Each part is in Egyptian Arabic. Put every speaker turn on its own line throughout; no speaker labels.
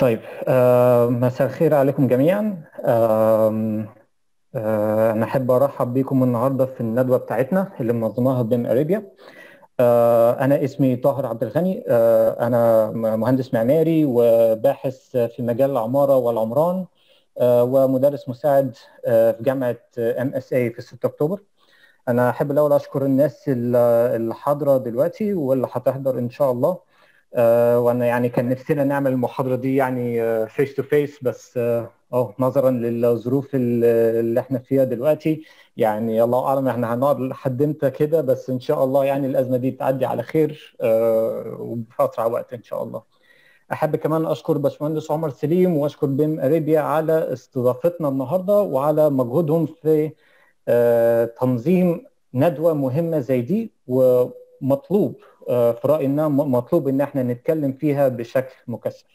طيب آه مساء الخير عليكم جميعا آه آه انا احب ارحب بكم النهارده في الندوه بتاعتنا اللي منظماها بيم اريبيا آه انا اسمي طاهر عبد الغني آه انا مهندس معماري وباحث في مجال العماره والعمران آه ومدرس مساعد آه في جامعه ام اس اي في 6 اكتوبر انا احب الاول اشكر الناس اللي حاضره دلوقتي واللي هتحضر ان شاء الله آه وانا يعني كان نفسنا نعمل المحاضره دي يعني فيس تو فيس بس اه نظرا للظروف اللي احنا فيها دلوقتي يعني الله اعلم احنا هنقعد لحد امتى كده بس ان شاء الله يعني الازمه دي تعدي على خير آه وباسرع وقت ان شاء الله. احب كمان اشكر باشمهندس عمر سليم واشكر بيم اريبيا على استضافتنا النهارده وعلى مجهودهم في آه تنظيم ندوه مهمه زي دي ومطلوب في رايي انها مطلوب ان احنا نتكلم فيها بشكل مكثف.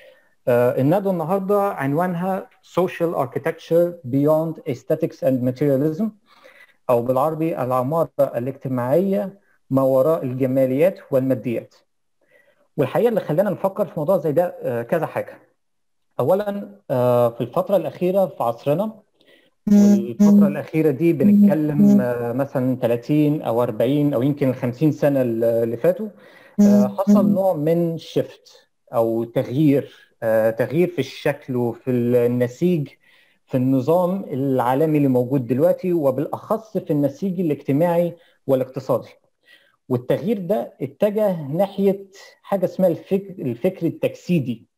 الندوه النهارده عنوانها Social Architecture Beyond Aesthetics and Materialism او بالعربي العماره الاجتماعيه ما وراء الجماليات والماديات. والحقيقه اللي خلانا نفكر في موضوع زي ده كذا حاجه. اولا في الفتره الاخيره في عصرنا والفترة الأخيرة دي بنتكلم مثلا 30 أو 40 أو يمكن 50 سنة اللي فاتوا حصل نوع من شيفت أو تغيير تغيير في الشكل وفي النسيج في النظام العالمي اللي موجود دلوقتي وبالأخص في النسيج الاجتماعي والاقتصادي والتغيير ده اتجه ناحية حاجة اسمها الفكر, الفكر التجسيدي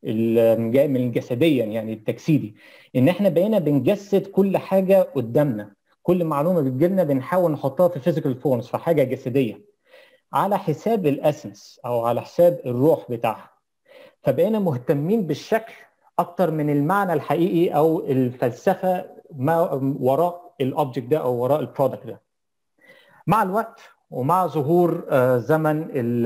جاي من جسديا يعني التجسيدي ان احنا بقينا بنجسد كل حاجه قدامنا كل معلومه بتجيلنا بنحاول نحطها في فيزيكال فورمز في حاجه جسديه على حساب الاسنس او على حساب الروح بتاعها فبقينا مهتمين بالشكل اكتر من المعنى الحقيقي او الفلسفه ما وراء الاوبجكت ده او وراء البرودكت ده مع الوقت ومع ظهور زمن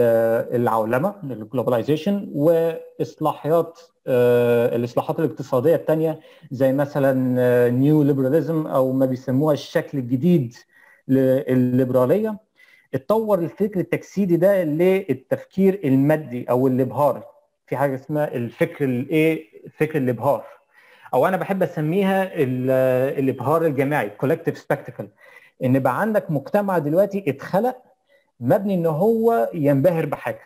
العولمه الجلوباليزيشن واصلاحيات الاصلاحات الاقتصاديه الثانيه زي مثلا نيو ليبراليزم او ما بيسموها الشكل الجديد للليبراليه اتطور الفكر التجسيدي ده للتفكير المادي او الابهار في حاجه اسمها الفكر الايه فكر الابهار او انا بحب اسميها الابهار الجماعي كولكتيف سبكتكل ان بقى عندك مجتمع دلوقتي اتخلق مبني ان هو ينبهر بحاجه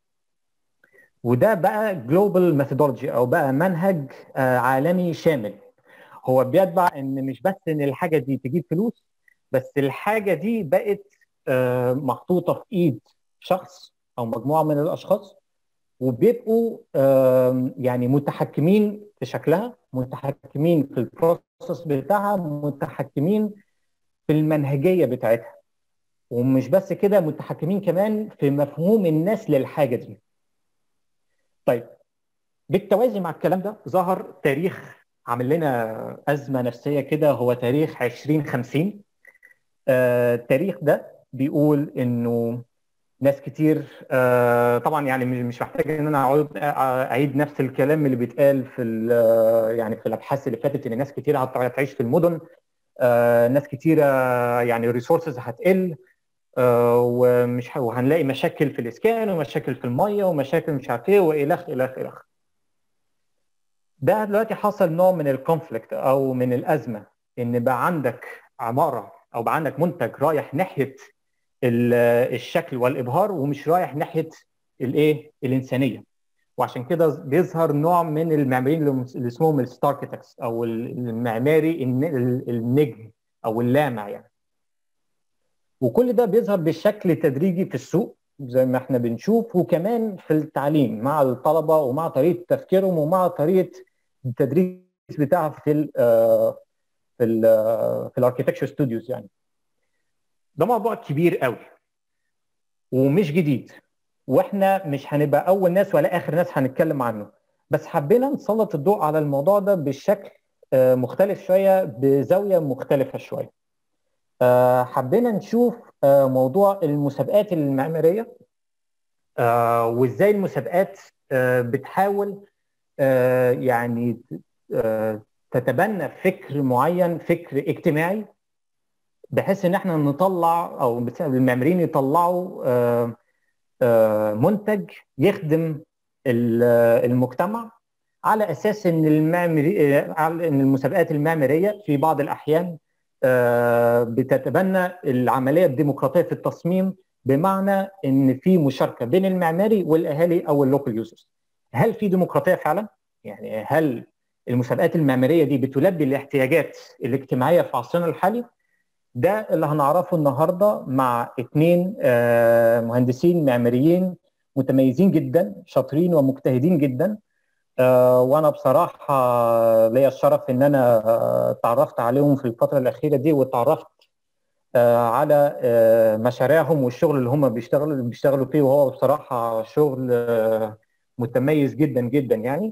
وده بقى جلوبال ميثودولوجي او بقى منهج عالمي شامل هو بيتبع ان مش بس ان الحاجه دي تجيب فلوس بس الحاجه دي بقت محطوطه في ايد شخص او مجموعه من الاشخاص وبيبقوا يعني متحكمين في شكلها متحكمين في البروسيس بتاعها متحكمين في المنهجيه بتاعتها ومش بس كده متحكمين كمان في مفهوم الناس للحاجه دي طيب بالتوازي مع الكلام ده ظهر تاريخ عامل لنا ازمه نفسيه كده هو تاريخ 2050 آه التاريخ ده بيقول انه ناس كتير آه طبعا يعني مش محتاج ان انا اقعد اعيد نفس الكلام اللي بيتقال في يعني في الابحاث اللي فاتت ان ناس كتير هتعيش في المدن آه ناس كتيره يعني الريسورسز هتقل آه ومش وهنلاقي مشاكل في الاسكان ومشاكل في الميه ومشاكل مش عارف ايه والخ الخ الخ ده دلوقتي حصل نوع من الكونفليكت او من الازمه ان بقى عندك عماره او بقى عندك منتج رايح ناحيه الشكل والابهار ومش رايح ناحيه الايه الانسانيه وعشان كده بيظهر نوع من المعماريين اللي اسمهم الستاركتكس او المعماري النجم او اللامع يعني وكل ده بيظهر بشكل تدريجي في السوق زي ما احنا بنشوف وكمان في التعليم مع الطلبه ومع طريقه تفكيرهم ومع طريقه التدريس بتاعها في ال في ال في الاركتكتشر ستوديوز يعني ده موضوع كبير قوي ومش جديد واحنا مش هنبقى اول ناس ولا اخر ناس هنتكلم عنه بس حبينا نسلط الضوء على الموضوع ده بشكل مختلف شويه بزاويه مختلفه شويه حبينا نشوف موضوع المسابقات المعماريه وازاي المسابقات بتحاول يعني تتبنى فكر معين فكر اجتماعي بحيث ان احنا نطلع او المعماريين يطلعوا منتج يخدم المجتمع على اساس ان المعمري ان المسابقات المعماريه في بعض الاحيان بتتبنى العمليه الديمقراطيه في التصميم بمعنى ان في مشاركه بين المعماري والاهالي او اللوكال يوزرز هل في ديمقراطيه فعلا يعني هل المسابقات المعماريه دي بتلبي الاحتياجات الاجتماعيه في عصرنا الحالي ده اللي هنعرفه النهارده مع اثنين مهندسين معماريين متميزين جدا شاطرين ومجتهدين جدا وانا بصراحه ليا الشرف ان انا تعرفت عليهم في الفتره الاخيره دي وتعرفت على مشاريعهم والشغل اللي هم بيشتغلوا بيشتغلوا فيه وهو بصراحه شغل متميز جدا جدا يعني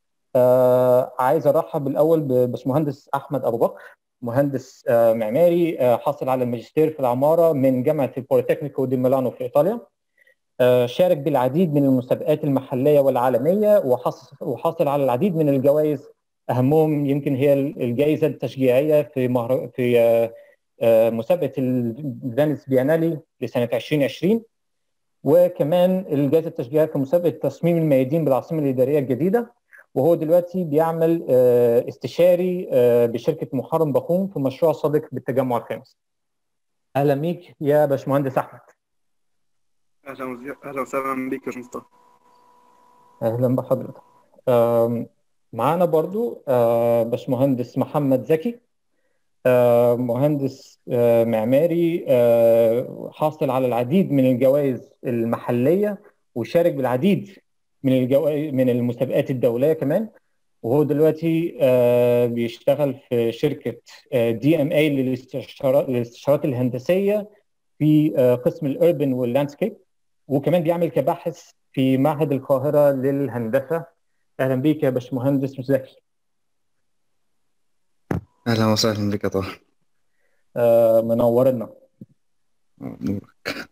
عايز ارحب بالاول بباشمهندس احمد ابو بكر مهندس معماري حاصل على الماجستير في العماره من جامعه البوليتكنيكو دي ميلانو في ايطاليا شارك بالعديد من المسابقات المحليه والعالميه وحصل وحصل على العديد من الجوائز اهمهم يمكن هي الجائزه التشجيعيه في مهر... في مسابقه الفينيس بيانالي لسنه 2020 وكمان الجائزه التشجيعيه في مسابقه تصميم الميادين بالعاصمه الاداريه الجديده وهو دلوقتي بيعمل استشاري بشركه محرم بخوم في مشروع صادق بالتجمع الخامس. اهلا بيك يا باشمهندس احمد.
اهلا اهلا وسهلا بيك يا مصطفى.
اهلا بحضرتك. معانا برضو باشمهندس محمد زكي مهندس معماري حاصل على العديد من الجوائز المحليه وشارك بالعديد من الجوائز من المسابقات الدوليه كمان وهو دلوقتي بيشتغل في شركه دي ام اي للاستشارات الهندسيه في قسم الاربن واللاندسكيب وكمان بيعمل كباحث في معهد القاهره للهندسه اهلا بيك يا باشمهندس زكي
اهلا وسهلا بك يا طه
آه منورنا
نورك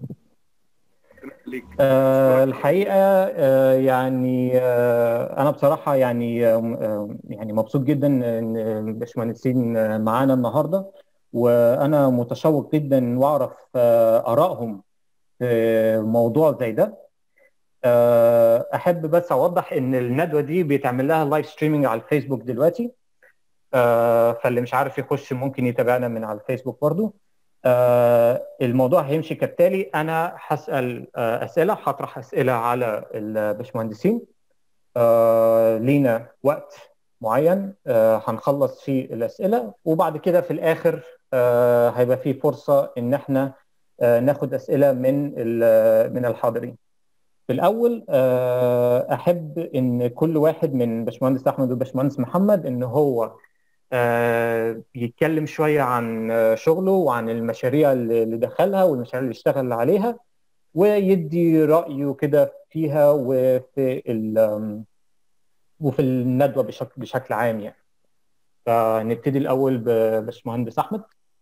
آه الحقيقه آه يعني آه انا بصراحه يعني آه يعني مبسوط جدا ان الباشمهندسين معانا النهارده وانا متشوق جدا واعرف آه ارائهم في موضوع زي ده آه احب بس اوضح ان الندوه دي بيتعمل لها لايف ستريمنج على الفيسبوك دلوقتي آه فاللي مش عارف يخش ممكن يتابعنا من على الفيسبوك برضو آه الموضوع هيمشي كالتالي انا هسال آه اسئله هطرح اسئله على الباشمهندسين آه لينا وقت معين آه هنخلص فيه الاسئله وبعد كده في الاخر آه هيبقى في فرصه ان احنا آه ناخد اسئله من من الحاضرين في الاول آه احب ان كل واحد من باشمهندس احمد وباشمهندس محمد ان هو آه يتكلم شويه عن شغله وعن المشاريع اللي دخلها والمشاريع اللي اشتغل عليها ويدي رايه كده فيها وفي وفي الندوه بشكل بشكل عام يعني فنبتدي الاول بباشمهندس احمد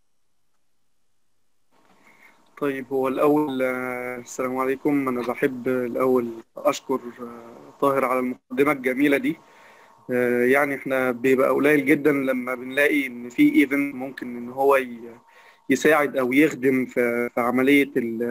طيب هو الأول السلام عليكم أنا بحب الأول أشكر طاهر على المقدمة الجميلة دي يعني احنا بيبقى قليل جدا لما بنلاقي ان في ايفنت ممكن ان هو يساعد او يخدم في عمليه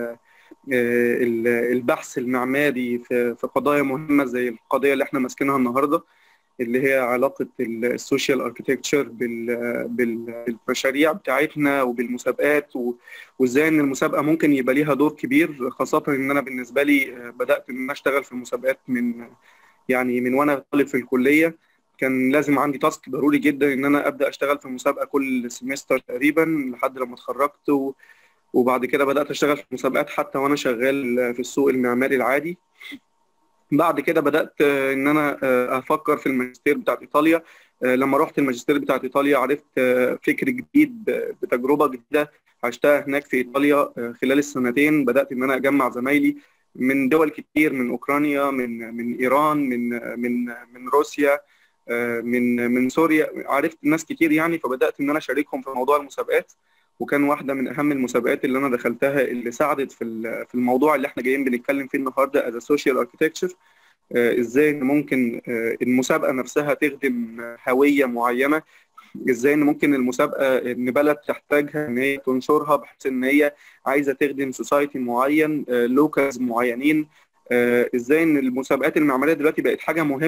البحث المعماري في قضايا مهمه زي القضيه اللي احنا ماسكينها النهارده اللي هي علاقه السوشيال اركتكتشر بالمشاريع بتاعتنا وبالمسابقات وازاي ان المسابقه ممكن يبقى ليها دور كبير خاصه ان انا بالنسبه لي بدات ان انا اشتغل في المسابقات من يعني من وانا طالب في الكليه كان لازم عندي تاسك ضروري جدا ان انا ابدا اشتغل في مسابقه كل سمستر تقريبا لحد لما اتخرجت و... وبعد كده بدات اشتغل في مسابقات حتى وانا شغال في السوق المعماري العادي بعد كده بدات ان انا افكر في الماجستير بتاعت ايطاليا لما رحت الماجستير بتاعت ايطاليا عرفت فكر جديد بتجربه جديده عشتها هناك في ايطاليا خلال السنتين بدات ان انا اجمع زمايلي من دول كتير من اوكرانيا من من ايران من من من روسيا من من سوريا عرفت ناس كتير يعني فبدات ان انا اشاركهم في موضوع المسابقات وكان واحده من اهم المسابقات اللي انا دخلتها اللي ساعدت في في الموضوع اللي احنا جايين بنتكلم فيه النهارده از سوشيال اركتكتشر ازاي ان ممكن المسابقه نفسها تخدم هويه معينه ازاي ان ممكن المسابقه ان بلد تحتاجها ان هي تنشرها بحيث ان هي عايزه تخدم سوسايتي معين لوكالز معينين ازاي ان المسابقات المعماريه دلوقتي بقت حاجه مهمه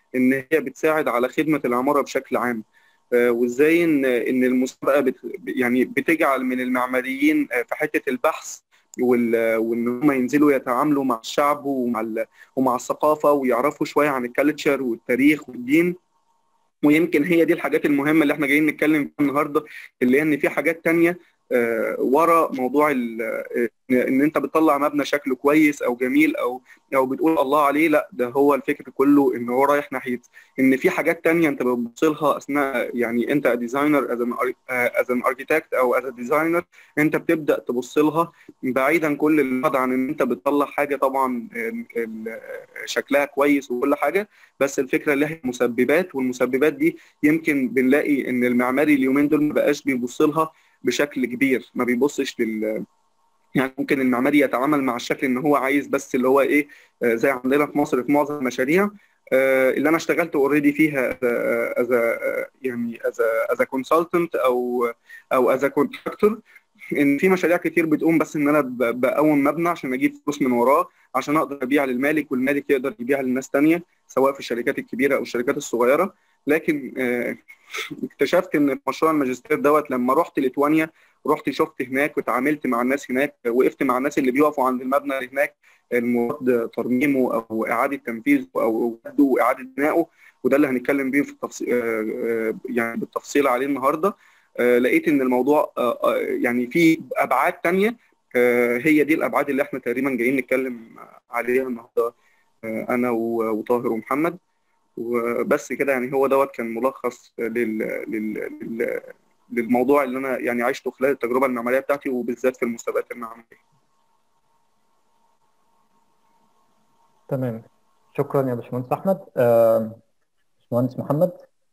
ان هي بتساعد على خدمه العماره بشكل عام وازاي ان ان المسابقه بت يعني بتجعل من المعماريين في حته البحث وان هم ينزلوا يتعاملوا مع الشعب ومع ومع الثقافه ويعرفوا شويه عن الكالتشر والتاريخ والدين ويمكن هي دي الحاجات المهمه اللي احنا جايين نتكلم فيها النهارده اللي هي ان في حاجات تانية ورا موضوع ان انت بتطلع مبنى شكله كويس او جميل او او بتقول الله عليه لا ده هو الفكر كله ان هو رايح ناحيه ان في حاجات تانية انت بتبص لها اثناء يعني انت ديزاينر از از ان اركيتكت او از ديزاينر انت بتبدا تبص لها بعيدا كل البعد عن ان انت بتطلع حاجه طبعا شكلها كويس وكل حاجه بس الفكره لها مسببات والمسببات دي يمكن بنلاقي ان المعماري اليومين دول ما بقاش بيبص لها بشكل كبير ما بيبصش لل يعني ممكن المعماري يتعامل مع الشكل ان هو عايز بس اللي هو ايه زي عندنا في مصر في معظم المشاريع اللي انا اشتغلت اوريدي فيها از يعني از از كونسلتنت او او از كونتراكتور ان في مشاريع كتير بتقوم بس ان انا بقوم مبنى عشان اجيب فلوس من وراه عشان اقدر ابيع للمالك والمالك يقدر يبيع للناس تانية سواء في الشركات الكبيره او الشركات الصغيره لكن اكتشفت ان في مشروع الماجستير دوت لما رحت ليتوانيا رحت شفت هناك وتعاملت مع الناس هناك وقفت مع الناس اللي بيقفوا عند المبنى اللي هناك المراد ترميمه او اعاده تنفيذه او اعاده بنائه وده اللي هنتكلم بيه في التفصيل يعني بالتفصيل عليه النهارده لقيت ان الموضوع يعني في ابعاد تانية هي دي الابعاد اللي احنا تقريبا جايين نتكلم عليها النهارده انا وطاهر ومحمد وبس كده يعني هو دوت كان ملخص لل... لل... لل... للموضوع اللي انا يعني عشته خلال التجربه المعماريه بتاعتي وبالذات في المسابقات المعماريه.
تمام شكرا يا باشمهندس احمد آه... باشمهندس محمد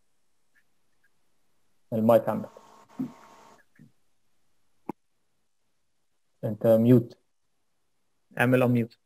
المايك عندك انت ميوت اعمل اميوت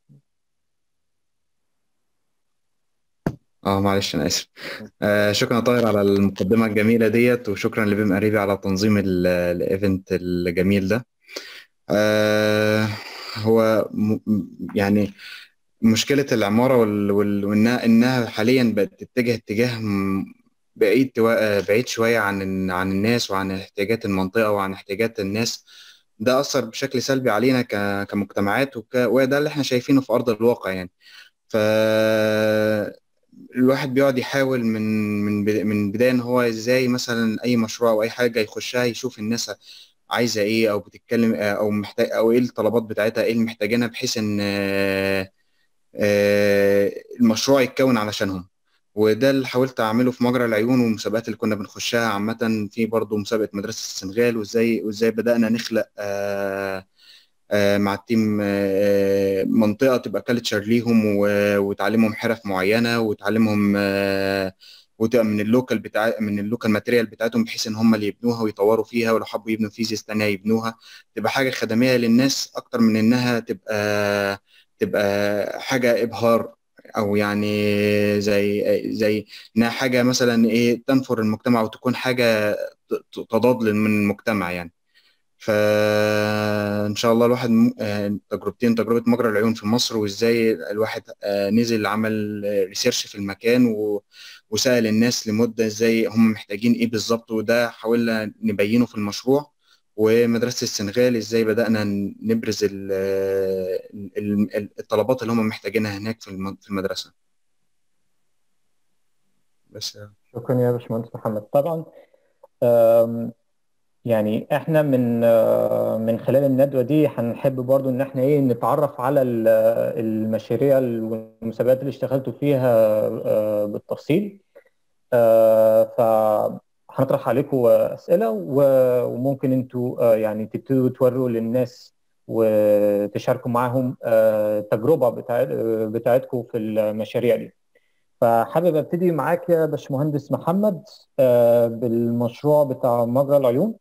اه معلش انا اسف آه شكرا يا طاهر على المقدمه الجميله ديت وشكرا لبيم قريبي على تنظيم الايفنت الجميل ده آه هو م يعني مشكله العماره وال وال وانها انها حاليا بقت تتجه اتجاه بعيد بعيد شويه عن عن الناس وعن احتياجات المنطقه وعن احتياجات الناس ده اثر بشكل سلبي علينا كمجتمعات وك... وده اللي احنا شايفينه في ارض الواقع يعني ف الواحد بيقعد يحاول من من من بدايه ان هو ازاي مثلا اي مشروع او اي حاجه يخشها يشوف الناس عايزه ايه او بتتكلم او محتاج او ايه الطلبات بتاعتها ايه اللي محتاجينها بحيث ان المشروع يتكون علشانهم وده اللي حاولت اعمله في مجرى العيون والمسابقات اللي كنا بنخشها عامه في برضه مسابقه مدرسه السنغال وازاي وازاي بدانا نخلق مع التيم منطقه تبقى كالتشر ليهم وتعلمهم حرف معينه وتعلمهم وتبقى من اللوكال بتاع من اللوكال ماتيريال بتاعتهم بحيث ان هم اللي يبنوها ويطوروا فيها ولو حبوا يبنوا فيزيس تانية يبنوها تبقى حاجه خدميه للناس اكتر من انها تبقى تبقى حاجه ابهار او يعني زي زي انها حاجه مثلا ايه تنفر المجتمع وتكون حاجه تضاد من المجتمع يعني فان شاء الله الواحد تجربتين تجربه مجرى العيون في مصر وازاي الواحد نزل عمل ريسيرش في المكان و... وسال الناس لمده ازاي هم محتاجين ايه بالظبط وده حاولنا نبينه في المشروع ومدرسه السنغال ازاي بدانا نبرز ال... ال... الطلبات اللي هم محتاجينها هناك في المدرسه
بس شكرا يا باشمهندس محمد طبعا يعني احنا من من خلال الندوه دي هنحب برضو ان احنا ايه نتعرف على المشاريع والمسابقات اللي اشتغلتوا فيها بالتفصيل فهنطرح عليكم اسئله وممكن انتوا يعني تبتدوا توروا للناس وتشاركوا معاهم التجربه بتاعتكم في المشاريع دي فحابب ابتدي معاك يا باشمهندس محمد بالمشروع بتاع مجرى العيون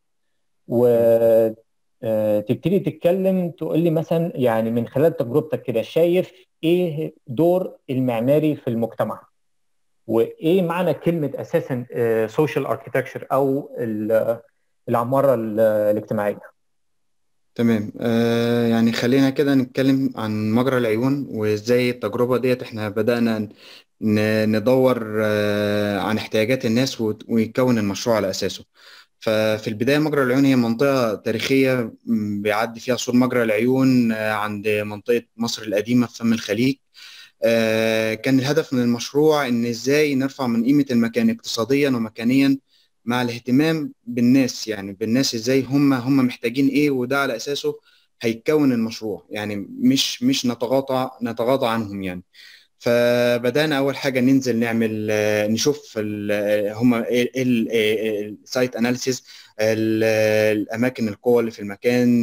وتبتدي تتكلم تقول لي مثلا يعني من خلال تجربتك كده شايف ايه دور المعماري في المجتمع وايه معنى كلمه اساسا سوشيال اركيتكتشر او العماره الاجتماعيه
تمام آه يعني خلينا كده نتكلم عن مجرى العيون وازاي التجربه ديت احنا بدانا ندور عن احتياجات الناس ويكون المشروع على اساسه ففي البداية مجرى العيون هي منطقة تاريخية بيعدي فيها سور مجرى العيون عند منطقة مصر القديمة في فم الخليج كان الهدف من المشروع إن إزاي نرفع من قيمة المكان اقتصاديا ومكانيا مع الاهتمام بالناس يعني بالناس إزاي هم هم محتاجين إيه وده على أساسه هيتكون المشروع يعني مش مش نتغاضى نتغاضى عنهم يعني فبدانا اول حاجه ننزل نعمل نشوف هم السايت اناليسيز الاماكن القوى اللي في المكان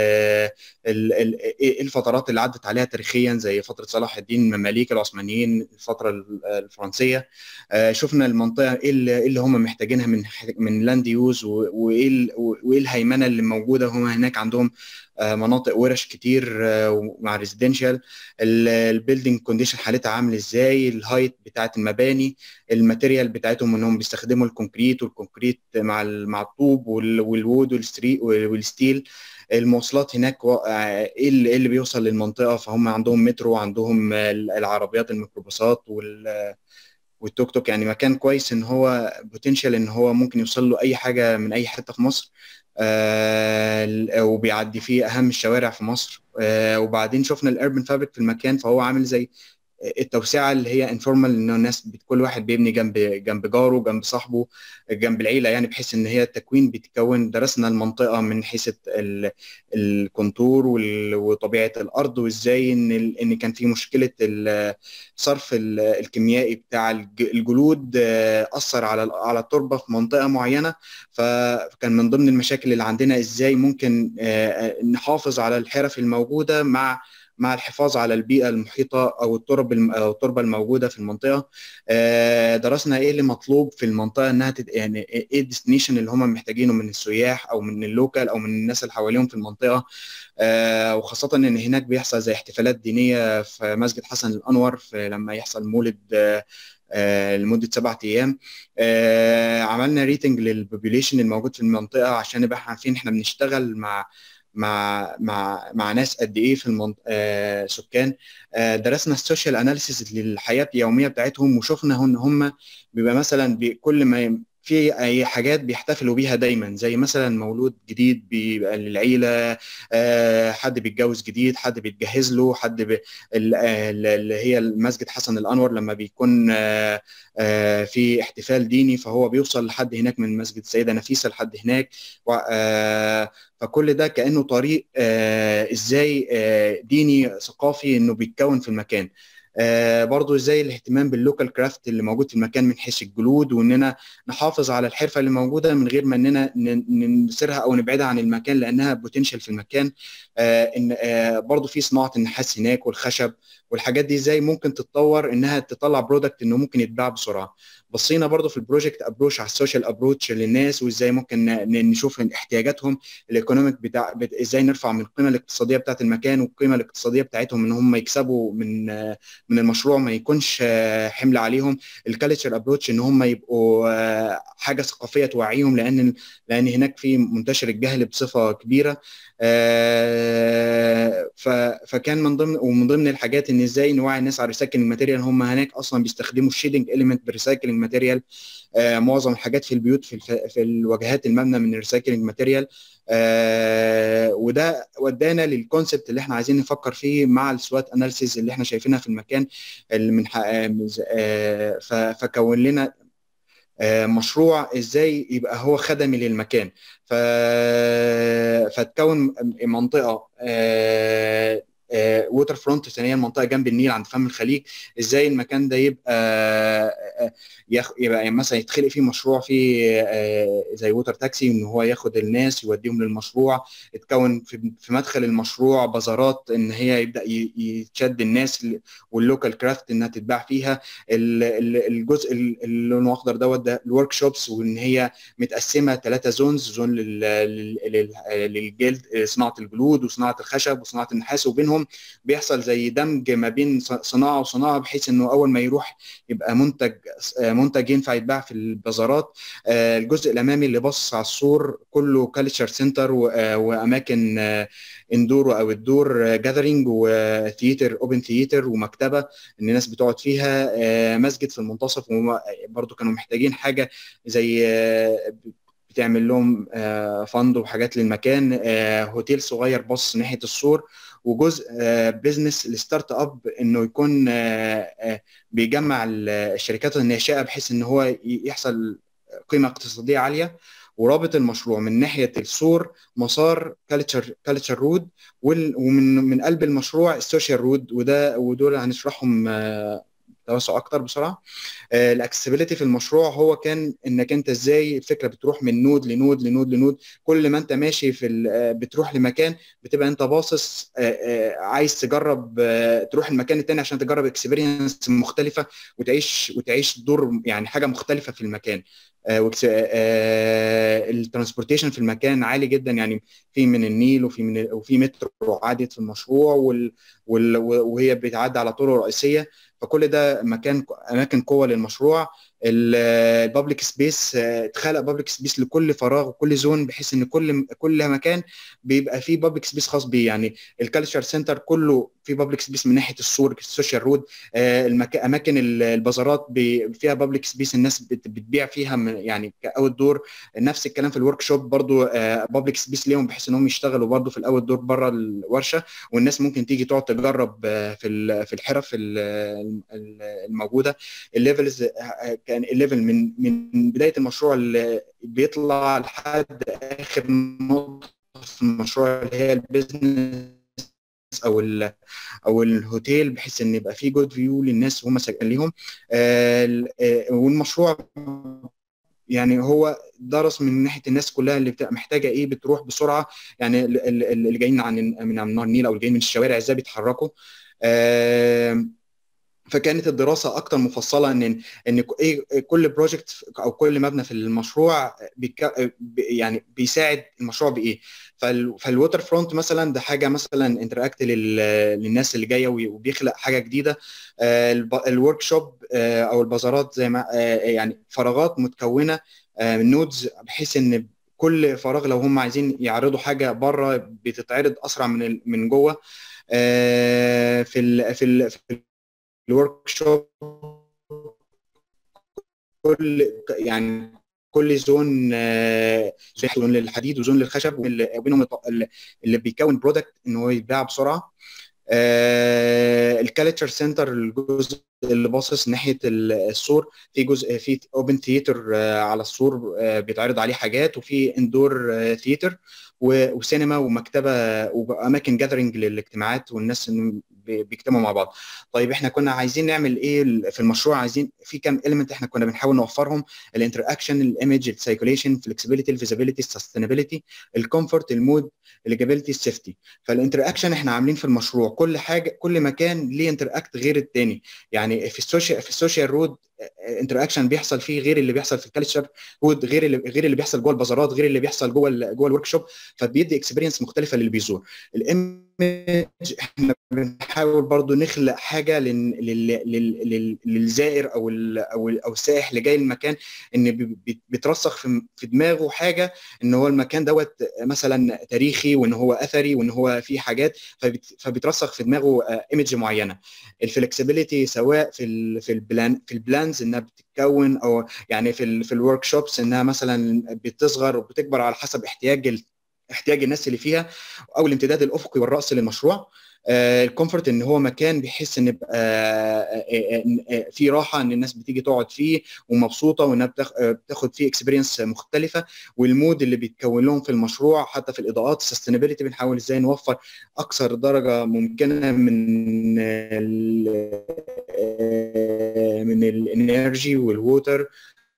ايه الفترات اللي عدت عليها تاريخيا زي فتره صلاح الدين المماليك العثمانيين الفتره الفرنسيه شفنا المنطقه ايه اللي هم محتاجينها من من لاند يوز وايه وايه الهيمنه اللي موجوده هم هناك عندهم مناطق ورش كتير مع ريزيدنشال البيلدينج كونديشن حالتها عامل ازاي الهايت بتاعت المباني الماتيريال بتاعتهم انهم بيستخدموا الكونكريت والكونكريت مع مع الطوب والوود والستيل المواصلات هناك ايه اللي, اللي بيوصل للمنطقه فهم عندهم مترو وعندهم العربيات الميكروباصات وال والتوك توك يعني مكان كويس ان هو بوتنشال ان هو ممكن يوصل له اي حاجه من اي حته في مصر آه وبيعدي فيه اهم الشوارع في مصر آه وبعدين شفنا الاربن فابريك في المكان فهو عامل زي التوسعه اللي هي انفورمال ان الناس كل واحد بيبني جنب جنب جاره جنب صاحبه جنب العيله يعني بحيث ان هي التكوين بيتكون درسنا المنطقه من حيث الكونتور وطبيعه الارض وازاي ان ان كان في مشكله الصرف الكيميائي بتاع الجلود اثر على على التربه في منطقه معينه فكان من ضمن المشاكل اللي عندنا ازاي ممكن نحافظ على الحرف الموجوده مع مع الحفاظ على البيئه المحيطه او الترب او التربه الموجوده في المنطقه درسنا ايه اللي مطلوب في المنطقه انها تد... يعني ايه الديستنيشن اللي هم محتاجينه من السياح او من اللوكال او من الناس اللي حواليهم في المنطقه وخاصه ان هناك بيحصل زي احتفالات دينيه في مسجد حسن الانور في لما يحصل مولد آه لمده سبعة ايام آه عملنا ريتنج للبوبوليشن الموجود في المنطقه عشان نبقى عارفين احنا بنشتغل مع مع مع مع ناس قد ايه في المنط... آه سكان آه درسنا السوشيال اناليسيس للحياه اليوميه بتاعتهم وشفنا ان هم بيبقى مثلا كل ما في اي حاجات بيحتفلوا بيها دايما زي مثلا مولود جديد بيبقى للعيله آه حد بيتجوز جديد حد بيتجهز له حد بي... اللي هي المسجد حسن الانور لما بيكون آه آه في احتفال ديني فهو بيوصل لحد هناك من مسجد السيده نفيسه لحد هناك و... فكل ده كانه طريق ازاي ديني ثقافي انه بيتكون في المكان آه برضو ازاي الاهتمام باللوكال كرافت اللي موجود في المكان من حيث الجلود واننا نحافظ على الحرفه اللي موجوده من غير ما اننا ننسرها او نبعدها عن المكان لانها بوتنشال في المكان آه ان آه برضو في صناعه النحاس هناك والخشب والحاجات دي ازاي ممكن تتطور انها تطلع برودكت انه ممكن يتباع بسرعه بصينا برضو في البروجكت ابروش على السوشيال ابروتش للناس وازاي ممكن نشوف احتياجاتهم الايكونوميك بتاع ازاي نرفع من القيمه الاقتصاديه بتاعه المكان والقيمه الاقتصاديه بتاعتهم ان هم يكسبوا من من المشروع ما يكونش حمل عليهم الكالتشر ابروتش ان هم يبقوا حاجه ثقافيه توعيهم لان لان هناك في منتشر الجهل بصفه كبيره فكان من ضمن ومن ضمن الحاجات ان ازاي نوعي الناس على الريسايكلينج ماتيريال هم هناك اصلا بيستخدموا الشيدنج اليمنت بريسايكلينج ماتيريال معظم الحاجات في البيوت في في الواجهات المبنى من الريسايكلينج ماتيريال آه وده ودانا للكونسبت اللي احنا عايزين نفكر فيه مع السوات اناليسيز اللي احنا شايفينها في المكان اللي من آه فكون لنا آه مشروع ازاي يبقى هو خدمي للمكان ف... فتكون منطقه آه ووتر فرونت ثانيا منطقه جنب النيل عند فم الخليج ازاي المكان ده يبقى يخ... يبقى مثلا يتخلق فيه مشروع فيه زي ووتر تاكسي ان هو ياخد الناس يوديهم للمشروع يتكون في مدخل المشروع بازارات ان هي يبدا يتشد الناس واللوكال كرافت انها تتباع فيها الجزء اللي لونه اخضر دوت ده الورك شوبس وان هي متقسمه ثلاثه زونز زون للجلد صناعه الجلود وصناعه الخشب وصناعه النحاس وبينهم بينهم بيحصل زي دمج ما بين صناعه وصناعه بحيث انه اول ما يروح يبقى منتج منتج ينفع يتباع في البازارات الجزء الامامي اللي باصص على السور كله كالتشر سنتر واماكن اندور او الدور جاذرينج وثياتر اوبن ثياتر ومكتبه ان الناس بتقعد فيها مسجد في المنتصف وبرضه كانوا محتاجين حاجه زي بتعمل لهم فند وحاجات للمكان هوتيل صغير باص ناحيه السور وجزء بزنس الستارت اب انه يكون بيجمع الشركات الناشئه بحيث ان هو يحصل قيمه اقتصاديه عاليه ورابط المشروع من ناحيه السور مسار كالتشر كالتشر رود ومن من قلب المشروع السوشيال رود وده ودول هنشرحهم توسع اكتر بسرعه الاكسسبيليتي في المشروع هو كان انك انت ازاي الفكره بتروح من نود لنود لنود لنود كل ما انت ماشي في بتروح لمكان بتبقى انت باصص عايز تجرب تروح المكان التاني عشان تجرب اكسبيرينس مختلفه وتعيش وتعيش دور يعني حاجه مختلفه في المكان الترانسبورتيشن في المكان عالي جدا يعني في من النيل وفي من وفي مترو عادت في المشروع وال وال وهي بتعدي على طرق رئيسيه فكل ده مكان اماكن قوه للمشروع البابليك سبيس اتخلق بابليك سبيس لكل فراغ وكل زون بحيث ان كل كل مكان بيبقى فيه بابليك سبيس خاص بيه يعني الكالتشر سنتر كله في بابليك سبيس من ناحيه السور السوشيال رود المكان اماكن البازارات فيها بابليك سبيس الناس بتبيع فيها يعني كاوت دور نفس الكلام في الورك شوب برضو بابليك سبيس ليهم بحيث انهم يشتغلوا برضو في الاوت دور بره الورشه والناس ممكن تيجي تقعد تجرب في في الحرف الموجوده الليفلز كان الليفل من من بدايه المشروع اللي بيطلع لحد اخر نقطه في المشروع اللي هي البيزنس او ال او الهوتيل بحيث ان يبقى في جود فيو للناس وهم ساكنين ليهم آه والمشروع يعني هو درس من ناحيه الناس كلها اللي بتبقى محتاجه ايه بتروح بسرعه يعني اللي جايين عن من نهر النيل او اللي جايين من الشوارع ازاي بيتحركوا آه فكانت الدراسه اكتر مفصله ان ان ايه كل بروجكت او كل مبنى في المشروع بيك يعني بيساعد المشروع بايه فالووتر فرونت مثلا ده حاجه مثلا انتراكت للناس اللي جايه وبيخلق حاجه جديده الورك شوب او البازارات زي ما يعني فراغات متكونه من نودز بحيث ان كل فراغ لو هم عايزين يعرضوا حاجه بره بتتعرض اسرع من من جوه في ال في ال في الورك شوب كل يعني كل زون زون للحديد وزون للخشب وبينهم اللي بيكون برودكت ان هو يتباع بسرعه الكالتشر سنتر الجزء اللي باصص ناحيه السور في جزء في اوبن ثياتر على السور بيتعرض عليه حاجات وفي اندور ثياتر وسينما ومكتبه واماكن جاذرنج للاجتماعات والناس بيجتمعوا مع بعض طيب احنا كنا عايزين نعمل ايه في المشروع عايزين في كام اليمنت احنا كنا بنحاول نوفرهم الانتر اكشن الايمج السايكوليشن الفلكسبيليتي الفيزابيليتي السستينابيلتي الكومفورت المود الاجابيلتي السيفتي فالانتر اكشن احنا عاملين في المشروع كل حاجه كل مكان ليه انتر اكت غير الثاني يعني في السوشيال في السوشيال رود انتر اكشن بيحصل فيه غير اللي بيحصل في الكالتشر رود غير اللي غير اللي بيحصل جوه البازارات غير اللي بيحصل جوه جوه الورك شوب فبيدي اكسبيرينس مختلفه للي بيزور الايمج احنا بنحاول برضو نخلق حاجه لل... لل... لل... للزائر او ال... او او السائح اللي جاي المكان ان بيترسخ في... في دماغه حاجه ان هو المكان دوت مثلا تاريخي وان هو اثري وان هو فيه حاجات فبت... فبيترسخ في دماغه ايمج معينه الفلكسبيليتي سواء في ال... في البلان في البلانز انها بتتكون او يعني في ال... في الورك شوبس انها مثلا بتصغر وبتكبر على حسب احتياج ال... احتياج الناس اللي فيها او الامتداد الافقي والراسي للمشروع الكومفورت ان هو مكان بيحس ان يبقى في راحه ان الناس بتيجي تقعد فيه ومبسوطه وانها بتاخد فيه اكسبيرينس مختلفه والمود اللي بيتكون لهم في المشروع حتى في الاضاءات السستينابيلتي بنحاول ازاي نوفر اكثر درجه ممكنه من ال من الانرجي والووتر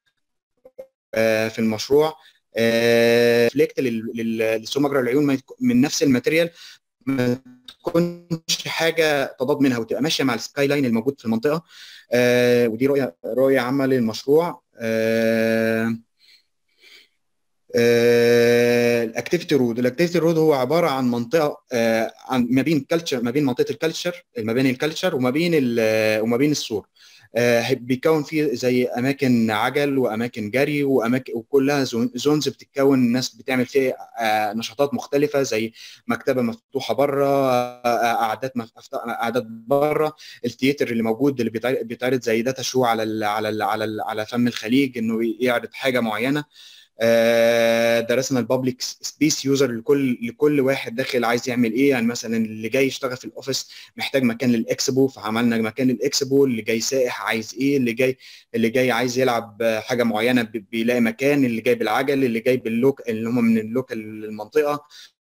في المشروع فليكت للسومجرى العيون من نفس الماتيريال ما تكونش حاجه تضاد منها وتبقى ماشيه مع السكاي لاين الموجود في المنطقه آه ودي رؤيه رؤيه عامه للمشروع آه الاكتيفيتي رود الاكتيفيتي رود هو عباره عن منطقه آه، عن ما بين كلتشر ما بين منطقه الكلتشر المباني الكلتشر وما بين وما بين السور آه، بيكون فيه زي اماكن عجل واماكن جري واماكن وكلها زونز بتتكون الناس بتعمل فيها آه، نشاطات مختلفه زي مكتبه مفتوحه بره قعدات قعدات بره الثياتر اللي موجود اللي بيتعرض زي داتا شو على ال على ال على ال على فم الخليج انه يعرض حاجه معينه آه، درسنا البابليك سبيس يوزر لكل لكل واحد داخل عايز يعمل ايه يعني مثلا اللي جاي يشتغل في الاوفيس محتاج مكان للاكسبو فعملنا مكان للاكسبو اللي جاي سائح عايز ايه اللي جاي اللي جاي عايز يلعب حاجه معينه بيلاقي مكان اللي جاي بالعجل اللي جاي باللوك اللي هم من اللوكال المنطقه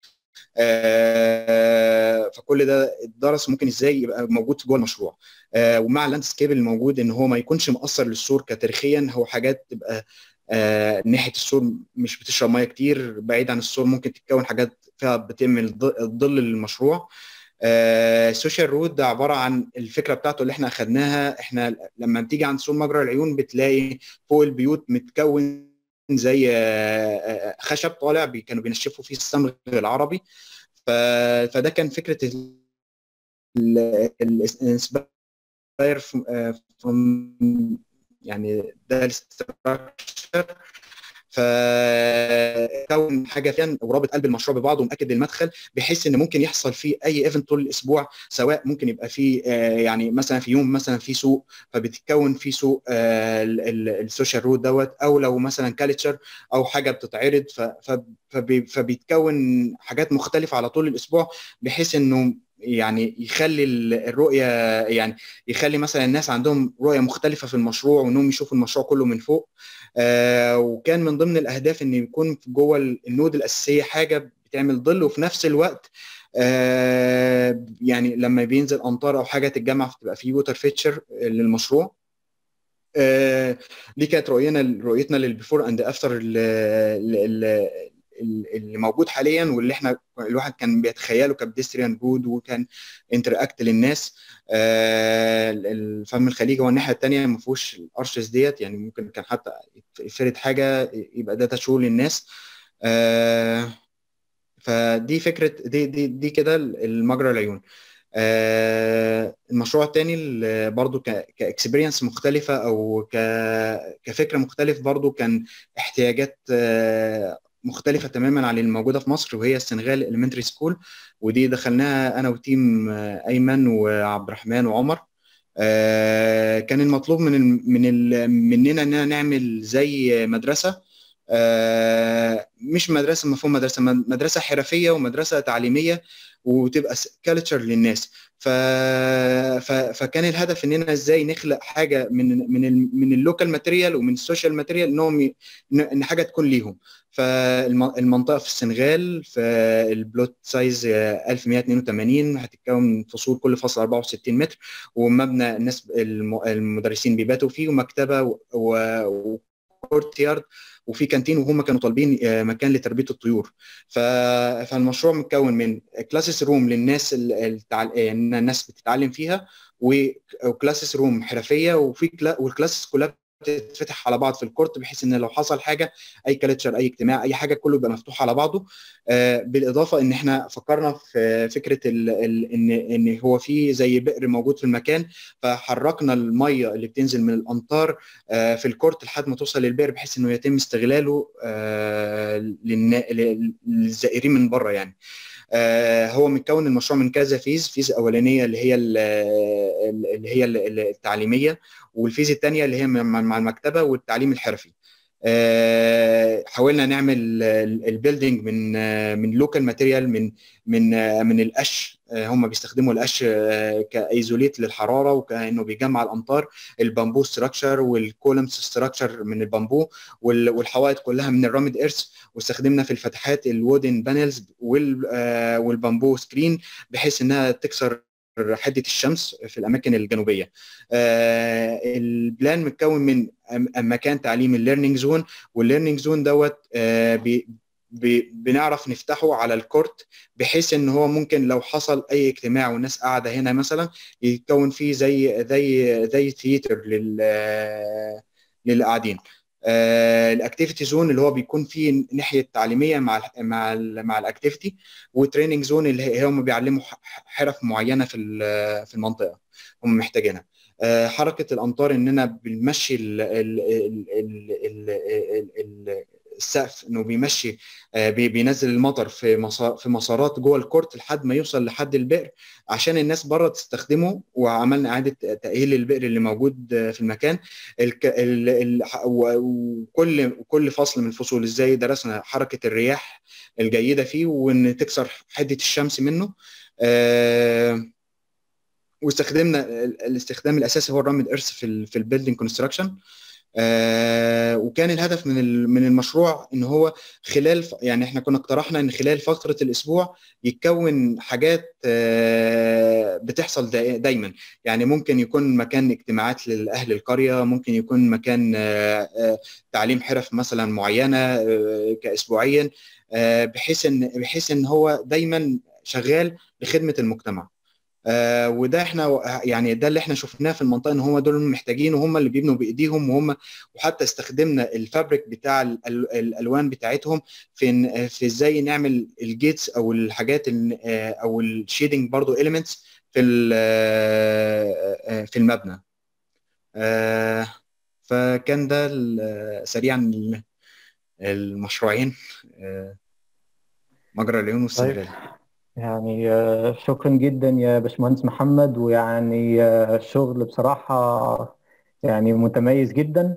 آه فكل ده الدرس ممكن ازاي يبقى موجود جوه المشروع آه ومع اللاندسكيب الموجود ان هو ما يكونش مؤثر للسور كتاريخيا هو حاجات تبقى آه ناحيه السور مش بتشرب ميه كتير بعيد عن السور ممكن تتكون حاجات فيها بتعمل ظل للمشروع السوشيال آه رود ده عباره عن الفكره بتاعته اللي احنا اخدناها احنا لما بتيجي عند سور مجرى العيون بتلاقي فوق البيوت متكون زي آه خشب طالع بي كانوا بينشفوا فيه الصمغ العربي فده كان فكره الانسباير فروم يعني ده الاستراكشر فكون حاجه فيها ورابط قلب المشروع ببعضه ومأكد المدخل بحيث ان ممكن يحصل فيه اي ايفنت طول الاسبوع سواء ممكن يبقى فيه يعني مثلا في يوم مثلا في سوق فبتتكون في سوق السوشيال رود دوت او لو مثلا كالتشر او حاجه بتتعرض فبيتكون حاجات مختلفه على طول الاسبوع بحيث انه يعني يخلي الرؤيه يعني يخلي مثلا الناس عندهم رؤيه مختلفه في المشروع وانهم يشوفوا المشروع كله من فوق آه وكان من ضمن الاهداف ان يكون جوه النود الاساسيه حاجه بتعمل ظل وفي نفس الوقت آه يعني لما بينزل امطار او حاجه تتجمع تبقى في ووتر فيتشر للمشروع آه دي كانت رؤيتنا رؤيتنا للبيفور اند افتر اللي موجود حاليا واللي احنا الواحد كان بيتخيله كبديستريان جود وكان انتراكت للناس آه الفم الخليجي هو الناحيه الثانيه ما فيهوش الارشز ديت يعني ممكن كان حتى يفرد حاجه يبقى داتا شو للناس آه فدي فكره دي دي دي كده المجرى العيون آه المشروع الثاني برضو كاكسبيرينس مختلفه او كفكره مختلف برضو كان احتياجات آه مختلفة تماما عن الموجودة في مصر وهي السنغال إلمنتري سكول ودي دخلناها أنا وتيم أيمن وعبد الرحمن وعمر كان المطلوب من ال من ال مننا إننا نعمل زي مدرسة مش مدرسة مفهوم مدرسة مدرسة حرفية ومدرسة تعليمية وتبقى كالتشر للناس ف... ف... فكان الهدف اننا ازاي نخلق حاجه من من ال... من اللوكال ماتيريال ومن السوشيال ماتيريال انهم ي... ان حاجه تكون ليهم فالمنطقه في السنغال في البلوت سايز 1182 هتتكون من فصول كل فصل 64 متر ومبنى الناس المدرسين بيباتوا فيه ومكتبه و... و... كورت يارد وفي كانتين وهم كانوا طالبين مكان لتربيه الطيور فالمشروع متكون من كلاسز روم للناس التعل... الناس بتتعلم فيها وكلاسز روم حرفيه وفي والكلاسز كلها بتتفتح على بعض في الكورت بحيث ان لو حصل حاجه اي كالتشر اي اجتماع اي حاجه كله يبقى مفتوح على بعضه آه بالاضافه ان احنا فكرنا في فكره ال ال ان ان هو في زي بئر موجود في المكان فحركنا الميه اللي بتنزل من الامطار آه في الكورت لحد ما توصل للبئر بحيث انه يتم استغلاله آه للزائرين من بره يعني آه هو متكون المشروع من كذا فيز فيز اولانيه اللي هي اللي هي التعليميه والفيز الثانيه اللي هي مع المكتبه والتعليم الحرفي آه حاولنا نعمل البيلدينج من من لوكال ماتيريال من من من القش هم بيستخدموا القش كايزوليت للحراره وكانه بيجمع الامطار البامبو ستراكشر والكولمز ستراكشر من البامبو والحوائط كلها من الرامد ايرث واستخدمنا في الفتحات الوودن بانلز والبامبو سكرين بحيث انها تكسر حده الشمس في الاماكن الجنوبيه. آه البلان متكون من مكان تعليم الليرنينج زون والليرنينج زون دوت آه بي بي بنعرف نفتحه على الكورت بحيث ان هو ممكن لو حصل اي اجتماع والناس قاعده هنا مثلا يتكون فيه زي زي زي ثياتر لل للي قاعدين الاكتيفيتي زون اللي هو بيكون فيه ناحيه تعليميه مع ال مع ال مع الاكتيفيتي وتريننج زون اللي هم بيعلموا حرف معينه في في المنطقه هم محتاجينها حركه الامطار اننا بنمشي ال ال ال ال ال السقف انه بيمشي بينزل المطر في مسار في مسارات جوه الكورت لحد ما يوصل لحد البئر عشان الناس بره تستخدمه وعملنا اعاده تاهيل البئر اللي موجود في المكان وكل كل فصل من الفصول ازاي درسنا حركه الرياح الجيده فيه وان تكسر حده الشمس منه واستخدمنا الاستخدام الاساسي هو الرمل الارث في في البيلدينج كونستراكشن آه وكان الهدف من من المشروع ان هو خلال يعني احنا كنا اقترحنا ان خلال فتره الاسبوع يتكون حاجات آه بتحصل دايما يعني ممكن يكون مكان اجتماعات لاهل القريه ممكن يكون مكان آه تعليم حرف مثلا معينه كاسبوعيا بحيث ان بحيث ان هو دايما شغال لخدمه المجتمع آه وده احنا يعني ده اللي احنا شفناه في المنطقه ان هم دول محتاجين وهم اللي بيبنوا بايديهم وهم وحتى استخدمنا الفابريك بتاع الالوان بتاعتهم في في ازاي نعمل الجيتس او الحاجات او الشيدنج برضو اليمنتس في في المبنى آه فكان ده سريعا المشروعين آه مجرى العيون والسنغال
يعني شكرا جدا يا باشمهندس محمد ويعني شغل بصراحة يعني متميز جدا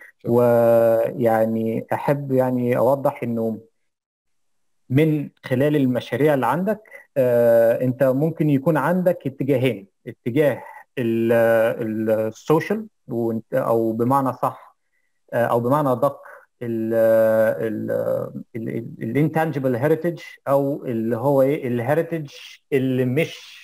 ويعني أحب يعني أوضح إنه من خلال المشاريع اللي عندك أنت ممكن يكون عندك اتجاهين اتجاه السوشيال أو بمعنى صح أو بمعنى أدق الانتانجبل هيريتج او اللي هو ايه الهيريتج اللي مش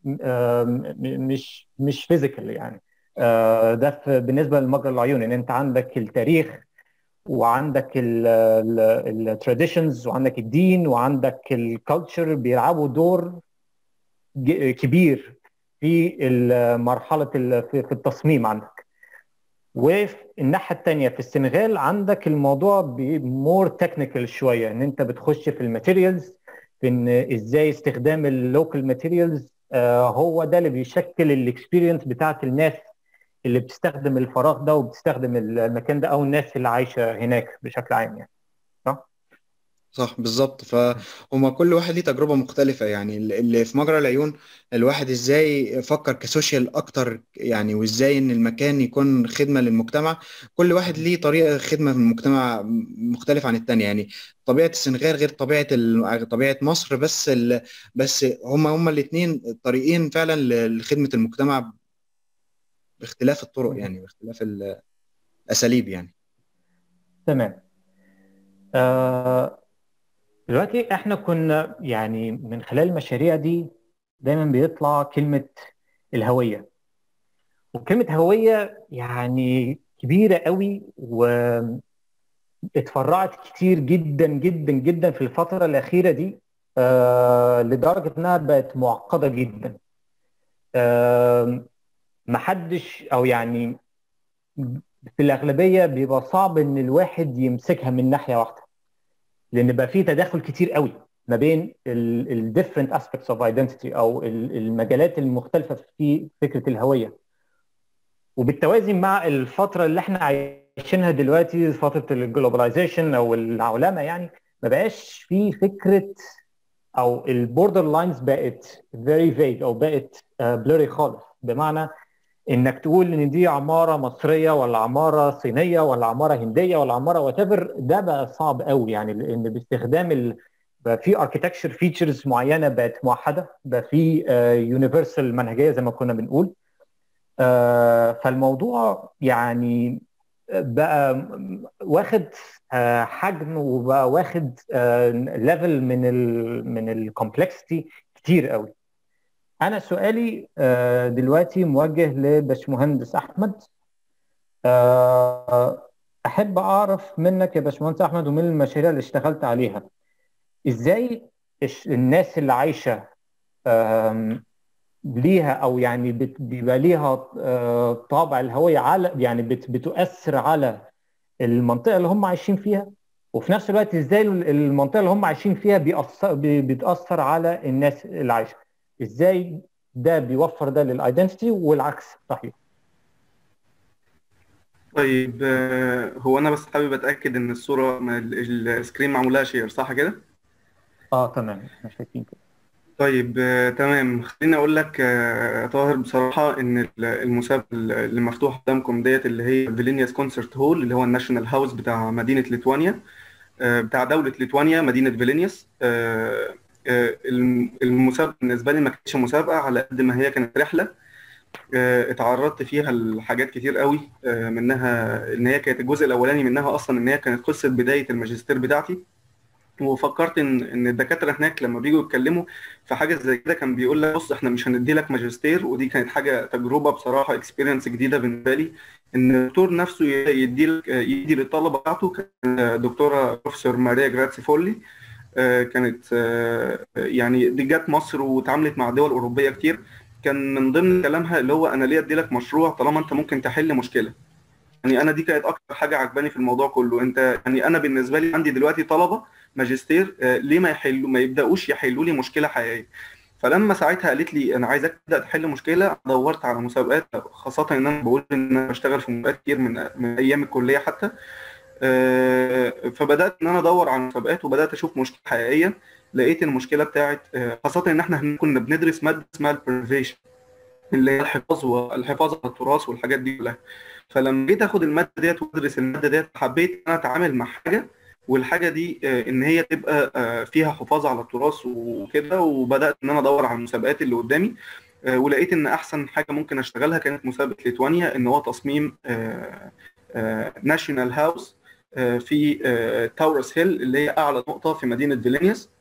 مش مش فيزيكال يعني ده بالنسبه لمجرى العيون ان انت عندك التاريخ وعندك التراديشنز وعندك الدين وعندك الكالتشر بيلعبوا دور كبير في مرحله في التصميم عندك وفي الناحيه الثانيه في السنغال عندك الموضوع مور تكنيكال شويه ان انت بتخش في الماتيريالز في ان ازاي استخدام اللوكال ماتيريالز آه هو ده اللي بيشكل الاكسبيرينس بتاعت الناس اللي بتستخدم الفراغ ده وبتستخدم المكان ده او الناس اللي عايشه هناك بشكل عام يعني صح؟
صح بالظبط فهما كل واحد ليه تجربة مختلفة يعني اللي في مجرى العيون الواحد ازاي فكر كسوشيال اكتر يعني وازاي ان المكان يكون خدمة للمجتمع كل واحد ليه طريقة خدمة في المجتمع مختلفة عن التانية يعني طبيعة السنغال غير طبيعة ال... طبيعة مصر بس ال... بس هما هما الاثنين طريقين فعلا لخدمة المجتمع باختلاف الطرق يعني باختلاف الاساليب يعني
تمام آه دلوقتي احنا كنا يعني من خلال المشاريع دي دايما بيطلع كلمة الهوية وكلمة هوية يعني كبيرة قوي واتفرعت كتير جدا جدا جدا في الفترة الأخيرة دي آه لدرجة إنها بقت معقدة جدا آه محدش أو يعني في الأغلبية بيبقى صعب إن الواحد يمسكها من ناحية واحدة لان بقى في تداخل كتير قوي ما بين ال different aspects of identity او المجالات المختلفه في فكره الهويه وبالتوازي مع الفتره اللي احنا عايشينها دلوقتي فتره الجلوباليزيشن او العولمه يعني ما بقاش في فكره او البوردر لاينز بقت very vague او بقت blurry خالص بمعنى انك تقول ان دي عماره مصريه ولا عماره صينيه ولا عماره هنديه ولا عماره وات ده بقى صعب قوي يعني لان باستخدام ال... بقى في اركتكتشر فيتشرز معينه بقت موحده بقى في يونيفرسال منهجيه زي ما كنا بنقول فالموضوع يعني بقى واخد حجم وبقى واخد ليفل من ال من الكومبلكسيتي كتير قوي انا سؤالي دلوقتي موجه لباشمهندس احمد احب اعرف منك يا باشمهندس احمد ومن المشاريع اللي اشتغلت عليها ازاي الناس اللي عايشه ليها او يعني بيبقى ليها طابع الهويه على يعني بتؤثر على المنطقه اللي هم عايشين فيها وفي نفس الوقت ازاي المنطقه اللي هم عايشين فيها بيأثر بتأثر على الناس اللي عايشه ازاي ده بيوفر ده للايدنتيتي والعكس صحيح
طيب هو انا بس حابب اتاكد ان الصوره السكرين معمول لها شير صح كده
اه تمام احنا شايفين كده
طيب تمام خليني اقول لك يا طاهر بصراحه ان المسابقه اللي مفتوحه قدامكم ديت اللي هي فيلينياس كونسرت هول اللي هو الناشونال هاوس بتاع مدينه ليتوانيا بتاع دوله ليتوانيا مدينه فيلينياس المسابقه بالنسبه لي ما كانتش مسابقه على قد ما هي كانت رحله اتعرضت فيها لحاجات كتير قوي منها ان هي كانت الجزء الاولاني منها اصلا ان هي كانت قصه بدايه الماجستير بتاعتي وفكرت ان ان الدكاتره هناك لما بيجوا يتكلموا في حاجه زي كده كان بيقول لك بص احنا مش هندي لك ماجستير ودي كانت حاجه تجربه بصراحه اكسبيرينس جديده بالنسبه لي ان الدكتور نفسه يدي لك يدي للطلبه بتاعته كان دكتوره بروفيسور ماريا جراتسي فولي كانت يعني دي جت مصر واتعاملت مع دول اوروبيه كتير كان من ضمن كلامها اللي هو انا ليه ادي لك مشروع طالما انت ممكن تحل مشكله يعني انا دي كانت اكتر حاجه عجباني في الموضوع كله انت يعني انا بالنسبه لي عندي دلوقتي طلبه ماجستير ليه ما يحلوا ما يبداوش يحلوا لي مشكله حقيقيه فلما ساعتها قالت لي انا عايزك تبدا تحل مشكله دورت على مسابقات خاصه ان انا بقول ان انا بشتغل في مسابقات كتير من من ايام الكليه حتى فبدات ان انا ادور على مسابقات وبدات اشوف مشكله حقيقيه لقيت المشكله بتاعت خاصه ان احنا كنا بندرس ماده اسمها البريفيشن اللي هي الحفاظ والحفاظ على التراث والحاجات دي كلها فلما جيت اخد الماده ديت وادرس الماده ديت حبيت ان انا اتعامل مع حاجه والحاجه دي ان هي تبقى فيها حفاظ على التراث وكده وبدات ان انا ادور على المسابقات اللي قدامي ولقيت ان احسن حاجه ممكن اشتغلها كانت مسابقه ليتوانيا ان هو تصميم ناشونال هاوس في تاورس هيل اللي هي اعلى نقطه في مدينه فيلينيوس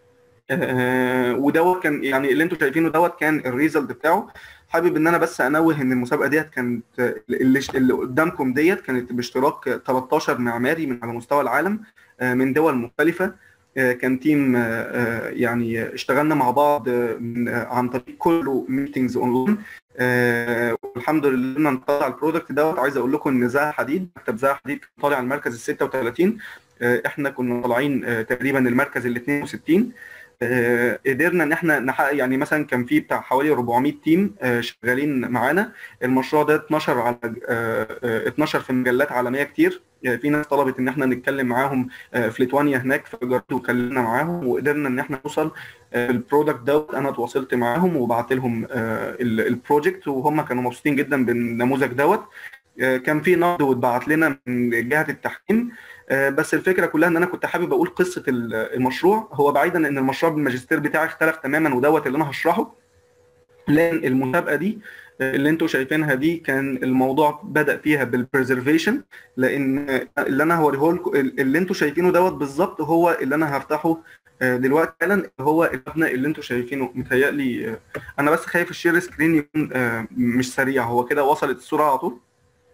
ودوت كان يعني اللي انتم شايفينه دوت كان الريزلت بتاعه حابب ان انا بس انوه ان المسابقه ديت كانت اللي, اللي قدامكم ديت كانت باشتراك 13 معماري من على مستوى العالم من دول مختلفه كان تيم يعني اشتغلنا مع بعض عن طريق كله ميتنجز اونلاين والحمد لله ان نطلع البرودكت دوت عايز اقول لكم ان زها حديد مكتب زها حديد كان طالع المركز ال 36 احنا كنا طالعين تقريبا المركز ال 62 قدرنا ان احنا نحقق يعني مثلا كان في بتاع حوالي 400 تيم شغالين معانا المشروع ده اتنشر على اتنشر في مجلات عالميه كتير في ناس طلبت ان احنا نتكلم معاهم في ليتوانيا هناك فجربت وكلمنا معاهم وقدرنا ان احنا نوصل البرودكت دوت انا اتواصلت معاهم وبعت لهم البروجكت وهم كانوا مبسوطين جدا بالنموذج دوت كان في نقد واتبعت لنا من جهه التحكيم بس الفكره كلها ان انا كنت حابب اقول قصه المشروع هو بعيدا ان المشروع بالماجستير بتاعي اختلف تماما ودوت اللي انا هشرحه لان المسابقه دي اللي انتم شايفينها دي كان الموضوع بدا فيها بالبريزرفيشن لان اللي انا هوريه لكم اللي انتم شايفينه دوت بالظبط هو اللي انا هفتحه دلوقتي حالا هو المبنى اللي انتم شايفينه متهيألي انا بس خايف الشير سكرين يكون مش سريع هو كده وصلت الصوره على طول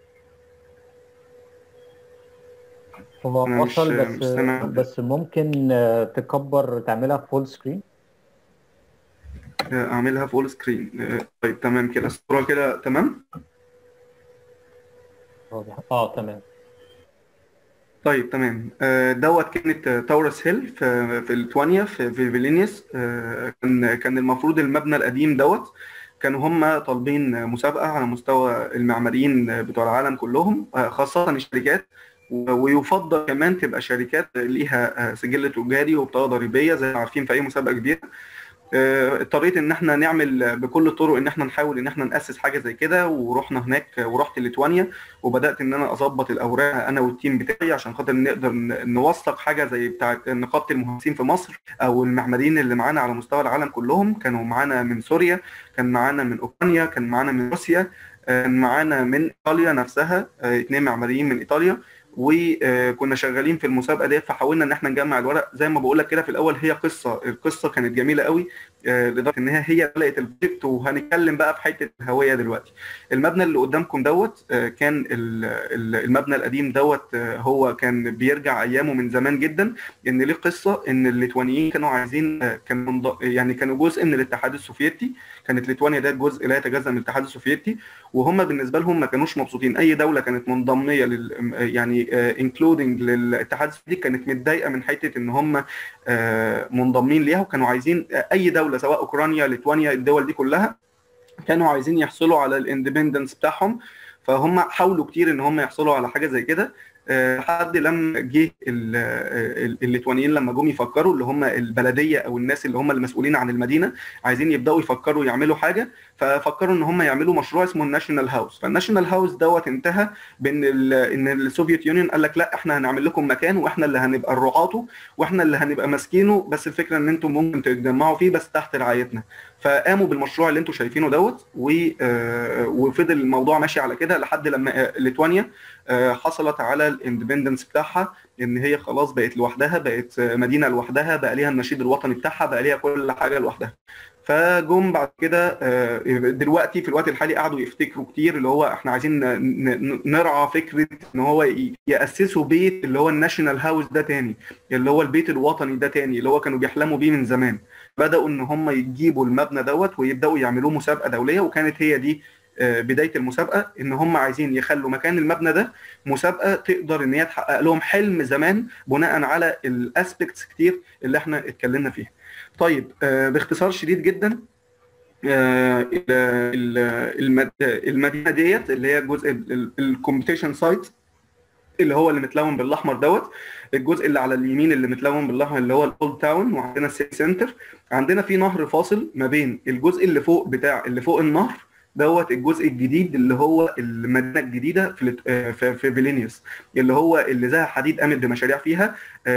هو وصل بس بس ممكن تكبر تعملها فول سكرين
اعملها فول سكرين طيب تمام كده الصوره كده تمام
اه تمام
طيب تمام دوت كانت تاورس هيل في في ليتوانيا في في فيلينيوس كان كان المفروض المبنى القديم دوت كانوا هم طالبين مسابقه على مستوى المعماريين بتوع العالم كلهم خاصه الشركات ويفضل كمان تبقى شركات ليها سجل تجاري وبطاقه ضريبيه زي ما عارفين في اي مسابقه كبيره اضطريت ان احنا نعمل بكل الطرق ان احنا نحاول ان احنا ناسس حاجه زي كده ورحنا هناك ورحت ليتوانيا وبدات ان انا اظبط الاوراق انا والتيم بتاعي عشان خاطر نقدر نوثق حاجه زي بتاعه نقابه المهندسين في مصر او المعماريين اللي معانا على مستوى العالم كلهم كانوا معانا من سوريا كان معانا من اوكرانيا كان معانا من روسيا كان معانا من ايطاليا نفسها اثنين معماريين من ايطاليا وكنا شغالين في المسابقه ديت فحاولنا ان احنا نجمع الورق زي ما بقول لك كده في الاول هي قصه القصه كانت جميله قوي لدرجه ان هي هي لقت البروجكت وهنتكلم بقى في حته الهويه دلوقتي المبنى اللي قدامكم دوت كان المبنى القديم دوت هو كان بيرجع ايامه من زمان جدا ان ليه قصه ان الليتوانيين كانوا عايزين كان يعني كانوا جزء من الاتحاد السوفيتي كانت ليتوانيا ده جزء لا يتجزا من الاتحاد السوفيتي وهم بالنسبه لهم ما كانوش مبسوطين اي دوله كانت منضميه لل يعني يعني انكلودنج للاتحاد السوفيتي كانت متضايقه من حته ان هم منضمين ليها وكانوا عايزين اي دوله سواء اوكرانيا ليتوانيا الدول دي كلها كانوا عايزين يحصلوا على الاندبندنس بتاعهم فهم حاولوا كتير ان هم يحصلوا على حاجه زي كده لحد لما جه الليتوانيين لما جم يفكروا اللي هم البلديه او الناس اللي هم المسؤولين عن المدينه عايزين يبداوا يفكروا يعملوا حاجه ففكروا ان هم يعملوا مشروع اسمه الناشونال هاوس فالناشونال هاوس دوت انتهى بان ان السوفيت يونيون قال لك لا احنا هنعمل لكم مكان واحنا اللي هنبقى رعاته واحنا اللي هنبقى ماسكينه بس الفكره ان انتم ممكن تتجمعوا فيه بس تحت رعايتنا فقاموا بالمشروع اللي انتم شايفينه دوت وفضل الموضوع ماشي على كده لحد لما ليتوانيا حصلت على الاندبندنس بتاعها ان هي خلاص بقت لوحدها بقت مدينه لوحدها بقى ليها النشيد الوطني بتاعها بقى ليها كل حاجه لوحدها فجم بعد كده دلوقتي في الوقت الحالي قعدوا يفتكروا كتير اللي هو احنا عايزين نرعى فكره ان هو ياسسوا بيت اللي هو الناشونال هاوس ده تاني اللي هو البيت الوطني ده تاني اللي هو كانوا بيحلموا بيه من زمان بداوا ان هم يجيبوا المبنى دوت ويبداوا يعملوه مسابقه دوليه وكانت هي دي بدايه المسابقه ان هم عايزين يخلوا مكان المبنى ده مسابقه تقدر ان هي تحقق لهم حلم زمان بناء على الاسبكتس كتير اللي احنا اتكلمنا فيها. طيب باختصار شديد جدا المدينه ديت اللي هي جزء الكومبيتيشن سايت اللي هو اللي متلون بالاحمر دوت الجزء اللي على اليمين اللي متلون بالاحمر اللي هو الاولد تاون وعندنا السيتي سنتر عندنا في نهر فاصل ما بين الجزء اللي فوق بتاع اللي فوق النهر دوت الجزء الجديد اللي هو المدينه الجديده في في, في فيلينيوس اللي هو اللي زها حديد قامت بمشاريع فيها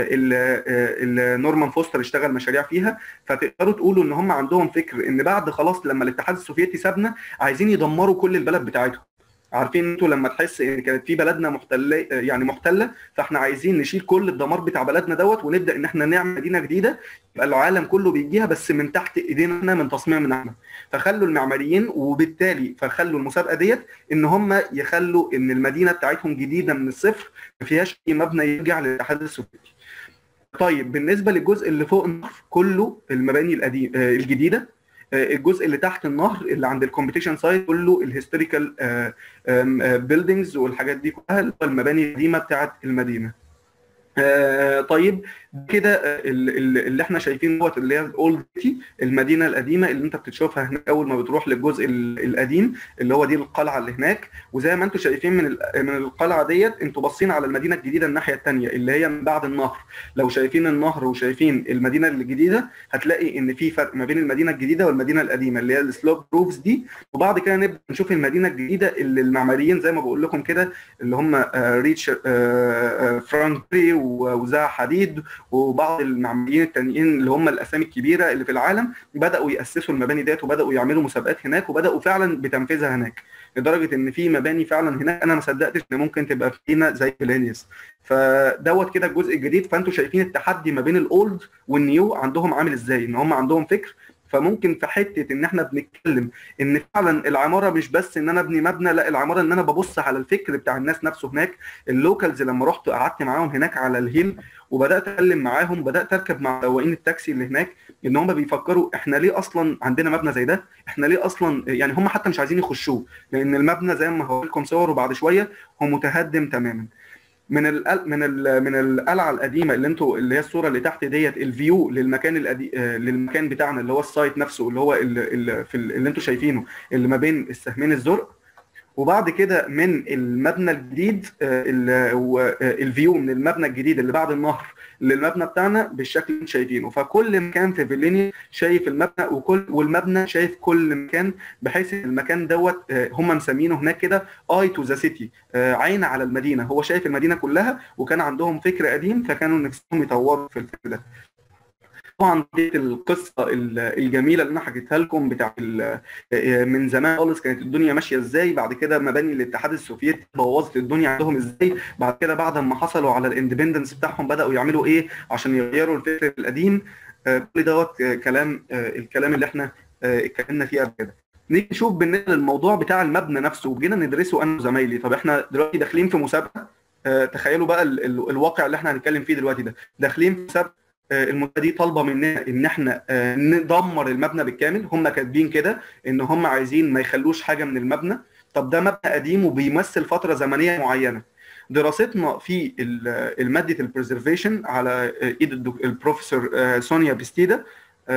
اللي نورمان فوستر اشتغل مشاريع فيها فتقدروا تقولوا ان هم عندهم فكر ان بعد خلاص لما الاتحاد السوفيتي سابنا عايزين يدمروا كل البلد بتاعتهم عارفين انتوا لما تحس ان كانت في بلدنا محتله يعني محتله فاحنا عايزين نشيل كل الدمار بتاع بلدنا دوت ونبدا ان احنا نعمل مدينه جديده يبقى العالم كله بيجيها بس من تحت ايدينا احنا من تصميمنا احنا فخلوا المعماريين وبالتالي فخلوا المسابقه ديت ان هم يخلوا ان المدينه بتاعتهم جديده من الصفر ما فيهاش اي مبنى يرجع للاتحاد السوفيتي طيب بالنسبه للجزء اللي فوق النهر كله المباني القديم الجديده الجزء اللي تحت النهر اللي عند الكومبيتيشن سايت كله الهيستوريكال بيلدينجز والحاجات دي كلها اللي هو المباني القديمه بتاعت المدينه آه طيب كده اللي احنا شايفين دوت اللي هي الاولد سيتي المدينه القديمه اللي انت بتشوفها هناك اول ما بتروح للجزء القديم اللي هو دي القلعه اللي هناك وزي ما انتم شايفين من من القلعه ديت انتوا باصين على المدينه الجديده الناحيه الثانيه اللي هي من بعد النهر لو شايفين النهر وشايفين المدينه الجديده هتلاقي ان في فرق ما بين المدينه الجديده والمدينه القديمه اللي هي السلوب روفز دي وبعد كده نبدا نشوف المدينه الجديده اللي المعماريين زي ما بقول لكم كده اللي هم ريتش فرانكري وزاع حديد وبعض المعماريين التانيين اللي هم الاسامي الكبيره اللي في العالم بداوا ياسسوا المباني ديت وبداوا يعملوا مسابقات هناك وبداوا فعلا بتنفيذها هناك لدرجه ان في مباني فعلا هناك انا ما صدقتش ان ممكن تبقى فينا زي فيلينيوس فدوت كده الجزء الجديد فانتوا شايفين التحدي ما بين الاولد والنيو عندهم عامل ازاي ان هم عندهم فكر فممكن في حته ان احنا بنتكلم ان فعلا العماره مش بس ان انا ابني مبنى لا العماره ان انا ببص على الفكر بتاع الناس نفسه هناك اللوكالز لما رحت قعدت معاهم هناك على الهيل وبدات اتكلم معاهم بدات اركب مع سواقين التاكسي اللي هناك ان هم بيفكروا احنا ليه اصلا عندنا مبنى زي ده احنا ليه اصلا يعني هم حتى مش عايزين يخشوه لان المبنى زي ما هقول لكم صوره بعد شويه هو متهدم تماما من ال من ال من القلعه القديمه اللي انتوا اللي هي الصوره اللي تحت ديت الفيو للمكان القديم للمكان بتاعنا اللي هو السايت نفسه اللي هو اللي, في اللي انتوا شايفينه اللي ما بين السهمين الزرق وبعد كده من المبنى الجديد الفيو من المبنى الجديد اللي بعد النهر للمبنى بتاعنا بالشكل اللي انتم شايفينه فكل مكان في فيلينيا شايف المبنى وكل والمبنى شايف كل مكان بحيث المكان دوت هم مسمينه هناك كده اي تو ذا سيتي عين على المدينه هو شايف المدينه كلها وكان عندهم فكر قديم فكانوا نفسهم يطوروا في الفكر ده طبعا دي القصه الجميله اللي انا حكيتها لكم بتاع من زمان خالص كانت الدنيا ماشيه ازاي بعد كده مباني الاتحاد السوفيتي بوظت الدنيا عندهم ازاي بعد كده بعد ما حصلوا على الاندبندنس بتاعهم بداوا يعملوا ايه عشان يغيروا الفكر القديم كل دوت كلام الكلام اللي احنا اتكلمنا فيه قبل كده نيجي نشوف بالنسبه للموضوع بتاع المبنى نفسه وجينا ندرسه انا وزمايلي طب احنا دلوقتي داخلين في مسابقه تخيلوا بقى الواقع اللي احنا هنتكلم فيه دلوقتي ده داخلين في مسابقه المنتدى دي طالبه مننا ان احنا ندمر المبنى بالكامل هم كاتبين كده ان هم عايزين ما يخلوش حاجه من المبنى طب ده مبنى قديم وبيمثل فتره زمنيه معينه دراستنا في الماده البريزرفيشن على ايد البروفيسور سونيا بستيدا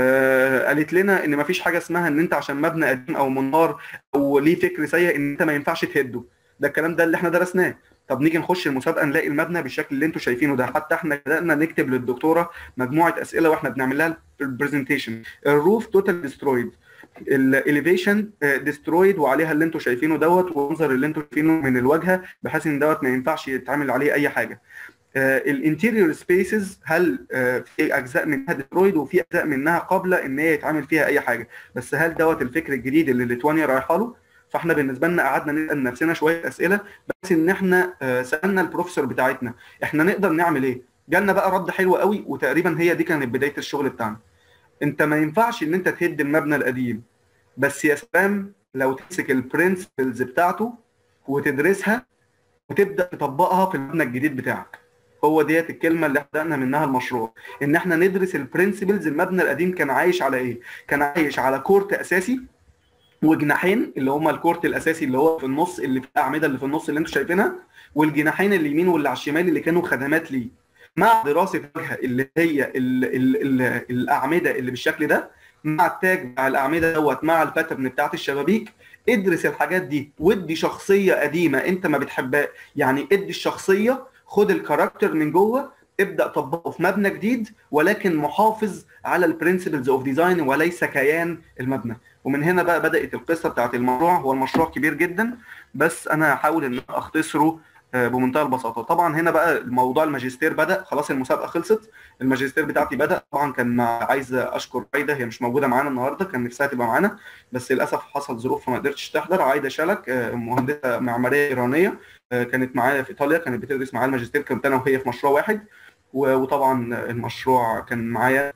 قالت لنا ان مفيش حاجه اسمها ان انت عشان مبنى قديم او منهار او ليه فكر سيء ان انت ما ينفعش تهده ده الكلام ده اللي احنا درسناه طب نيجي نخش المسابقه نلاقي المبنى بالشكل اللي انتم شايفينه ده حتى احنا بدانا نكتب للدكتوره مجموعه اسئله واحنا بنعمل لها البرزنتيشن الروف توتال ديسترويد الاليفيشن ديسترويد وعليها اللي انتم شايفينه دوت والمنظر اللي انتم شايفينه من الواجهه بحيث ان دوت ما ينفعش يتعمل عليه اي حاجه الانتيريور سبيسز هل في اجزاء منها ديسترويد وفي اجزاء منها قابله ان هي يتعمل فيها اي حاجه بس هل دوت الفكر الجديد اللي ليتوانيا رايحه له فاحنا بالنسبه لنا قعدنا نسال نفسنا شويه اسئله بس ان احنا سالنا البروفيسور بتاعتنا احنا نقدر نعمل ايه جالنا بقى رد حلو قوي وتقريبا هي دي كانت بدايه الشغل بتاعنا انت ما ينفعش ان انت تهد المبنى القديم بس يا سلام لو تمسك البرنسبلز بتاعته وتدرسها وتبدا تطبقها في المبنى الجديد بتاعك هو ديت الكلمه اللي بدانا منها المشروع ان احنا ندرس البرنسبلز المبنى القديم كان عايش على ايه كان عايش على كورت اساسي وجناحين اللي هما الكورت الاساسي اللي هو في النص اللي في الاعمده اللي في النص اللي انتم شايفينها والجناحين اليمين واللي على الشمال اللي كانوا خدمات ليه مع دراسه الواجهه اللي هي ال ال ال الاعمده اللي بالشكل ده مع التاج بتاع الاعمده دوت مع الباترن بتاعت الشبابيك ادرس الحاجات دي وادي شخصيه قديمه انت ما بتحبها يعني ادي الشخصيه خد الكاركتر من جوه ابدا طبقه في مبنى جديد ولكن محافظ على البرنسبلز اوف ديزاين وليس كيان المبنى ومن هنا بقى بدات القصه بتاعت المشروع هو المشروع كبير جدا بس انا هحاول ان اختصره بمنتهى البساطه طبعا هنا بقى موضوع الماجستير بدا خلاص المسابقه خلصت الماجستير بتاعتي بدا طبعا كان عايز اشكر عايده هي مش موجوده معانا النهارده كان نفسها تبقى معانا بس للاسف حصل ظروف فما قدرتش تحضر عايده شلك مهندسه معماريه ايرانيه كانت معايا في ايطاليا كانت بتدرس معايا الماجستير كنت انا وهي في مشروع واحد وطبعا المشروع كان معايا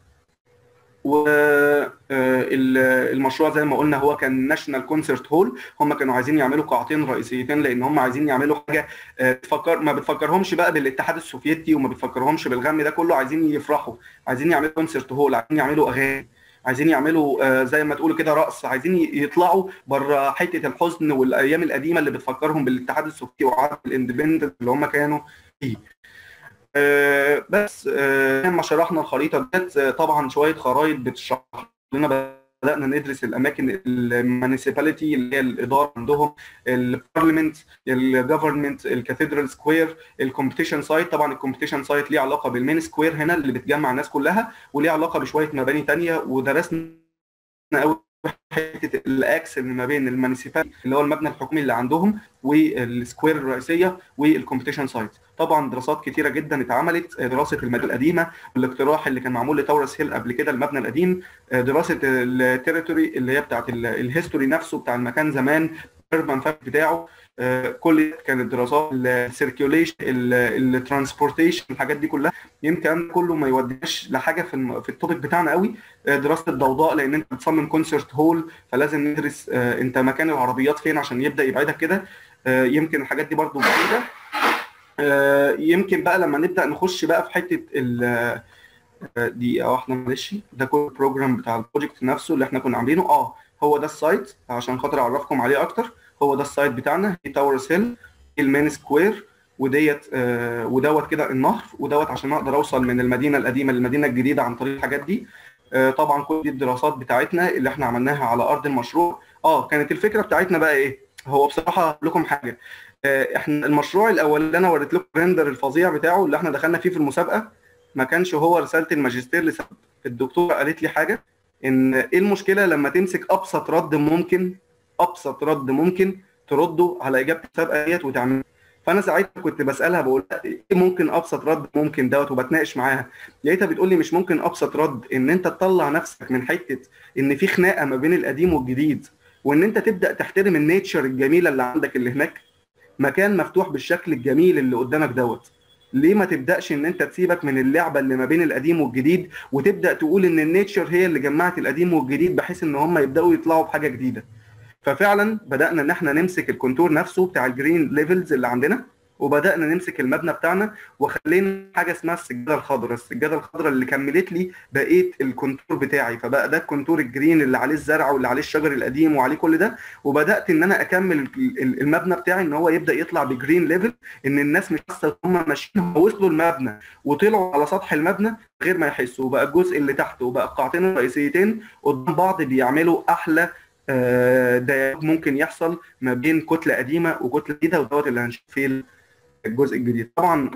والمشروع زي ما قلنا هو كان ناشونال كونسرت هول هم كانوا عايزين يعملوا قاعتين رئيسيتين لان هم عايزين يعملوا حاجه تفكر ما بتفكرهمش بقى بالاتحاد السوفيتي وما بتفكرهمش بالغم ده كله عايزين يفرحوا عايزين يعملوا كونسرت هول عايزين يعملوا اغاني عايزين يعملوا زي ما تقولوا كده رقص عايزين يطلعوا بره حته الحزن والايام القديمه اللي بتفكرهم بالاتحاد السوفيتي وعهد الاندبندنت اللي هم كانوا فيه آه بس آه لما شرحنا الخريطه ديت طبعا شويه خرايط بتشرح لنا بدانا ندرس الاماكن المانيسيباليتي اللي هي الاداره عندهم البارلمنت الجفرمنت الكاثيدرال سكوير الكومبيتيشن سايت طبعا الكومبيتيشن سايت ليه علاقه بالمين سكوير هنا اللي بتجمع الناس كلها وليه علاقه بشويه مباني ثانيه ودرسنا قوي حته الاكس اللي ما بين المانيسيبال اللي هو المبنى الحكومي اللي عندهم والسكوير الرئيسيه والكومبيتيشن سايت طبعا دراسات كتيره جدا اتعملت دراسه المدينه القديمه والاقتراح اللي كان معمول لتورس هيل قبل كده المبنى القديم دراسه التريتوري اللي هي بتاعت الهيستوري نفسه بتاع المكان زمان الاربان فاكت بتاعه كل كانت دراسات السيركيوليشن الترانسبورتيشن الحاجات دي كلها يمكن كله ما يوديناش لحاجه في في التوبيك بتاعنا قوي دراسه الضوضاء لان انت بتصمم كونسرت هول فلازم ندرس انت مكان العربيات فين عشان يبدا يبعدك كده يمكن الحاجات دي برضو بعيده يمكن بقى لما نبدا نخش بقى في حته ال دقيقه واحده معلش ده كل البروجرام بتاع البروجكت نفسه اللي احنا كنا عاملينه اه هو ده السايت عشان خاطر اعرفكم عليه اكتر هو ده السايت بتاعنا دي تاورس هيل المين سكوير وديت آه ودوت كده النهر ودوت عشان اقدر اوصل من المدينه القديمه للمدينه الجديده عن طريق الحاجات دي آه طبعا كل دي الدراسات بتاعتنا اللي احنا عملناها على ارض المشروع اه كانت الفكره بتاعتنا بقى ايه هو بصراحه اقول لكم حاجه آه احنا المشروع الاول اللي انا وريت لكم الريندر الفظيع بتاعه اللي احنا دخلنا فيه في المسابقه ما كانش هو رساله الماجستير لسبب الدكتوره قالت لي حاجه ان ايه المشكله لما تمسك ابسط رد ممكن ابسط رد ممكن ترده على اجابه المسابقه ديت وتعمله فانا ساعتها كنت بسالها بقول ايه ممكن ابسط رد ممكن دوت وبتناقش معاها لقيتها بتقول لي مش ممكن ابسط رد ان انت تطلع نفسك من حته ان في خناقه ما بين القديم والجديد وان انت تبدا تحترم النيتشر الجميله اللي عندك اللي هناك مكان مفتوح بالشكل الجميل اللي قدامك دوت ليه ما تبداش ان انت تسيبك من اللعبه اللي ما بين القديم والجديد وتبدا تقول ان النيتشر هي اللي جمعت القديم والجديد بحيث ان هم يبداوا يطلعوا بحاجه جديده ففعلا بدانا ان احنا نمسك الكونتور نفسه بتاع الجرين ليفلز اللي عندنا وبدانا نمسك المبنى بتاعنا وخلينا حاجه اسمها السجاده الخضراء السجاده الخضراء اللي كملت لي بقيه الكونتور بتاعي فبقى ده الكونتور الجرين اللي عليه الزرع واللي عليه الشجر القديم وعليه كل ده وبدات ان انا اكمل المبنى بتاعي ان هو يبدا يطلع بجرين ليفل ان الناس مش حاسه هم ماشيين وصلوا المبنى وطلعوا على سطح المبنى غير ما يحسوا وبقى الجزء اللي تحت وبقى القاعتين الرئيسيتين قدام بعض بيعملوا احلى ديالوج ممكن يحصل ما بين كتله قديمه وكتله جديده ودوت اللي هنشوف فيه الجزء الجديد طبعا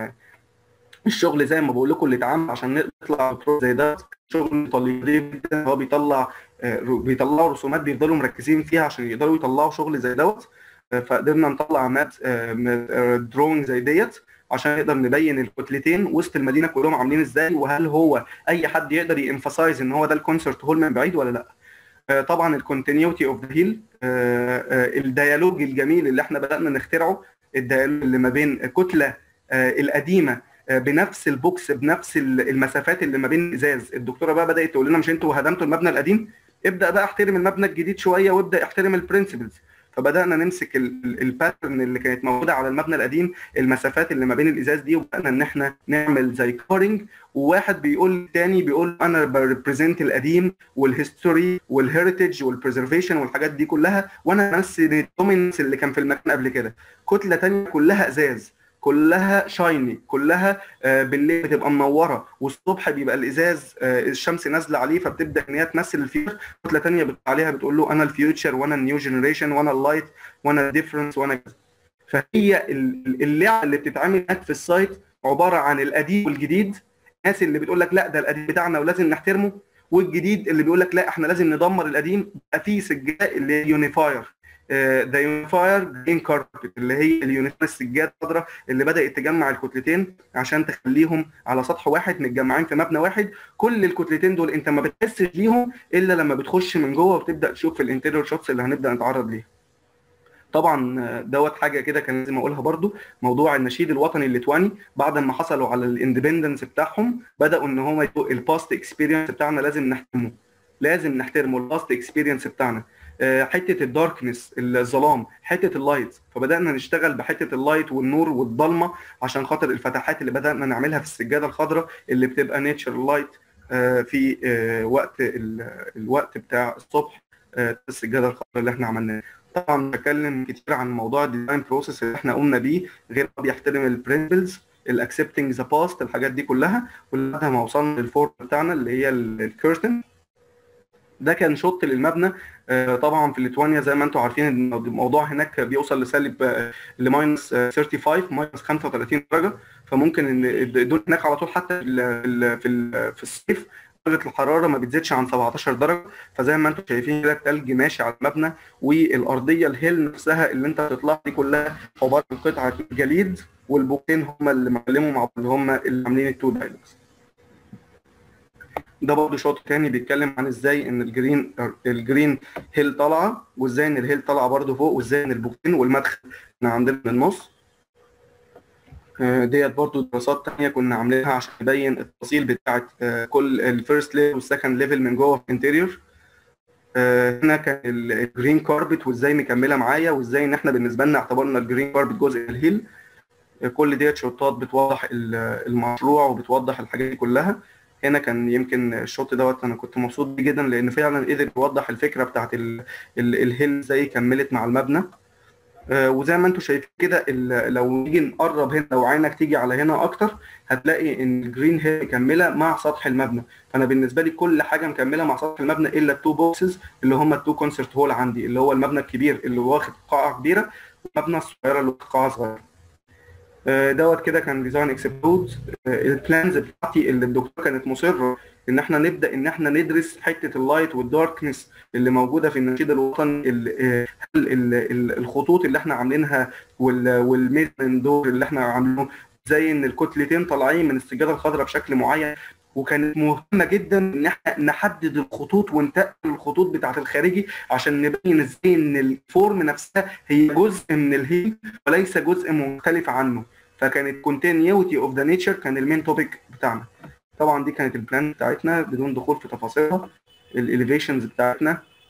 الشغل زي ما بقول لكم اللي اتعمل عشان نطلع زي ده شغل طليب جدا هو بيطلع بيطلعوا رسومات بيفضلوا مركزين فيها عشان يقدروا يطلعوا شغل زي دوت فقدرنا نطلع مات دروينج زي ديت عشان نقدر نبين الكتلتين وسط المدينه كلهم عاملين ازاي وهل هو اي حد يقدر ينفسايز ان هو ده الكونسرت هول من بعيد ولا لا طبعا الكونتينيوتي اوف ذا هيل الديالوج الجميل اللي احنا بدانا نخترعه الديالوج اللي ما بين الكتله القديمه بنفس البوكس بنفس المسافات اللي ما بين الازاز الدكتوره بقى بدات تقول لنا مش انتوا هدمتوا المبنى القديم ابدا بقى احترم المبنى الجديد شويه وابدا احترم البرنسبلز فبدانا نمسك الباترن اللي كانت موجوده على المبنى القديم المسافات اللي ما بين الازاز دي وبدانا ان احنا نعمل زي كارنج وواحد بيقول للتاني بيقول انا بريبريزنت القديم والهيستوري والهيريتج والبريزرفيشن والحاجات دي كلها وانا بمثل الدوميننس اللي كان في المكان قبل كده كتله ثانيه كلها ازاز كلها شايني كلها بالليل بتبقى منوره والصبح بيبقى الازاز الشمس نازله عليه فبتبدا ان هي تمثل الفيوتشر كتله ثانيه بتبقى عليها بتقول له انا الفيوتشر وانا النيو جنريشن وانا اللايت وانا الديفرنس وانا كذا فهي اللعبه اللي بتتعمل هناك في السايت عباره عن القديم والجديد الناس اللي بتقول لك لا ده القديم بتاعنا ولازم نحترمه والجديد اللي بيقول لك لا احنا لازم ندمر القديم بقى فيه سجاده اللي هي يونيفاير ذا يونيفاير جرين كاربت اللي هي اليونيفاير السجاد الخضراء اللي بدات تجمع الكتلتين عشان تخليهم على سطح واحد متجمعين في مبنى واحد كل الكتلتين دول انت ما بتحسش ليهم الا لما بتخش من جوه وتبدا تشوف في الانتيريور شوتس اللي هنبدا نتعرض ليها طبعا دوت حاجه كده كان لازم اقولها برضو موضوع النشيد الوطني الليتواني بعد ما حصلوا على الاندبندنس بتاعهم بداوا ان هم الباست اكسبيرينس بتاعنا لازم نحترمه لازم نحترمه الباست اكسبيرينس بتاعنا حته الداركنس الظلام حته اللايت فبدانا نشتغل بحته اللايت والنور والضلمه عشان خاطر الفتحات اللي بدانا نعملها في السجاده الخضراء اللي بتبقى نيتشر لايت في وقت الوقت بتاع الصبح السجاده الخضراء اللي احنا عملناها طبعا بتكلم كتير عن موضوع الديزاين بروسيس اللي احنا قمنا بيه غير ما بيحترم البرنسبلز الاكسبتنج ذا باست الحاجات دي كلها ولحد ما وصلنا للفورم بتاعنا اللي هي الكيرتن ده كان شوط للمبنى طبعا في ليتوانيا زي ما انتم عارفين ان الموضوع هناك بيوصل لسالب لماينس 35 ماينس 35 درجه فممكن ان دول هناك على طول حتى في في الصيف درجه الحراره ما بتزيدش عن 17 درجه فزي ما انتم شايفين كده التلج ماشي على المبنى والارضيه الهيل نفسها اللي انت بتطلع دي كلها عباره عن قطعه جليد والبوكين هم اللي معلموا مع اللي هم اللي عاملين التو دايلوجز ده برضه شوط تاني بيتكلم عن ازاي ان الجرين الجرين هيل طالعه وازاي ان الهيل طالعه برضه فوق وازاي ان البوكين والمدخل كنا عندنا من النص ديت برضه دراسات تانية كنا عاملينها عشان نبين التفاصيل بتاعت كل الفيرست ليفل والسكند ليفل من جوه في الانتيريور هنا كان الجرين كاربت وازاي نكملها معايا وازاي ان احنا بالنسبه لنا اعتبرنا الجرين كاربت جزء الهيل كل ديت شوطات بتوضح المشروع وبتوضح الحاجات دي كلها هنا كان يمكن الشوط دوت انا كنت مبسوط بيه جدا لان فعلا قدر يوضح الفكره بتاعت الهيل ازاي كملت مع المبنى آه وزي ما انتم شايفين كده لو نيجي نقرب هنا لو عينك تيجي على هنا اكتر هتلاقي ان الجرين هيل مكمله مع سطح المبنى فانا بالنسبه لي كل حاجه مكمله مع سطح المبنى الا التو بوكسز اللي هم التو كونسرت هول عندي اللي هو المبنى الكبير اللي واخد قاعه كبيره والمبنى الصغيره اللي واخد قاعه صغيره دوت كده كان ديزاين اكسبلود البلانز بتاعتي اللي الدكتور كانت مصره ان احنا نبدا ان احنا ندرس حته اللايت والداركنس اللي موجوده في النشيد الوطني الخطوط اللي احنا عاملينها والميزن دور اللي احنا عاملينه زي ان الكتلتين طالعين من السجاده الخضراء بشكل معين وكانت مهمه جدا ان احنا نحدد الخطوط وننتقل الخطوط بتاعه الخارجي عشان نبين ازاي ان الفورم نفسها هي جزء من الهيل وليس جزء مختلف عنه فكانت كونتينيوتي اوف ذا نيتشر كان المين توبيك بتاعنا طبعا دي كانت البلان بتاعتنا بدون دخول في تفاصيلها الاليفيشنز بتاعتنا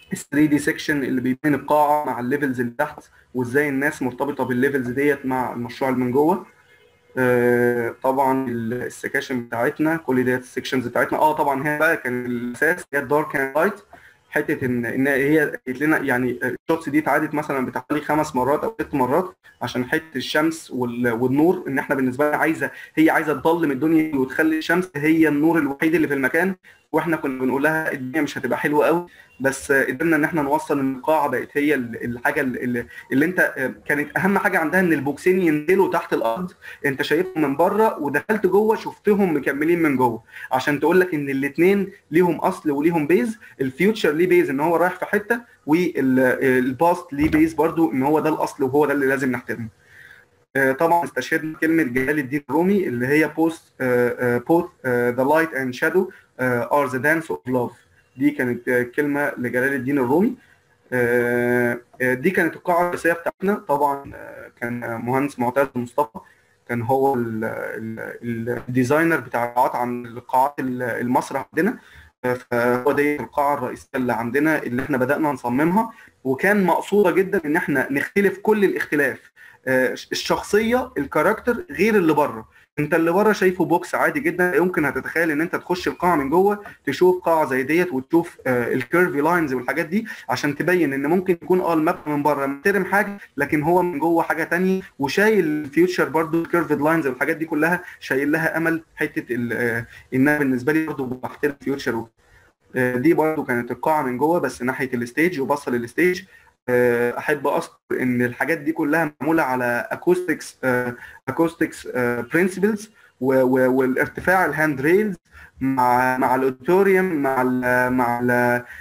ال 3 دي سيكشن اللي بيبين القاعه مع الليفلز اللي تحت وازاي الناس مرتبطه بالليفلز ديت مع المشروع اللي من جوه آه، طبعا السكاشن بتاعتنا كل ديت السكشنز بتاعتنا اه طبعا هي بقى كان الاساس هي الدارك اند لايت حته ان ان هي قالت لنا يعني الشوتس دي اتعادت مثلا بتاع حوالي خمس مرات او ست مرات عشان حته الشمس وال- والنور ان احنا بالنسبه لنا عايزه هي عايزه تضلم الدنيا وتخلي الشمس هي النور الوحيد اللي في المكان واحنا كنا بنقول لها الدنيا مش هتبقى حلوه قوي بس قدرنا ان احنا نوصل ان القاعه بقت هي ال- الحاجه اللي, اللي انت كانت اهم حاجه عندها ان البوكسين ينزلوا تحت الارض انت شايفهم من بره ودخلت جوه شفتهم مكملين من جوه عشان تقول لك ان الاثنين ليهم اصل وليهم بيز الفيوتشر ليه بيز ان هو رايح في حته والباست ليه بيز برضو ان هو ده الاصل وهو ده اللي لازم نحترمه آه، طبعا استشهدنا كلمه جلال الدين الرومي اللي هي بوست بوت ذا لايت اند شادو ار ذا دانس اوف لاف دي كانت آه، كلمه لجلال الدين الرومي آه، آه، دي كانت القاعه الرئيسيه بتاعتنا طبعا آه، كان مهندس معتز مصطفى كان هو ال- ال- الديزاينر بتاع القاعات عن القاعات ال- المسرح عندنا آه، فهو دي القاعه الرئيسيه اللي عندنا اللي احنا بدانا نصممها وكان مقصوده جدا ان احنا نختلف كل الاختلاف آه، الشخصيه الكاركتر غير اللي بره انت اللي بره شايفه بوكس عادي جدا يمكن هتتخيل ان انت تخش القاعه من جوه تشوف قاعه زي ديت وتشوف الكيرفي لاينز والحاجات دي عشان تبين ان ممكن يكون اه الماب من بره محترم حاجه لكن هو من جوه حاجه تانية وشايل الفيوتشر برضو الكيرفد لاينز والحاجات دي كلها شايل لها امل حته ال- آه، انها بالنسبه لي برضو بحترم فيوتشر دي برضو كانت القاعه من جوه بس ناحيه الستيج وبصل للستيج آه، احب اذكر ان الحاجات دي كلها معموله على اكوستكس اكوستكس برنسبلز والارتفاع الهاند ريلز مع مع الاوديتوريوم مع ال مع ال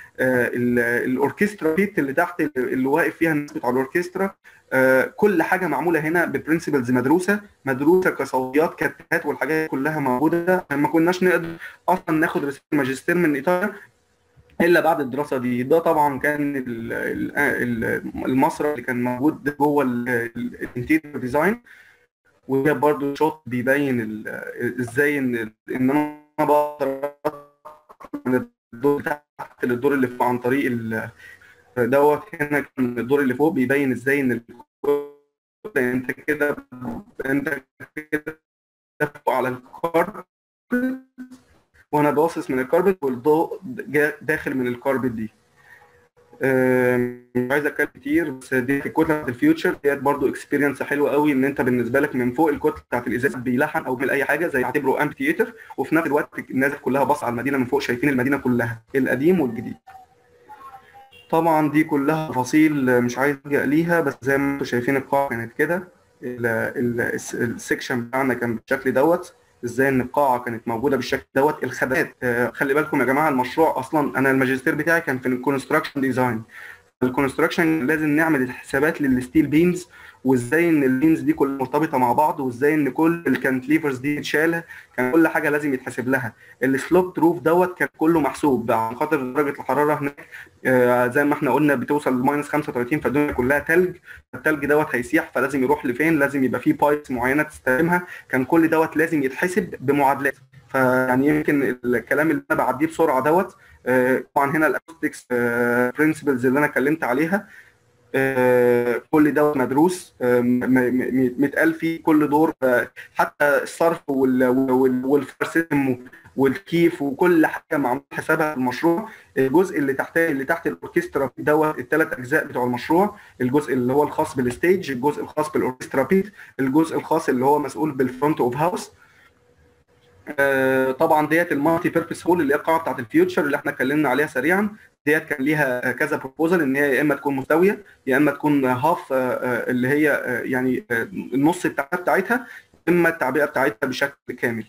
الاوركسترا بيت اللي تحت اللي واقف فيها الناس بتوع الاوركسترا آه، كل حاجه معموله هنا ببرنسبلز مدروسه مدروسه كصوتيات كتات والحاجات دي كلها موجوده ما كناش نقدر اصلا ناخد رساله ماجستير من ايطاليا الا بعد الدراسه دي ده طبعا كان ال- ال- ال- المسرح اللي كان موجود جوه الانتيريور ديزاين وهي برضو شوت بيبين ال- ازاي ان ان انا بقدر أطلع من الدور تحت للدور اللي فوق عن طريق ال- دوت هنا كان الدور اللي فوق بيبين ازاي ان ال- انت كده انت كده فوق على الكاربت وانا باصص من الكاربت والضوء جا- داخل من الكاربت دي آم، مش عايز اتكلم كتير بس دي الكتله بتاعت الفيوتشر ديت برضو اكسبيرينس حلوه قوي ان انت بالنسبه لك من فوق الكتله بتاعت الازاز بيلحن او بيعمل اي حاجه زي اعتبره امب ثياتر وفي نفس الوقت الناس كلها باصه على المدينه من فوق شايفين المدينه كلها القديم والجديد طبعا دي كلها تفاصيل مش عايز الجا ليها بس زي ما انتم شايفين القاعه كانت كده ال- ال- الس- السكشن بتاعنا كان بالشكل دوت ازاي ان القاعه كانت موجوده بالشكل دوت الخدمات آه، خلي بالكم يا جماعه المشروع اصلا انا الماجستير بتاعي كان في الكونستراكشن ديزاين الكونستراكشن لازم نعمل الحسابات للستيل بيمز وازاي ان البيمز دي كلها مرتبطه مع بعض وازاي ان كل الكانتليفرز دي تتشال كان كل حاجه لازم يتحسب لها السلوب روف دوت كان كله محسوب عشان خاطر درجه الحراره هناك آه، زي ما احنا قلنا بتوصل لماينس 35 فالدنيا كلها تلج التلج دوت هيسيح فلازم يروح لفين لازم يبقى فيه بايبس معينه تستخدمها كان كل دوت لازم يتحسب بمعادلات فيعني يمكن الكلام اللي انا بعديه بسرعه دوت آه، طبعا هنا الاكوستكس برنسبلز اللي انا اتكلمت عليها آه، كل دوت مدروس آه، م- م- متقال فيه كل دور آه، حتى الصرف وال- وال- والفرسم والكيف وكل حاجه معمول حسابها في المشروع الجزء اللي تحت اللي تحت الاوركسترا دوت الثلاث اجزاء بتوع المشروع الجزء اللي هو الخاص بالستيج الجزء الخاص بالاوركسترا بيت الجزء الخاص اللي هو مسؤول بالفرونت اوف هاوس آه، طبعا ديت المالتي بيربس هول اللي هي القاعه بتاعت الفيوتشر اللي احنا اتكلمنا عليها سريعا ديت كان ليها كذا بروبوزل ان هي يا اما تكون مستويه يا اما تكون هاف اللي هي آه، يعني آه، النص بتاعتها بتاعتها اما التعبئه بتاعتها بشكل كامل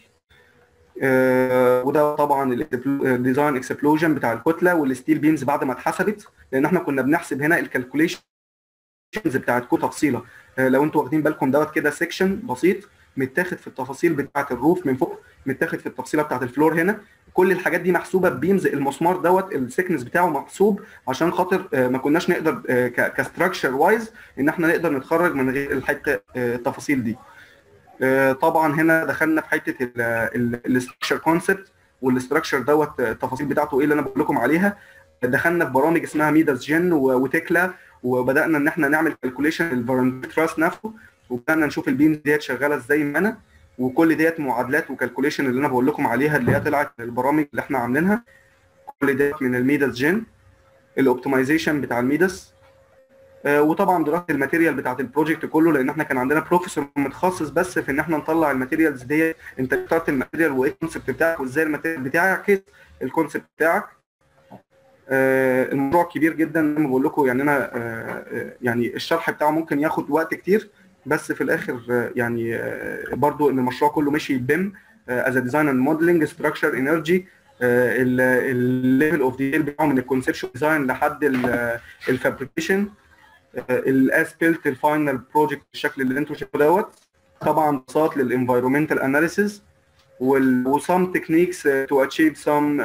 آه، وده طبعا الديزاين اكسبلوجن بتاع الكتله والستيل بيمز بعد ما اتحسبت لان احنا كنا بنحسب هنا الكالكوليشنز بتاعت كل تفصيله آه، لو انتوا واخدين بالكم دوت كده سيكشن بسيط متاخد في التفاصيل بتاعت الروف من فوق متاخد في التفصيله بتاعت الفلور هنا كل الحاجات دي محسوبه ببيمز المسمار دوت السكنس بتاعه محسوب عشان خاطر آه، ما كناش نقدر كستراكشر وايز ان احنا نقدر نتخرج من غير الحته آه، التفاصيل دي آه، طبعا هنا دخلنا في حته الاستراكشر كونسبت والاستراكشر دوت آه، التفاصيل بتاعته ايه اللي انا بقول لكم عليها دخلنا في برامج اسمها ميداس جن وتكلا وبدانا ان احنا نعمل كالكوليشن للفارنتراس نفسه وبدانا نشوف البيمز ديت شغاله ازاي معانا وكل ديت معادلات وكالكوليشن اللي انا بقول لكم عليها اللي هي طلعت من البرامج اللي احنا عاملينها كل ديت من الميداس جن الاوبتمايزيشن بتاع الميداس آه وطبعا دراسه الماتيريال بتاعت البروجكت كله لان احنا كان عندنا بروفيسور متخصص بس في ان احنا نطلع الماتيريالز دي انت اخترت الماتيريال وايه الكونسيبت بتاعك وازاي الماتيريال بتاعك الكونسيبت بتاعك آه الموضوع كبير جدا زي ما بقول لكم يعني انا آه يعني الشرح بتاعه ممكن ياخد وقت كتير بس في الاخر يعني برضو ان المشروع كله مشي بيم از ديزاين اند موديلنج ستراكشر انرجي الليفل اوف ديتيل بتاعه من الكونسبشن ديزاين لحد الفابريكيشن الاس بيلت الفاينل بروجكت بالشكل اللي انتم شايفوه دوت طبعا بساط للانفايرمنتال اناليسيز وسام تكنيكس تو اتشيف سام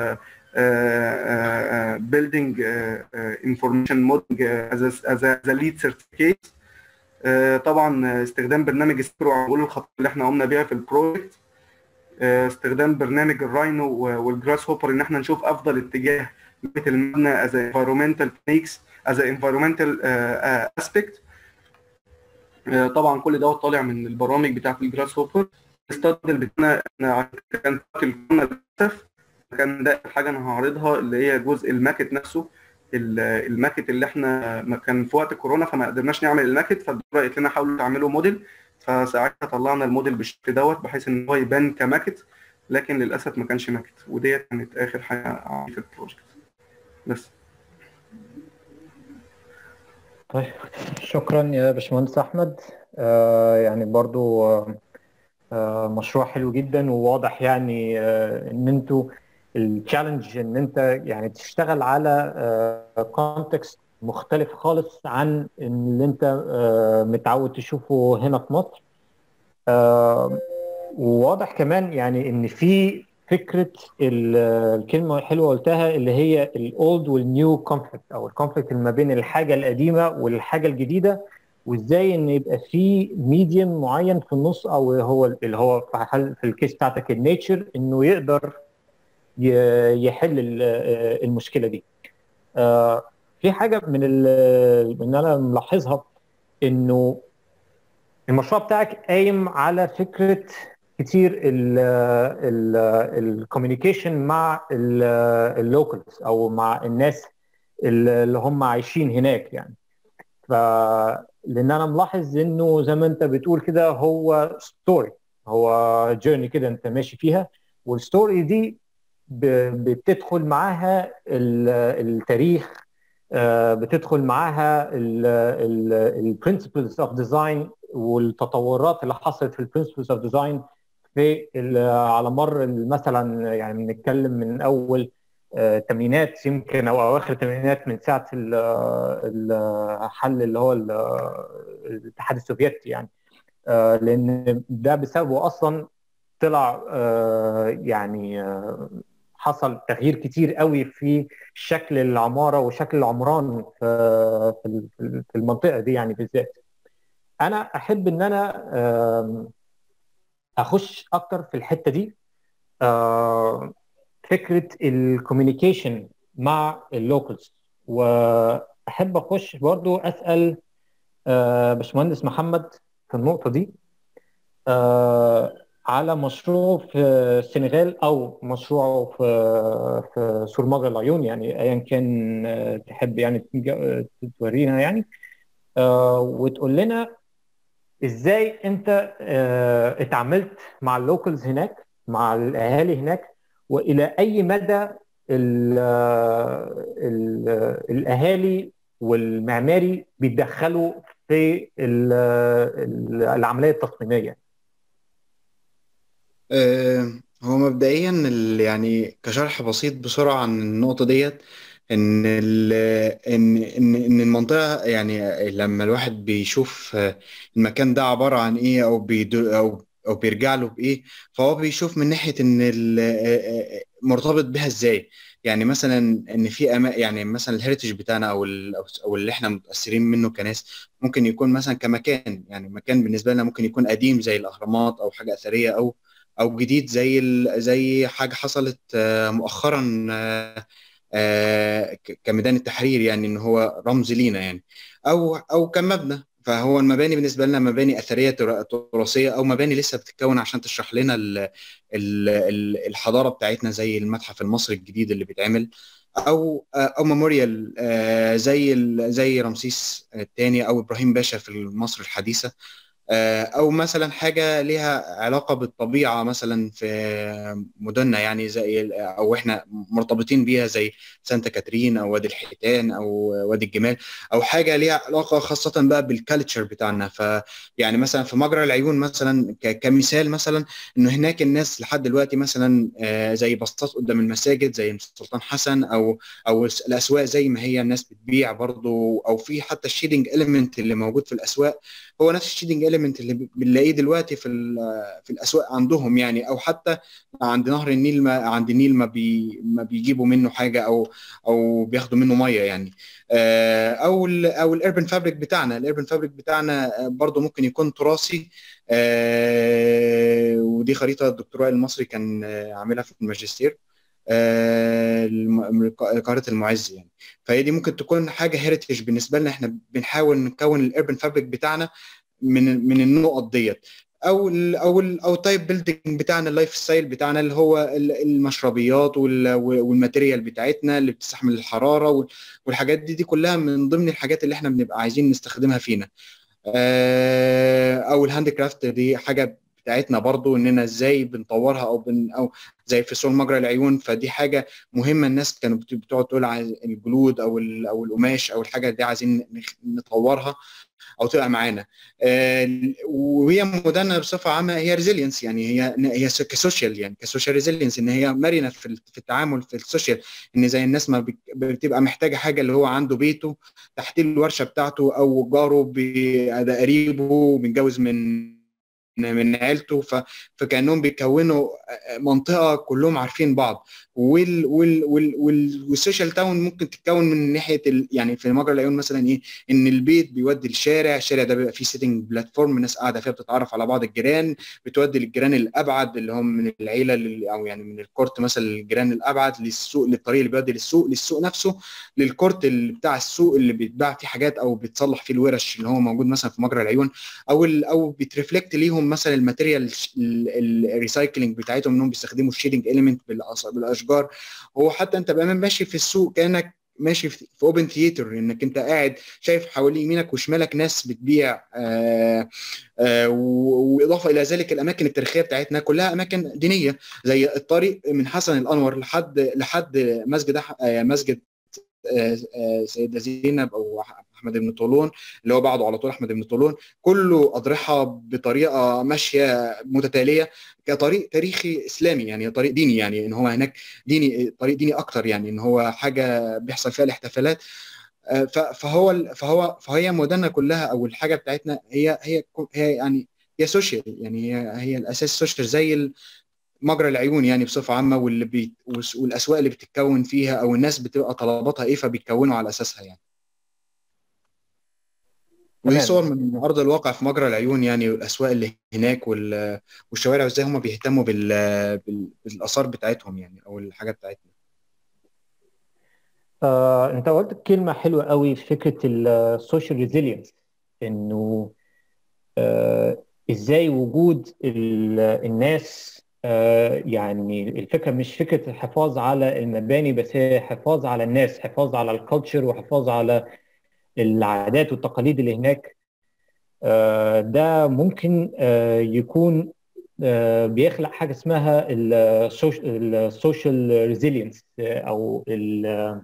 building information modeling as a, as a, as a lead certificate طبعا استخدام برنامج سبرو على الخطوات اللي احنا قمنا بيها في البروجكت استخدام برنامج الراينو والجراس هوبر ان احنا نشوف افضل اتجاه المبنى از environmental techniques از environmental اسبيكت طبعا كل دوت طالع من البرامج بتاعت الجراس هوبر الستادل بتاعنا احنا كان الكورونا للاسف كان ده الحاجه انا هعرضها اللي هي جزء الماكت نفسه الماكت اللي احنا ما كان في وقت كورونا فما قدرناش نعمل الماكت فالدكتوره قالت لنا حاولوا تعملوا موديل فساعتها طلعنا الموديل بالشكل دوت بحيث ان هو يبان كماكت لكن للاسف ما كانش ماكت وديت كانت اخر حاجه في البروجكت بس
طيب شكرا يا باشمهندس احمد آه يعني برضو آه مشروع حلو جدا وواضح يعني آه ان انتوا التشالنج ان انت يعني تشتغل على كونتكست مختلف خالص عن اللي انت متعود تشوفه هنا في مصر وواضح كمان يعني ان في فكره الكلمه الحلوه قلتها اللي هي الاولد والنيو كونفليكت او الكونفليكت ما بين الحاجه القديمه والحاجه الجديده وازاي ان يبقى في ميديم معين في النص او هو اللي هو في حل في الكيس بتاعتك النيتشر انه يقدر يحل المشكله دي. في حاجه من اللي انا ملاحظها انه المشروع بتاعك قايم على فكره كتير الكوميونيكيشن مع اللوكالز او مع الناس اللي هم عايشين هناك يعني ف لان انا ملاحظ انه زي ما انت بتقول كده هو ستوري هو جيرني كده انت ماشي فيها والستوري دي بتدخل معاها التاريخ بتدخل معاها البرنسبلز اوف ديزاين والتطورات اللي حصلت في البرنسبلز اوف ديزاين في على مر مثلا يعني بنتكلم من اول الثمانينات يمكن او اواخر الثمانينات من ساعه الحل اللي هو الاتحاد السوفيتي يعني لان ده بسببه اصلا طلع يعني حصل تغيير كتير قوي في شكل العماره وشكل العمران في في المنطقه دي يعني بالذات انا احب ان انا اخش اكتر في الحته دي فكره الكوميونيكيشن مع اللوكلز واحب اخش برضو اسال باشمهندس محمد في النقطه دي على مشروع في السنغال او مشروع في في سور مجرى العيون يعني ايا كان تحب يعني تورينا يعني وتقول لنا ازاي انت اتعاملت مع اللوكلز هناك مع الاهالي هناك والى اي مدى ال ال الاهالي والمعماري بيتدخلوا في العمليه التصميميه
هو مبدئيا يعني كشرح بسيط بسرعة عن النقطة ديت إن إن إن إن المنطقة يعني لما الواحد بيشوف المكان ده عبارة عن إيه أو بيدو أو أو بيرجع له بإيه فهو بيشوف من ناحية إن مرتبط بها إزاي يعني مثلا ان في أما يعني مثلا الهيريتج بتاعنا او او اللي احنا متاثرين منه كناس ممكن يكون مثلا كمكان يعني مكان بالنسبه لنا ممكن يكون قديم زي الاهرامات او حاجه اثريه او او جديد زي ال... زي حاجه حصلت مؤخرا كميدان التحرير يعني ان هو رمز لينا يعني او او كمبنى فهو المباني بالنسبه لنا مباني اثريه تراثيه او مباني لسه بتتكون عشان تشرح لنا ال ال ال الحضاره بتاعتنا زي المتحف المصري الجديد اللي بيتعمل او او ميموريال زي زي رمسيس الثاني او ابراهيم باشا في مصر الحديثه او مثلا حاجه ليها علاقه بالطبيعه مثلا في مدننا يعني زي او احنا مرتبطين بيها زي سانتا كاترين او وادي الحيتان او وادي الجمال او حاجه ليها علاقه خاصه بقى بالكالتشر بتاعنا فيعني مثلا في مجرى العيون مثلا كمثال مثلا انه هناك الناس لحد دلوقتي مثلا زي بسطات قدام المساجد زي السلطان حسن او او الاسواق زي ما هي الناس بتبيع برضه او في حتى الشيدنج اليمنت اللي موجود في الاسواق هو نفس الشيدنج اليمنت اللي بنلاقيه دلوقتي في في الاسواق عندهم يعني او حتى عند نهر النيل ما عند النيل ما بي ما بيجيبوا منه حاجه او او بياخدوا منه ميه يعني او ال او الاربن فابريك بتاعنا الاربن فابريك بتاعنا برضو ممكن يكون تراثي ودي خريطه الدكتور وائل المصري كان عاملها في الماجستير قاره المعز يعني فهي دي ممكن تكون حاجه هيريتج بالنسبه لنا احنا بنحاول نكون الاربن فابريك بتاعنا من من النقط ديت او ال او ال او تايب بيلدينج بتاعنا اللايف ستايل بتاعنا اللي هو المشربيات والماتيريال بتاعتنا اللي بتستحمل الحراره والحاجات دي دي كلها من ضمن الحاجات اللي احنا بنبقى عايزين نستخدمها فينا او الهاند كرافت دي حاجه بتاعتنا برضو اننا ازاي بنطورها او بن او زي في سور مجرى العيون فدي حاجه مهمه الناس كانوا بتقعد تقول الجلود او او القماش او الحاجه دي عايزين نطورها او تبقى معانا وهي مدنه بصفه عامه هي ريزيلينس يعني هي هي كسوشيال يعني كسوشيال ريزيلينس ان هي مرنه في في التعامل في السوشيال ان زي الناس ما بتبقى محتاجه حاجه اللي هو عنده بيته تحت الورشه بتاعته او جاره ده قريبه متجوز من من عيلته فكانهم بيكونوا منطقه كلهم عارفين بعض وال وال وال وال والسوشيال تاون ممكن تتكون من ناحيه ال يعني في مجرى العيون مثلا ايه ان البيت بيودي للشارع الشارع ده بيبقى فيه سيتنج بلاتفورم الناس قاعده فيها بتتعرف على بعض الجيران بتودي للجيران الابعد اللي هم من العيله او يعني من الكورت مثلا للجيران الابعد للسوق للطريق اللي بيودي للسوق للسوق نفسه للكورت اللي بتاع السوق اللي بيتباع فيه حاجات او بيتصلح فيه الورش اللي هو موجود مثلا في مجرى العيون او ال او بيترفلكت ليهم مثلا الماتيريال الريسايكلينج بتاعتهم انهم بيستخدموا الشيدنج اليمنت بالاشجار هو حتى انت بقى ماشي في السوق كانك ماشي في اوبن ثياتر انك انت قاعد شايف حوالين يمينك وشمالك ناس بتبيع آآ آآ واضافه الى ذلك الاماكن التاريخيه بتاعتنا كلها اماكن دينيه زي الطريق من حسن الانور لحد لحد مسجد مسجد سيدة زينب او احمد بن طولون اللي هو بعده على طول احمد بن طولون كله اضرحه بطريقه ماشيه متتاليه كطريق تاريخي اسلامي يعني طريق ديني يعني ان هو هناك ديني طريق ديني اكتر يعني ان هو حاجه بيحصل فيها الاحتفالات فهو فهو فهي مدنة كلها او الحاجه بتاعتنا هي هي هي يعني هي سوشيال يعني هي هي الاساس سوشيال زي مجرى العيون يعني بصفه عامه واللي بي والاسواق اللي بتتكون فيها او الناس بتبقى طلباتها ايه فبيتكونوا على اساسها يعني ودي صور من ارض الواقع في مجرى العيون يعني والاسواق اللي هناك والشوارع وازاي هم بيهتموا بالاثار بتاعتهم يعني او الحاجه بتاعتنا
آه، انت قلت كلمه حلوه قوي في فكره السوشيال ريزيلينس انه آه، ازاي وجود الناس آه، يعني الفكره مش فكره الحفاظ على المباني بس هي حفاظ على الناس حفاظ على الكالتشر وحفاظ على العادات والتقاليد اللي هناك ده ممكن يكون بيخلق حاجه اسمها السوشيال ريزيلينس او ال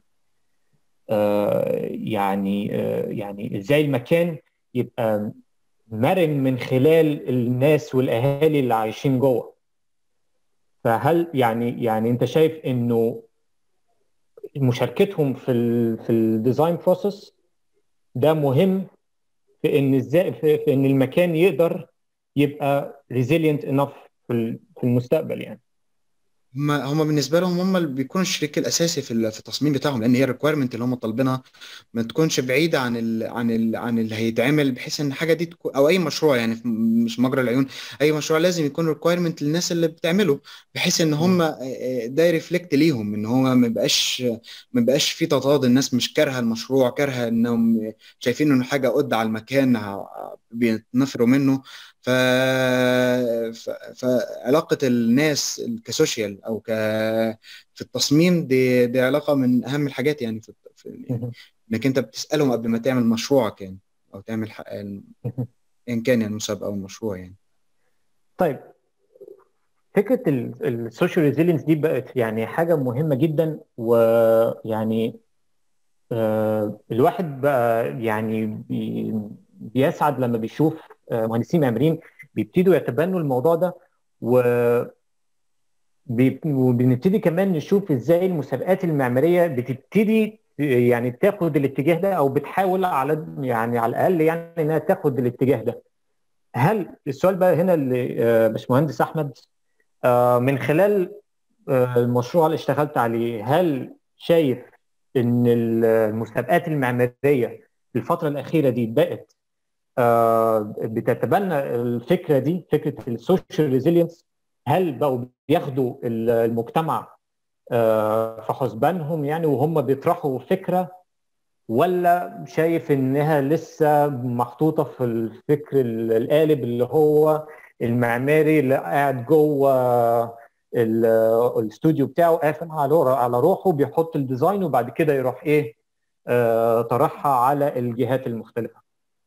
يعني يعني ازاي المكان يبقى مرن من خلال الناس والاهالي اللي عايشين جوه فهل يعني يعني انت شايف انه مشاركتهم في ال في الديزاين بروسيس ده مهم في ان ازاي في, في ان المكان يقدر يبقى resilient enough في في المستقبل يعني
هم هم بالنسبه لهم هم اللي بيكونوا الشريك الاساسي في في التصميم بتاعهم لان هي الريكويرمنت اللي هم طالبينها ما تكونش بعيده عن ال عن ال عن اللي هيتعمل بحيث ان الحاجه دي تكون او اي مشروع يعني مش مجرى العيون اي مشروع لازم يكون ريكويرمنت للناس اللي بتعمله بحيث ان هم ده يرفلكت ليهم ان هو ما يبقاش ما يبقاش في تضاد الناس مش كارهه المشروع كارهه انهم شايفين انه حاجه قد على المكان بيتنفروا منه ف... ف... فعلاقة الناس كسوشيال أو ك في التصميم دي دي علاقة من أهم الحاجات يعني في, في... إنك أنت بتسألهم قبل ما تعمل مشروعك يعني أو تعمل حق... إن كان يعني المسابقة أو المشروع يعني
طيب فكرة السوشيال ريزيلينس دي بقت يعني حاجة مهمة جدا ويعني آه الواحد بقى يعني بي... بيسعد لما بيشوف مهندسين معماريين بيبتدوا يتبنوا الموضوع ده و وبنبتدي كمان نشوف ازاي المسابقات المعماريه بتبتدي يعني تاخد الاتجاه ده او بتحاول على يعني على الاقل يعني انها تاخد الاتجاه ده. هل السؤال بقى هنا لباشمهندس احمد من خلال المشروع اللي اشتغلت عليه هل شايف ان المسابقات المعماريه في الفتره الاخيره دي بقت بتتبنى الفكره دي فكره السوشيال ريزيلينس هل بقوا بياخدوا المجتمع في حسبانهم يعني وهم بيطرحوا فكره ولا شايف انها لسه محطوطه في الفكر القالب اللي هو المعماري اللي قاعد جوه الاستوديو بتاعه قافل على على روحه بيحط الديزاين وبعد كده يروح ايه طرحها على الجهات المختلفه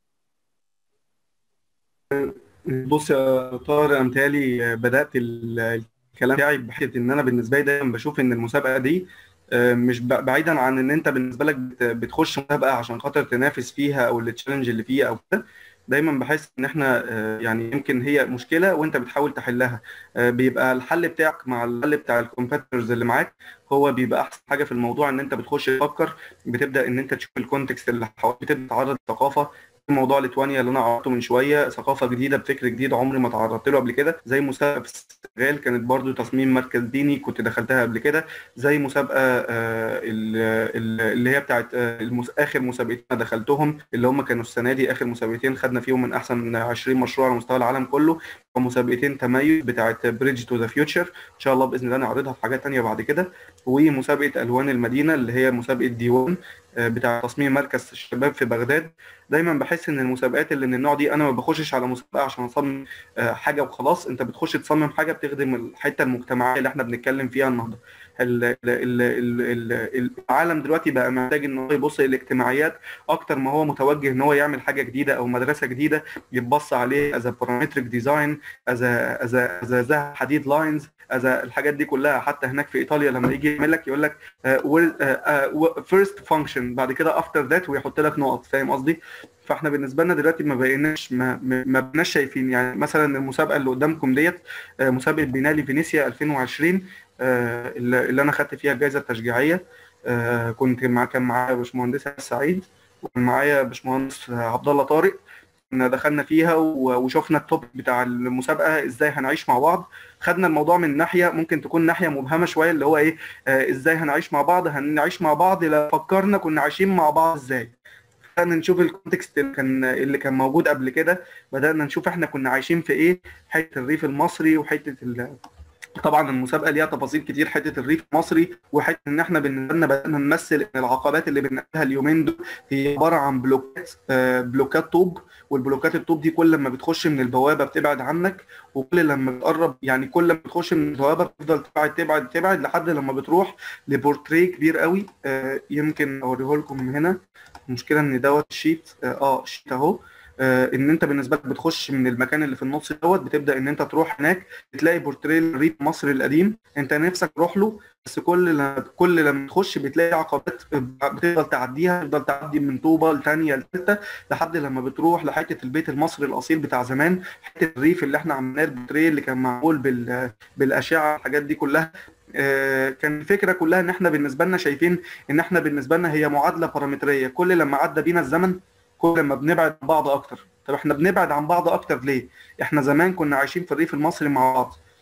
بص يا طارق امتالي بدات الكلام بتاعي بحته ان انا بالنسبه لي دايما بشوف ان المسابقه دي مش بعيدا عن ان انت بالنسبه لك بتخش مسابقه عشان خاطر تنافس فيها او التشالنج اللي فيها او كده دايما بحس ان احنا يعني يمكن هي مشكله وانت بتحاول تحلها بيبقى الحل بتاعك مع الحل بتاع الكومبيتيتورز اللي معاك هو بيبقى احسن حاجه في الموضوع ان انت بتخش تفكر بتبدا ان انت تشوف الكونتكست اللي حواليك بتبدا تتعرض لثقافه موضوع ليتوانيا اللي انا عرضته من شويه ثقافه جديده بفكر جديد عمري ما تعرضت له قبل كده زي مسابقه في السنغال كانت برضو تصميم مركز ديني كنت دخلتها قبل كده زي مسابقه اللي هي بتاعت اخر مسابقتين دخلتهم اللي هم كانوا السنه دي اخر مسابقتين خدنا فيهم من احسن 20 مشروع على مستوى العالم كله ومسابقتين تميز بتاعت بريدج تو ذا فيوتشر ان شاء الله باذن الله نعرضها في حاجات ثانيه بعد كده ومسابقه الوان المدينه اللي هي مسابقه ديوان بتاع تصميم مركز الشباب في بغداد دايما بحس ان المسابقات اللي من النوع دي انا ما بخشش على مسابقه عشان اصمم حاجه وخلاص انت بتخش تصمم حاجه بتخدم الحته المجتمعيه اللي احنا بنتكلم فيها النهارده العالم دلوقتي بقى محتاج ان هو يبص للاجتماعيات اكتر ما هو متوجه ان هو يعمل حاجه جديده او مدرسه جديده يتبص عليه از بارامتريك ديزاين از از از حديد لاينز از الحاجات دي كلها حتى هناك في ايطاليا لما يجي يعمل لك يقول لك فيرست فانكشن بعد كده افتر ذات ويحط لك نقط فاهم قصدي؟ فاحنا بالنسبه لنا دلوقتي ما بقيناش ما, ما بقيناش شايفين يعني مثلا المسابقه اللي قدامكم ديت مسابقه بينالي فينيسيا 2020 اللي انا خدت فيها الجائزه التشجيعيه كنت مع كان معايا باشمهندس سعيد وكان معايا باشمهندس عبد الله طارق دخلنا فيها وشفنا التوبيك بتاع المسابقه ازاي هنعيش مع بعض خدنا الموضوع من ناحيه ممكن تكون ناحيه مبهمه شويه اللي هو ايه آه ازاي هنعيش مع بعض هنعيش مع بعض لو فكرنا كنا عايشين مع بعض ازاي بدأنا نشوف الكونتكست اللي كان اللي كان موجود قبل كده بدأنا نشوف احنا كنا عايشين في ايه حته الريف المصري وحته طبعا المسابقه ليها تفاصيل كتير حته الريف المصري وحته ان احنا بالنسبه لنا بدانا نمثل ان العقبات اللي بنقابلها اليومين دول هي عباره عن بلوكات آه بلوكات طوب والبلوكات الطوب دي كل لما بتخش من البوابه بتبعد عنك وكل لما بتقرب يعني كل لما بتخش من البوابه بتفضل تبعد تبعد تبعد لحد لما بتروح لبورتريه كبير قوي آه يمكن اوريه لكم من هنا المشكله ان دوت الشيت اه الشيت اهو آه ان انت بالنسبه لك بتخش من المكان اللي في النص دوت بتبدا ان انت تروح هناك بتلاقي بورتريه الريف مصر القديم انت نفسك تروح له بس كل لما كل لما تخش بتلاقي عقبات بتفضل تعديها تفضل تعدي من طوبه لثانيه لثالثه لحد لما بتروح لحته البيت المصري الاصيل بتاع زمان حته الريف اللي احنا عملناه البورتريه اللي كان معمول بال بالاشعه الحاجات دي كلها آه كان الفكره كلها ان احنا بالنسبه لنا شايفين ان احنا بالنسبه لنا هي معادله بارامتريه كل لما عدى بينا الزمن كل ما بنبعد عن بعض اكتر طب احنا بنبعد عن بعض اكتر ليه احنا زمان كنا عايشين في الريف المصري مع بعض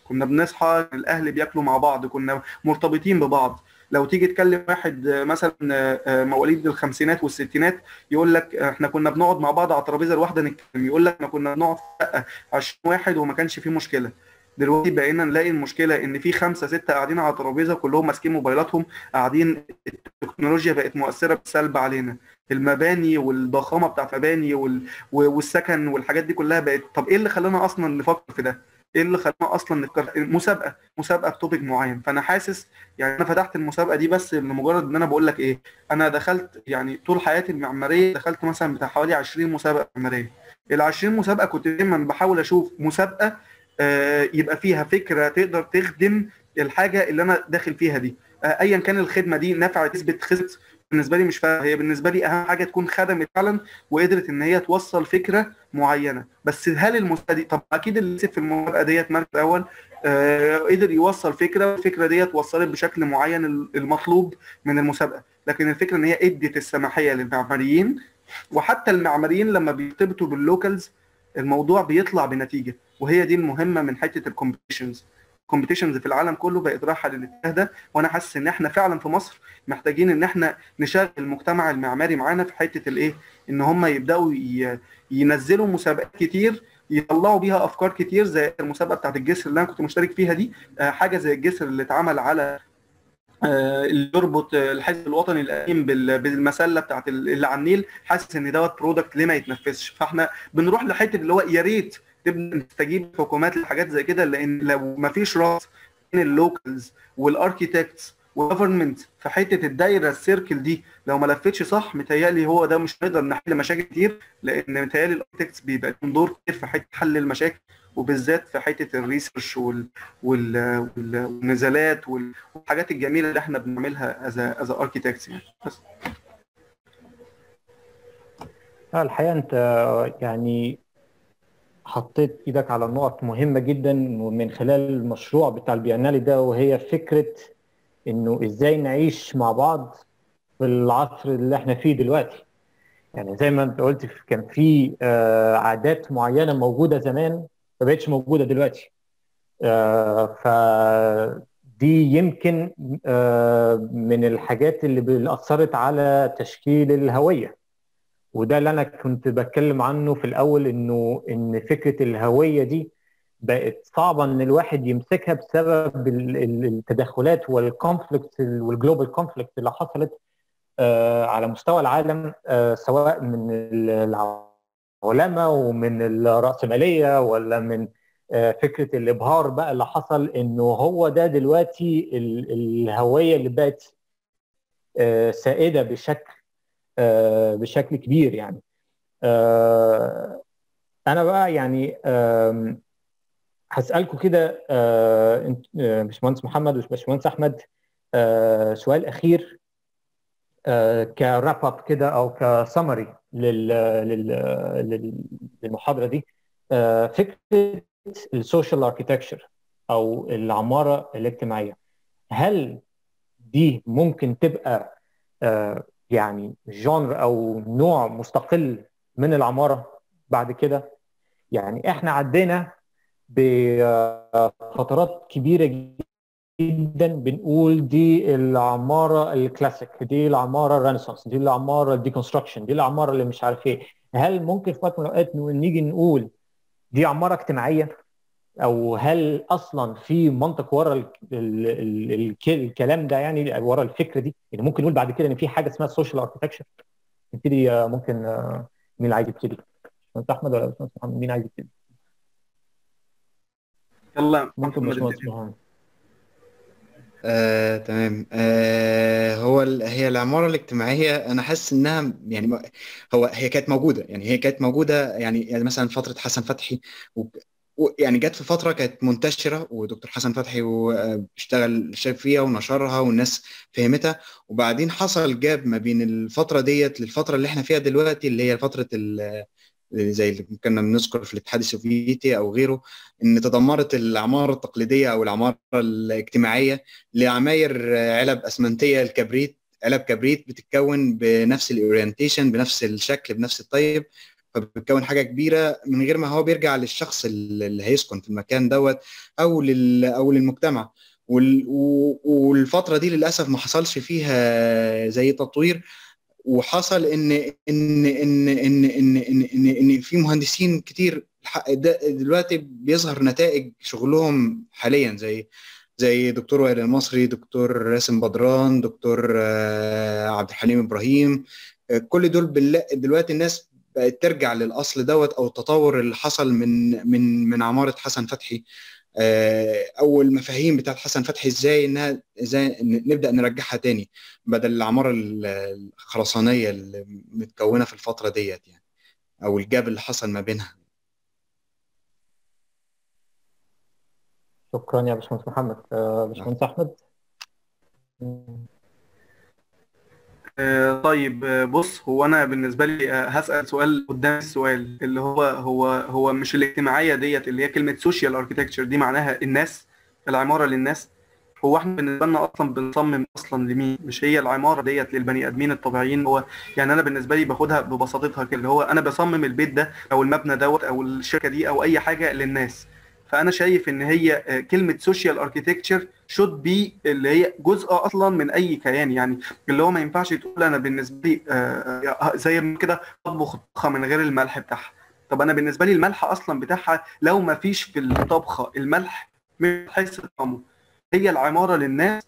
كنا بنصحى الاهل بياكلوا مع بعض كنا مرتبطين ببعض لو تيجي تكلم واحد مثلا مواليد الخمسينات والستينات يقول لك احنا كنا بنقعد مع بعض على الترابيزه الواحده نتكلم يقول لك احنا كنا بنقعد في 20 واحد وما كانش فيه مشكله دلوقتي بقينا نلاقي المشكله ان في خمسه سته قاعدين على ترابيزه كلهم ماسكين موبايلاتهم قاعدين التكنولوجيا بقت مؤثره بالسلب علينا المباني والضخامه بتاعت المباني وال... والسكن والحاجات دي كلها بقت طب ايه اللي خلانا اصلا نفكر في ده؟ ايه اللي خلانا اصلا نفكر مسابقه مسابقه بتوبيك معين فانا حاسس يعني انا فتحت المسابقه دي بس لمجرد ان انا بقول لك ايه انا دخلت يعني طول حياتي المعماريه دخلت مثلا بتاع حوالي 20 مسابقه معماريه ال 20 مسابقه كنت دايما بحاول اشوف مسابقه آه يبقى فيها فكره تقدر تخدم الحاجه اللي انا داخل فيها دي آه ايا كان الخدمه دي نفعت تثبت خسرت بالنسبه لي مش فارقه هي بالنسبه لي اهم حاجه تكون خدمت فعلا وقدرت ان هي توصل فكره معينه بس هل المسابقه دي طب اكيد اللي كسب في المسابقه ديت مركز اول آه قدر يوصل فكره والفكره ديت وصلت بشكل معين المطلوب من المسابقه لكن الفكره ان هي ادت السماحيه للمعماريين وحتى المعماريين لما بيرتبطوا باللوكالز الموضوع بيطلع بنتيجه وهي دي المهمه من حته الكومبيتيشنز الكومبيتيشنز في العالم كله بقت رايحه للاتجاه ده وانا حاسس ان احنا فعلا في مصر محتاجين ان احنا نشغل المجتمع المعماري معانا في حته الايه ان هم يبداوا ينزلوا مسابقات كتير يطلعوا بيها افكار كتير زي المسابقه بتاعت الجسر اللي انا كنت مشترك فيها دي حاجه زي الجسر اللي اتعمل على اللي يربط الحزب الوطني القديم بالمسله بتاعت اللي على النيل حاسس ان دوت برودكت ليه ما يتنفذش فاحنا بنروح لحته اللي هو يا ريت تبدا نستجيب حكومات لحاجات زي كده لان لو ما فيش راس بين اللوكالز والاركيتكتس والجفرمنت في حته الدايره السيركل دي لو ما لفتش صح متهيألي هو ده مش هنقدر نحل مشاكل كتير لان متهيألي الاركيتكتس بيبقى لهم دور كتير في حته حل المشاكل وبالذات في حته الريسيرش وال... وال... وال... والنزالات وال... والحاجات الجميله اللي احنا بنعملها از از اركيتكتس يعني بس
الحقيقه انت يعني حطيت ايدك على نقط مهمه جدا من خلال المشروع بتاع البيانالي ده وهي فكره انه ازاي نعيش مع بعض في العصر اللي احنا فيه دلوقتي يعني زي ما انت قلت كان في عادات معينه موجوده زمان ما بقتش موجوده دلوقتي فدي يمكن من الحاجات اللي اثرت على تشكيل الهويه وده اللي انا كنت بتكلم عنه في الاول انه ان فكره الهويه دي بقت صعبه ان الواحد يمسكها بسبب التدخلات والكونفليكت والجلوبال كونفليكت اللي حصلت على مستوى العالم سواء من العولمه ومن الراسماليه ولا من فكره الابهار بقى اللي حصل انه هو ده دلوقتي الهويه اللي بقت سائده بشكل بشكل كبير يعني انا بقى يعني هسالكم كده باشمهندس محمد وباشمهندس احمد سؤال اخير كراب اب كده او كسمري للمحاضره دي فكره السوشيال اركيتكتشر او العماره الاجتماعيه هل دي ممكن تبقى يعني جانر او نوع مستقل من العماره بعد كده يعني احنا عدينا بفترات كبيره جدا بنقول دي العماره الكلاسيك دي العماره الرينيسانس دي العماره الديكونستراكشن دي العماره اللي مش عارف ايه هل ممكن في وقت من الاوقات نيجي نقول دي عماره اجتماعيه او هل اصلا في منطق ورا ال ال ال الكلام ده يعني ورا الفكره دي يعني ممكن نقول بعد كده ان في حاجه اسمها السوشيال اركتكشر نبتدي ممكن مين اللي عايز يبتدي؟ انت احمد ولا باشمهندس محمد مين عايز يبتدي؟
يلا
ممكن باشمهندس محمد
آه، تمام آه، هو ال- هي العمارة الاجتماعية أنا حاسس إنها يعني ما- هو هي كانت موجودة يعني هي كانت موجودة يعني يعني مثلا فترة حسن فتحي و- و- يعني جت في فترة كانت منتشرة ودكتور حسن فتحي و- آه، اشتغل شاف فيها ونشرها والناس فهمتها وبعدين حصل جاب ما بين الفترة ديت للفترة اللي احنا فيها دلوقتي اللي هي فترة ال- زي اللي كنا بنذكر في الاتحاد السوفيتي أو غيره إن تدمرت العمارة التقليدية أو العمارة الاجتماعية لعماير علب اسمنتيه الكبريت علب كبريت بتتكون بنفس الاورينتيشن بنفس الشكل بنفس الطيب فبتكون حاجه كبيره من غير ما هو بيرجع للشخص اللي هيسكن في المكان دوت او لل او للمجتمع والفتره دي للاسف ما حصلش فيها زي تطوير وحصل ان ان ان ان ان ان, إن, إن في مهندسين كتير دلوقتي بيظهر نتائج شغلهم حاليا زي زي دكتور وائل المصري دكتور راسم بدران دكتور عبد الحليم ابراهيم كل دول دلوقتي الناس بقت ترجع للاصل دوت او التطور اللي حصل من من من عماره حسن فتحي او المفاهيم بتاعت حسن فتحي ازاي انها ازاي نبدا نرجعها تاني بدل العماره الخرسانيه اللي متكونه في الفتره ديت يعني او الجاب اللي حصل ما بينها
شكرا يا باشمهندس محمد باشمهندس احمد
طيب بص هو انا بالنسبه لي هسال سؤال قدام السؤال اللي هو هو هو مش الاجتماعيه ديت اللي هي كلمه سوشيال اركتكتشر دي معناها الناس العماره للناس هو احنا بالنسبه لنا اصلا بنصمم اصلا لمين مش هي العماره ديت للبني ادمين الطبيعيين هو يعني انا بالنسبه لي باخدها ببساطتها كده اللي هو انا بصمم البيت ده او المبنى دوت او الشركه دي او اي حاجه للناس فانا شايف ان هي كلمه سوشيال اركتكتشر شود بي اللي هي جزء اصلا من اي كيان يعني اللي هو ما ينفعش تقول انا بالنسبه لي زي ما كده اطبخ طبخه من غير الملح بتاعها طب انا بالنسبه لي الملح اصلا بتاعها لو ما فيش في الطبخه الملح مش هيحس طعمه هي العماره للناس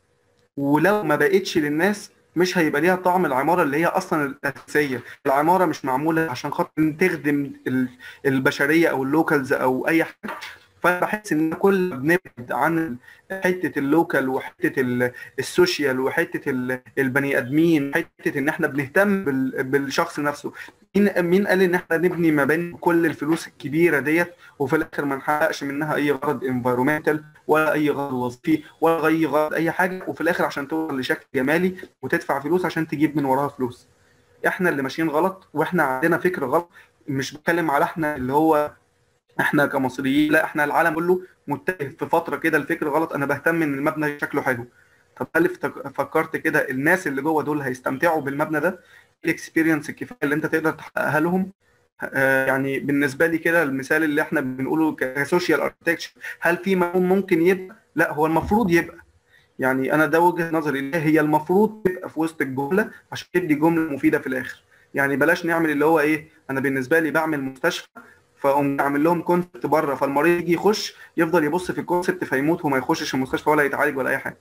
ولو ما بقتش للناس مش هيبقى ليها طعم العماره اللي هي اصلا الاساسيه العماره مش معموله عشان خاطر تخدم البشريه او اللوكالز او اي حاجه فانا بحس ان كل بنبعد عن حته اللوكال وحته السوشيال وحته البني ادمين حته ان احنا بنهتم بالشخص نفسه مين مين قال ان احنا نبني مباني بكل الفلوس الكبيره ديت وفي الاخر ما نحققش منها اي غرض انفايرمنتال ولا اي غرض وظيفي ولا اي غرض اي حاجه وفي الاخر عشان توصل لشكل جمالي وتدفع فلوس عشان تجيب من وراها فلوس احنا اللي ماشيين غلط واحنا عندنا فكر غلط مش بتكلم على احنا اللي هو احنا كمصريين لا احنا العالم كله متجه في فتره كده الفكر غلط انا بهتم ان المبنى شكله حلو طب هل فكرت كده الناس اللي جوه دول هيستمتعوا بالمبنى ده الاكسبيرينس الكفايه اللي انت تقدر تحققها لهم آه يعني بالنسبه لي كده المثال اللي احنا بنقوله كسوشيال اركتكتشر هل في ممكن يبقى لا هو المفروض يبقى يعني انا ده وجهه نظري اللي هي المفروض تبقى في وسط الجمله عشان تدي جمله مفيده في الاخر يعني بلاش نعمل اللي هو ايه انا بالنسبه لي بعمل مستشفى فاقوم اعمل لهم كونسبت بره فالمريض يجي يخش يفضل يبص في الكونسبت فيموت وما يخشش المستشفى ولا يتعالج ولا اي حاجه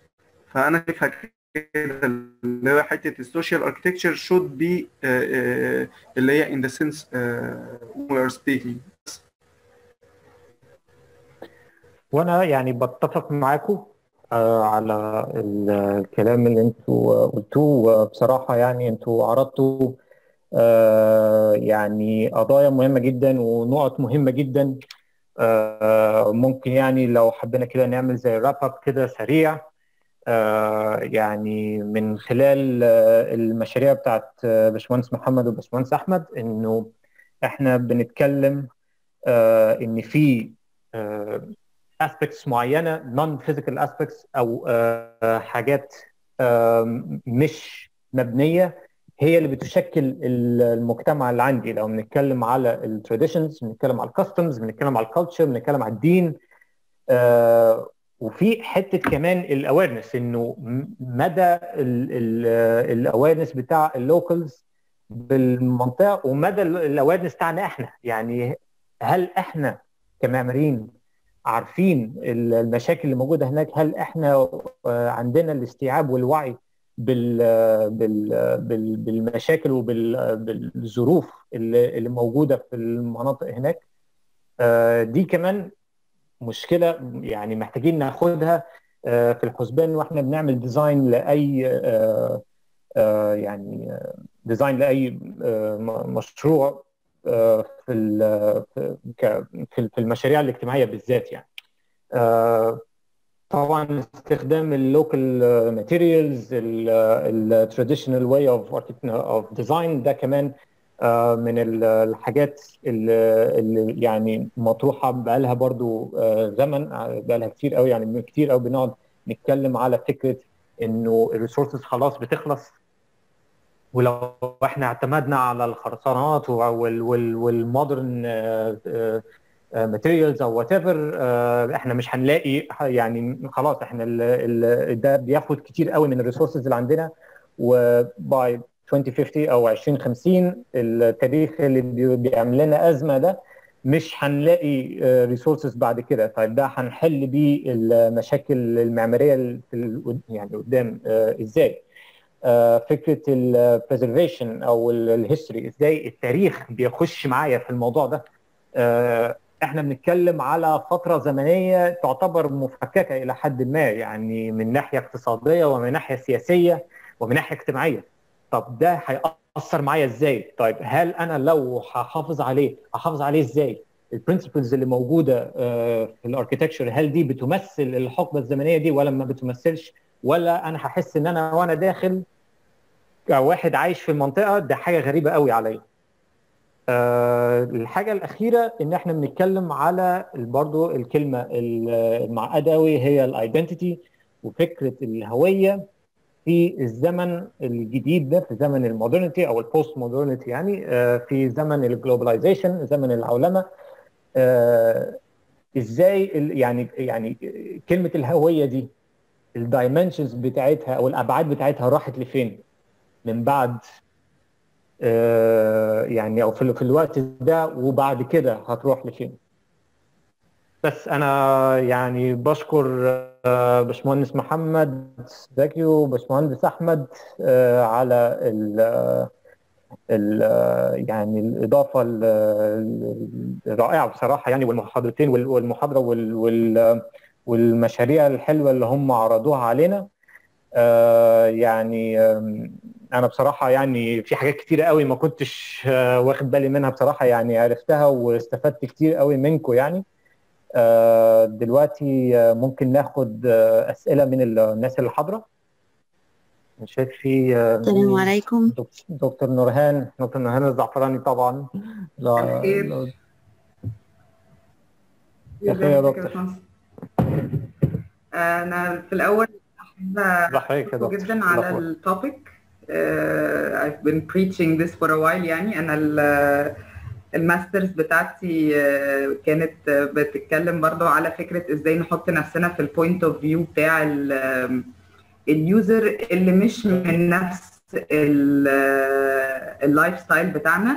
فانا شايفها كده اللي هو حته السوشيال اركتكتشر شود بي اللي هي ان ذا سنس وي ار سبيكينج
وانا يعني بتفق معاكم على الكلام اللي انتوا قلتوه بصراحه يعني انتوا عرضتوا يعني قضايا مهمه جدا ونقط مهمه جدا ممكن يعني لو حبينا كده نعمل زي راب اب كده سريع يعني من خلال المشاريع بتاعت باشمهندس محمد وباشمهندس احمد انه احنا بنتكلم ان في aspects معينه non physical aspects او حاجات مش مبنيه هي اللي بتشكل المجتمع اللي عندي لو بنتكلم على التراديشنز بنتكلم على الكاستمز بنتكلم على الكالتشر بنتكلم على الدين آه وفي حته كمان الاويرنس انه مدى الاويرنس بتاع اللوكالز بالمنطقه ومدى الاويرنس بتاعنا احنا يعني هل احنا كمعماريين عارفين المشاكل اللي موجوده هناك هل احنا عندنا الاستيعاب والوعي بال بال بال بالمشاكل وبالظروف اللي, اللي موجوده في المناطق هناك دي كمان مشكله يعني محتاجين ناخدها في الحسبان واحنا بنعمل ديزاين لاي يعني ديزاين لاي مشروع في في المشاريع الاجتماعيه بالذات يعني طبعا استخدام اللوكال ماتيريالز التراديشنال واي اوف اوف ديزاين ده كمان من الحاجات اللي يعني مطروحه بقى لها برضو زمن بقى لها كتير قوي يعني كتير قوي بنقعد نتكلم على فكره انه الريسورسز خلاص بتخلص ولو احنا اعتمدنا على الخرسانات والمودرن ماتيريالز او وات ايفر احنا مش هنلاقي يعني خلاص احنا ال ال ده بياخد كتير قوي من الريسورسز اللي عندنا وباي 2050 او 2050 التاريخ اللي بيعمل لنا ازمه ده مش هنلاقي ريسورسز بعد كده طيب ده هنحل بيه المشاكل المعماريه في يعني قدام ازاي؟ فكره البريزرفيشن او الهيستوري ازاي التاريخ بيخش معايا في الموضوع ده احنا بنتكلم على فتره زمنيه تعتبر مفككه الى حد ما يعني من ناحيه اقتصاديه ومن ناحيه سياسيه ومن ناحيه اجتماعيه طب ده هيأثر معايا ازاي؟ طيب هل انا لو هحافظ عليه هحافظ عليه ازاي؟ البرنسبلز اللي موجوده في الاركتكتشر هل دي بتمثل الحقبه الزمنيه دي ولا ما بتمثلش؟ ولا انا هحس ان انا وانا داخل كواحد عايش في المنطقه ده حاجه غريبه قوي عليا. أه الحاجه الاخيره ان احنا بنتكلم على برضو الكلمه المعقده قوي هي الايدنتيتي وفكره الهويه في الزمن الجديد ده في زمن المودرنتي او البوست مودرنتي يعني أه في زمن الجلوبلايزيشن زمن العولمه أه ازاي يعني يعني كلمه الهويه دي الدايمنشنز بتاعتها او الابعاد بتاعتها راحت لفين من بعد يعني او في الوقت ده وبعد كده هتروح لفين بس انا يعني بشكر باشمهندس محمد زكي وباشمهندس احمد على ال ال يعني الاضافه الرائعه بصراحه يعني والمحاضرتين والمحاضره وال والمشاريع الحلوه اللي هم عرضوها علينا يعني انا بصراحه يعني في حاجات كتيره قوي ما كنتش واخد بالي منها بصراحه يعني عرفتها واستفدت كتير قوي منكم يعني دلوقتي ممكن ناخد اسئله من الناس اللي حاضره شايف في
السلام عليكم
دكتور نورهان دكتور نورهان الزعفراني طبعا
لا خير
يا خير يا دكتور
انا في الاول احب جدا على التوبيك uh, I've been preaching this for a while يعني انا الماسترز بتاعتي uh, كانت uh, بتتكلم برضو على فكره ازاي نحط نفسنا في البوينت اوف فيو بتاع اليوزر اللي مش من نفس اللايف ستايل بتاعنا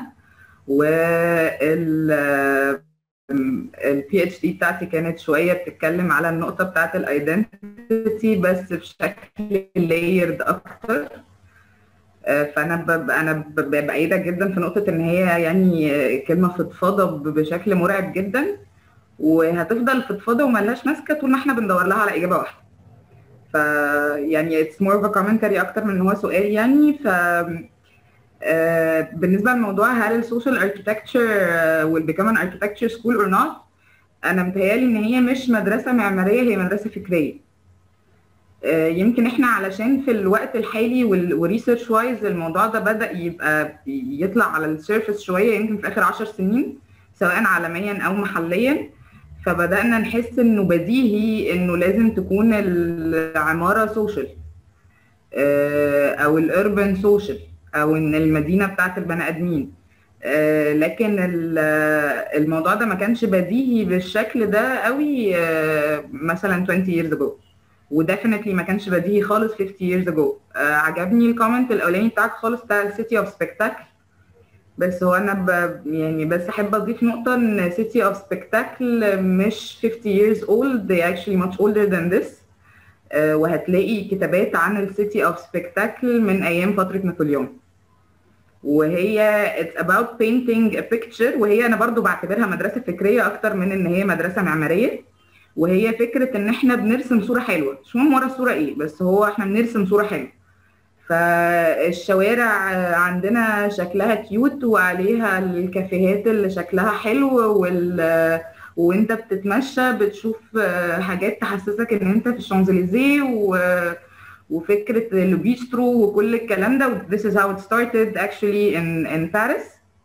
وال البي اتش دي بتاعتي كانت شويه بتتكلم على النقطه بتاعت الايدنتيتي بس بشكل لايرد اكتر فانا ببقى انا بايدك جدا في نقطه ان هي يعني كلمه فضفاضه بشكل مرعب جدا وهتفضل فضفاضه وملهاش ماسكه طول ما احنا بندور لها على اجابه واحده ف يعني اتس مور اوف كومنتري اكتر من ان هو سؤال يعني ف Uh, بالنسبه لموضوع هل السوشيال اركتكتشر will become an architecture school or not انا متهيالي ان هي مش مدرسه معماريه هي مدرسه فكريه uh, يمكن احنا علشان في الوقت الحالي والريسيرش وايز الموضوع ده بدا يبقى يطلع على السيرفس شويه يمكن في اخر عشر سنين سواء عالميا او محليا فبدانا نحس انه بديهي انه لازم تكون العماره سوشيال uh, او الاربن سوشيال او ان المدينه بتاعت البني ادمين آه لكن الموضوع ده ما كانش بديهي بالشكل ده قوي آه مثلا 20 years ago وديفنتلي ما كانش بديهي خالص 50 years ago آه عجبني الكومنت الاولاني بتاعك خالص بتاع السيتي اوف سبكتاكل بس هو انا ب يعني بس احب اضيف نقطه ان سيتي اوف سبكتاكل مش 50 years old they actually much older than this وهتلاقي كتابات عن السيتي اوف سبكتاكل من ايام فتره نابليون وهي it's about painting a picture وهي انا برضو بعتبرها مدرسه فكريه اكتر من ان هي مدرسه معماريه وهي فكره ان احنا بنرسم صوره حلوه مش مهم ورا الصوره ايه بس هو احنا بنرسم صوره حلوه فالشوارع عندنا شكلها كيوت وعليها الكافيهات اللي شكلها حلو وال وانت بتتمشى بتشوف حاجات تحسسك ان انت في الشانزليزيه و... وفكره البيسترو وكل الكلام ده this is how it started actually in in Paris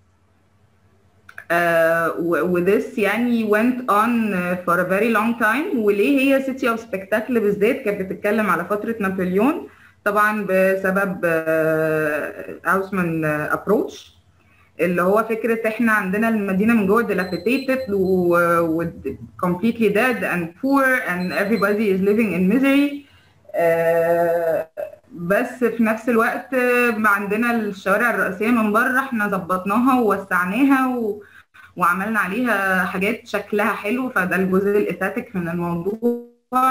uh, وthis يعني went on for a very long time وليه هي city of spectacle بالذات كانت بتتكلم على فتره نابليون طبعا بسبب هاوسمان ابروتش اللي هو فكره احنا عندنا المدينه من جوه dilapidated و completely dead and poor and everybody is living in misery آه بس في نفس الوقت عندنا الشوارع الرئيسيه من بره احنا ظبطناها ووسعناها و... وعملنا عليها حاجات شكلها حلو فده الجزء الاستاتيك من الموضوع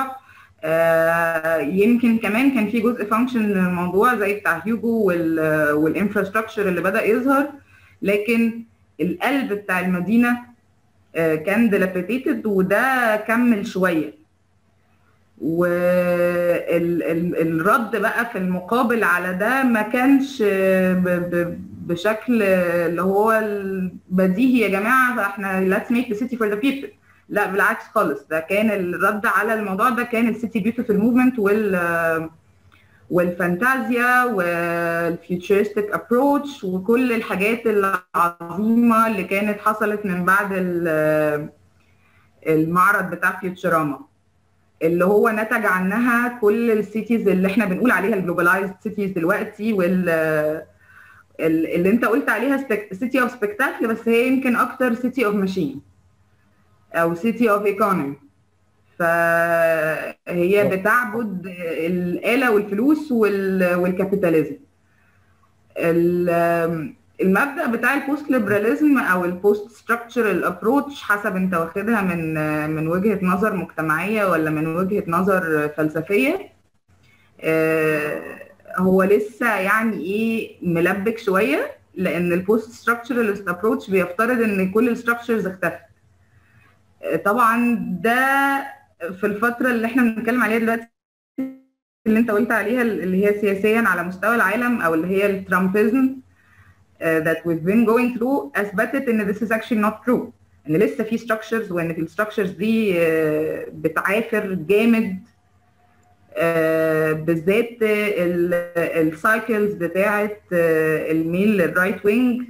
آه يمكن كمان كان في جزء فانكشن للموضوع زي بتاع هيوجو والانفراستراكشر اللي بدا يظهر لكن القلب بتاع المدينه آه كان ديلابيتيتد وده كمل شويه والرد بقى في المقابل على ده ما كانش بشكل اللي هو البديهي يا جماعه احنا let's make the city for the people لا بالعكس خالص ده كان الرد على الموضوع ده كان السيتي بيوتيفول موفمنت وال والفانتازيا والفيوتشرستيك ابروتش وكل الحاجات العظيمه اللي كانت حصلت من بعد المعرض بتاع فيوتشراما اللي هو نتج عنها كل السيتيز اللي احنا بنقول عليها الجلوبلايزد سيتيز دلوقتي وال اللي انت قلت عليها سيتي اوف سبكتاكل بس هي يمكن اكتر سيتي اوف ماشين او سيتي اوف ايكونومي فهي بتعبد الآلة والفلوس والكابيتاليزم المبدأ بتاع البوست ليبراليزم او البوست ستراكشرال ابروتش حسب انت واخدها من من وجهة نظر مجتمعية ولا من وجهة نظر فلسفية هو لسه يعني ايه ملبك شوية لان البوست ستراكشرال ابروتش بيفترض ان كل الستراكشرز اختفت طبعا ده في الفترة اللي احنا بنتكلم عليها دلوقتي اللي انت قلت عليها اللي هي سياسيا على مستوى العالم او اللي هي الترامبيزم uh, that we've been going through اثبتت ان this is actually not true ان لسه في structures وان في structures دي uh, بتعافر جامد uh, بالذات السايكلز بتاعه الميل الرايت وينج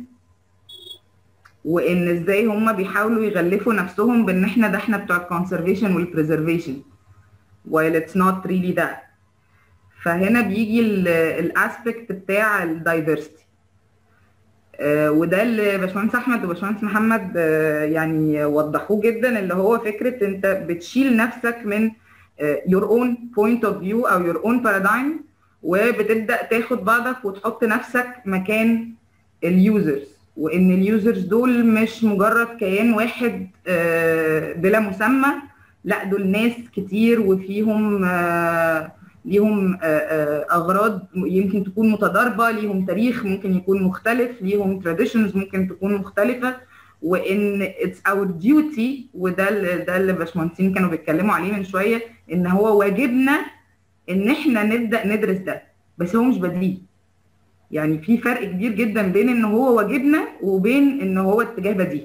وان ازاي هم بيحاولوا يغلفوا نفسهم بان احنا ده احنا بتوع الكونسرفيشن والبريزرفيشن while it's not really that فهنا بيجي الاسبكت بتاع الدايفرستي آه وده اللي باشمهندس احمد وباشمهندس محمد آه يعني وضحوه جدا اللي هو فكره انت بتشيل نفسك من آه your own point of view او your own paradigm وبتبدا تاخد بعضك وتحط نفسك مكان اليوزرز وان اليوزرز دول مش مجرد كيان واحد بلا مسمى لا دول ناس كتير وفيهم ليهم اغراض يمكن تكون متضاربه ليهم تاريخ ممكن يكون مختلف ليهم تراديشنز ممكن تكون مختلفه وان اتس اور ديوتي وده اللي ده اللي باشمهندسين كانوا بيتكلموا عليه من شويه ان هو واجبنا ان احنا نبدا ندرس ده بس هو مش بديهي يعني في فرق كبير جدا بين ان هو واجبنا وبين ان هو اتجاه بديهي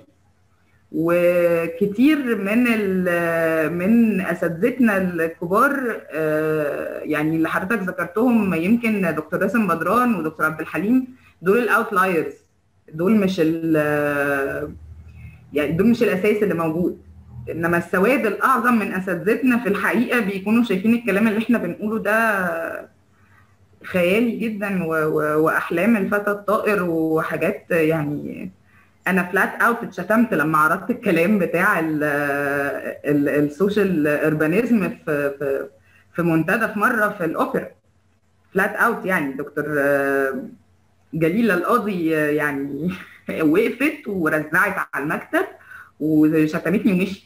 وكتير من من اساتذتنا الكبار يعني اللي حضرتك ذكرتهم يمكن دكتور راسم بدران ودكتور عبد الحليم دول الاوتلايرز دول مش ال يعني دول مش الاساس اللي موجود انما السواد الاعظم من اساتذتنا في الحقيقه بيكونوا شايفين الكلام اللي احنا بنقوله ده خيالي جدا و... و... واحلام الفتى الطائر وحاجات يعني انا فلات اوت اتشتمت لما عرضت الكلام بتاع السوشيال اربانيزم في في في منتدى في مره في الاوبرا فلات اوت يعني دكتور جليله القاضي يعني وقفت ورزعت على المكتب وشتمتني ومشيت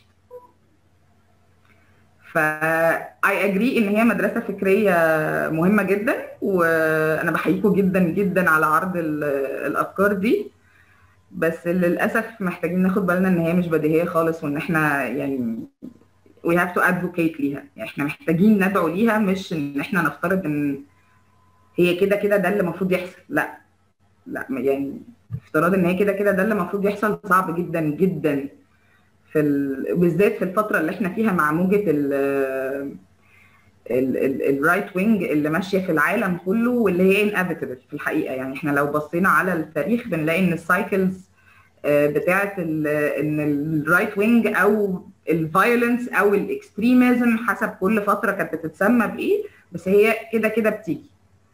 فاي اجري ان هي مدرسه فكريه مهمه جدا وانا بحييكم جدا جدا على عرض الافكار دي بس للاسف محتاجين ناخد بالنا ان هي مش بديهيه خالص وان احنا يعني we have to advocate ليها يعني احنا محتاجين ندعو ليها مش ان احنا نفترض ان هي كده كده ده اللي المفروض يحصل لا لا يعني افتراض ان هي كده كده ده اللي المفروض يحصل صعب جدا جدا في ال... بالذات في الفتره اللي احنا فيها مع موجه ال الرايت وينج اللي ماشيه في العالم كله واللي هي انابيتبل في الحقيقه يعني احنا لو بصينا على التاريخ بنلاقي ان السايكلز بتاعه ان الرايت وينج او الفايولنس او الاكستريميزم حسب كل فتره كانت بتتسمى بايه بس هي كده كده بتيجي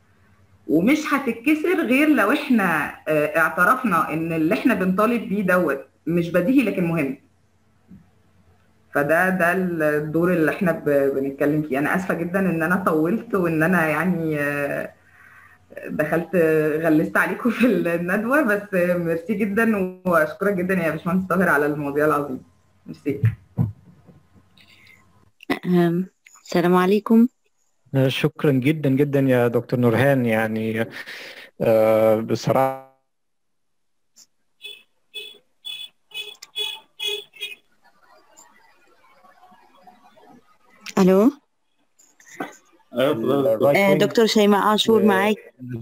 ومش هتتكسر غير لو احنا آه، اعترفنا ان اللي احنا بنطالب بيه دوت مش بديهي لكن مهم فده ده الدور اللي احنا ب- بنتكلم فيه انا اسفه جدا ان انا طولت وان انا يعني آه، دخلت غلست عليكم في الندوه بس ميرسي جدا واشكرك جدا يا باشمهندس طاهر على المواضيع العظيمه ميرسي
أم، السلام عليكم
شكرا جدا جدا يا دكتور نورهان يعني آه، بصراحة
الو
الرايت
آه،
وينج
دكتور شيماء عاشور معاك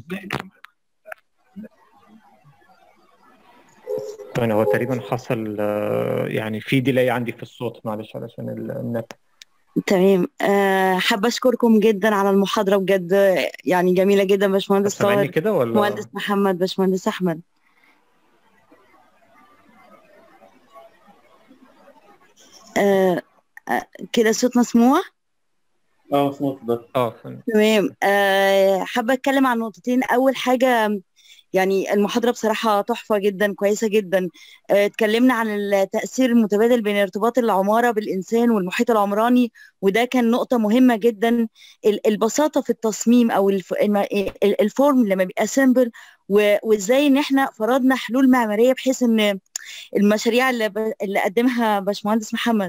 يعني هو تقريبا حصل آه، يعني في ديلاي عندي في الصوت معلش علشان ال- النت
تمام أه حابة أشكركم جدا على المحاضرة بجد يعني جميلة جدا باشمهندس
سامعني
طاهر
كده ولا
مهندس محمد باشمهندس أحمد أه آه، كده الصوت مسموع
اه مسموع ده
اه
تمام أه حابة أتكلم عن نقطتين أول حاجة يعني المحاضرة بصراحة تحفة جدا كويسة جدا آه، اتكلمنا عن التأثير المتبادل بين ارتباط العمارة بالإنسان والمحيط العمراني وده كان نقطة مهمة جدا ال- البساطة في التصميم أو الف- الم- ال- الفورم لما بيبقى سيمبل وإزاي إن إحنا فرضنا حلول معمارية بحيث إن المشاريع اللي, ب... اللي قدمها باشمهندس محمد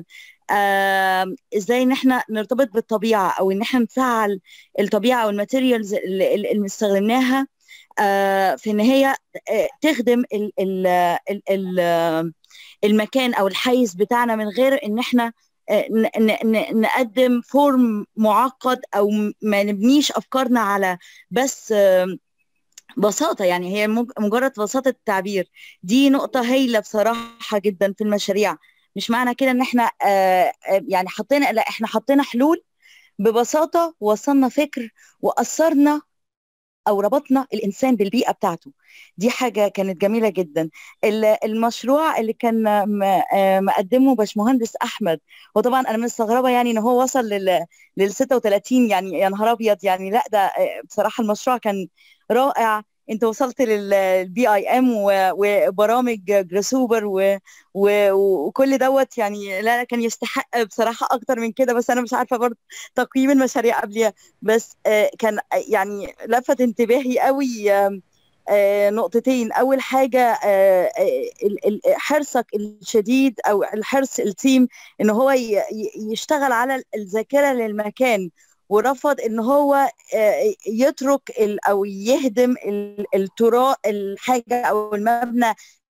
آه ازاي ان احنا نرتبط بالطبيعه او ان احنا نفعل الطبيعه او الماتيريالز اللي, اللي استخدمناها آه في ان هي آه تخدم ال ال ال ال المكان او الحيز بتاعنا من غير ان احنا آه، ن- ن- ن- نقدم فورم معقد او م- ما نبنيش افكارنا على بس آه، بساطة يعني هي مج- مجرد بساطة التعبير دي نقطة هايلة بصراحة جدا في المشاريع مش معنى كده ان احنا آه، آه، يعني حطينا لا احنا حطينا حلول ببساطة وصلنا فكر وأثرنا او ربطنا الانسان بالبيئه بتاعته دي حاجه كانت جميله جدا ال- المشروع اللي كان م- آه مقدمه باشمهندس احمد وطبعا انا مستغربه يعني ان هو وصل لل لل 36 يعني يا نهار ابيض يعني لا ده آه، بصراحه المشروع كان رائع انت وصلت للبي اي ام وبرامج جراسوبر و- و- وكل دوت يعني لا لا، كان يستحق بصراحه اكتر من كده بس انا مش عارفه برضه تقييم المشاريع قبلها بس آه، كان يعني لفت انتباهي قوي آم، آه، نقطتين اول حاجه آه، آه، ال- ال- حرصك الشديد او الحرص التيم ان هو ي- ي- يشتغل على الذاكره للمكان ورفض ان هو آه، يترك ال- او يهدم ال- التراث الحاجه او المبنى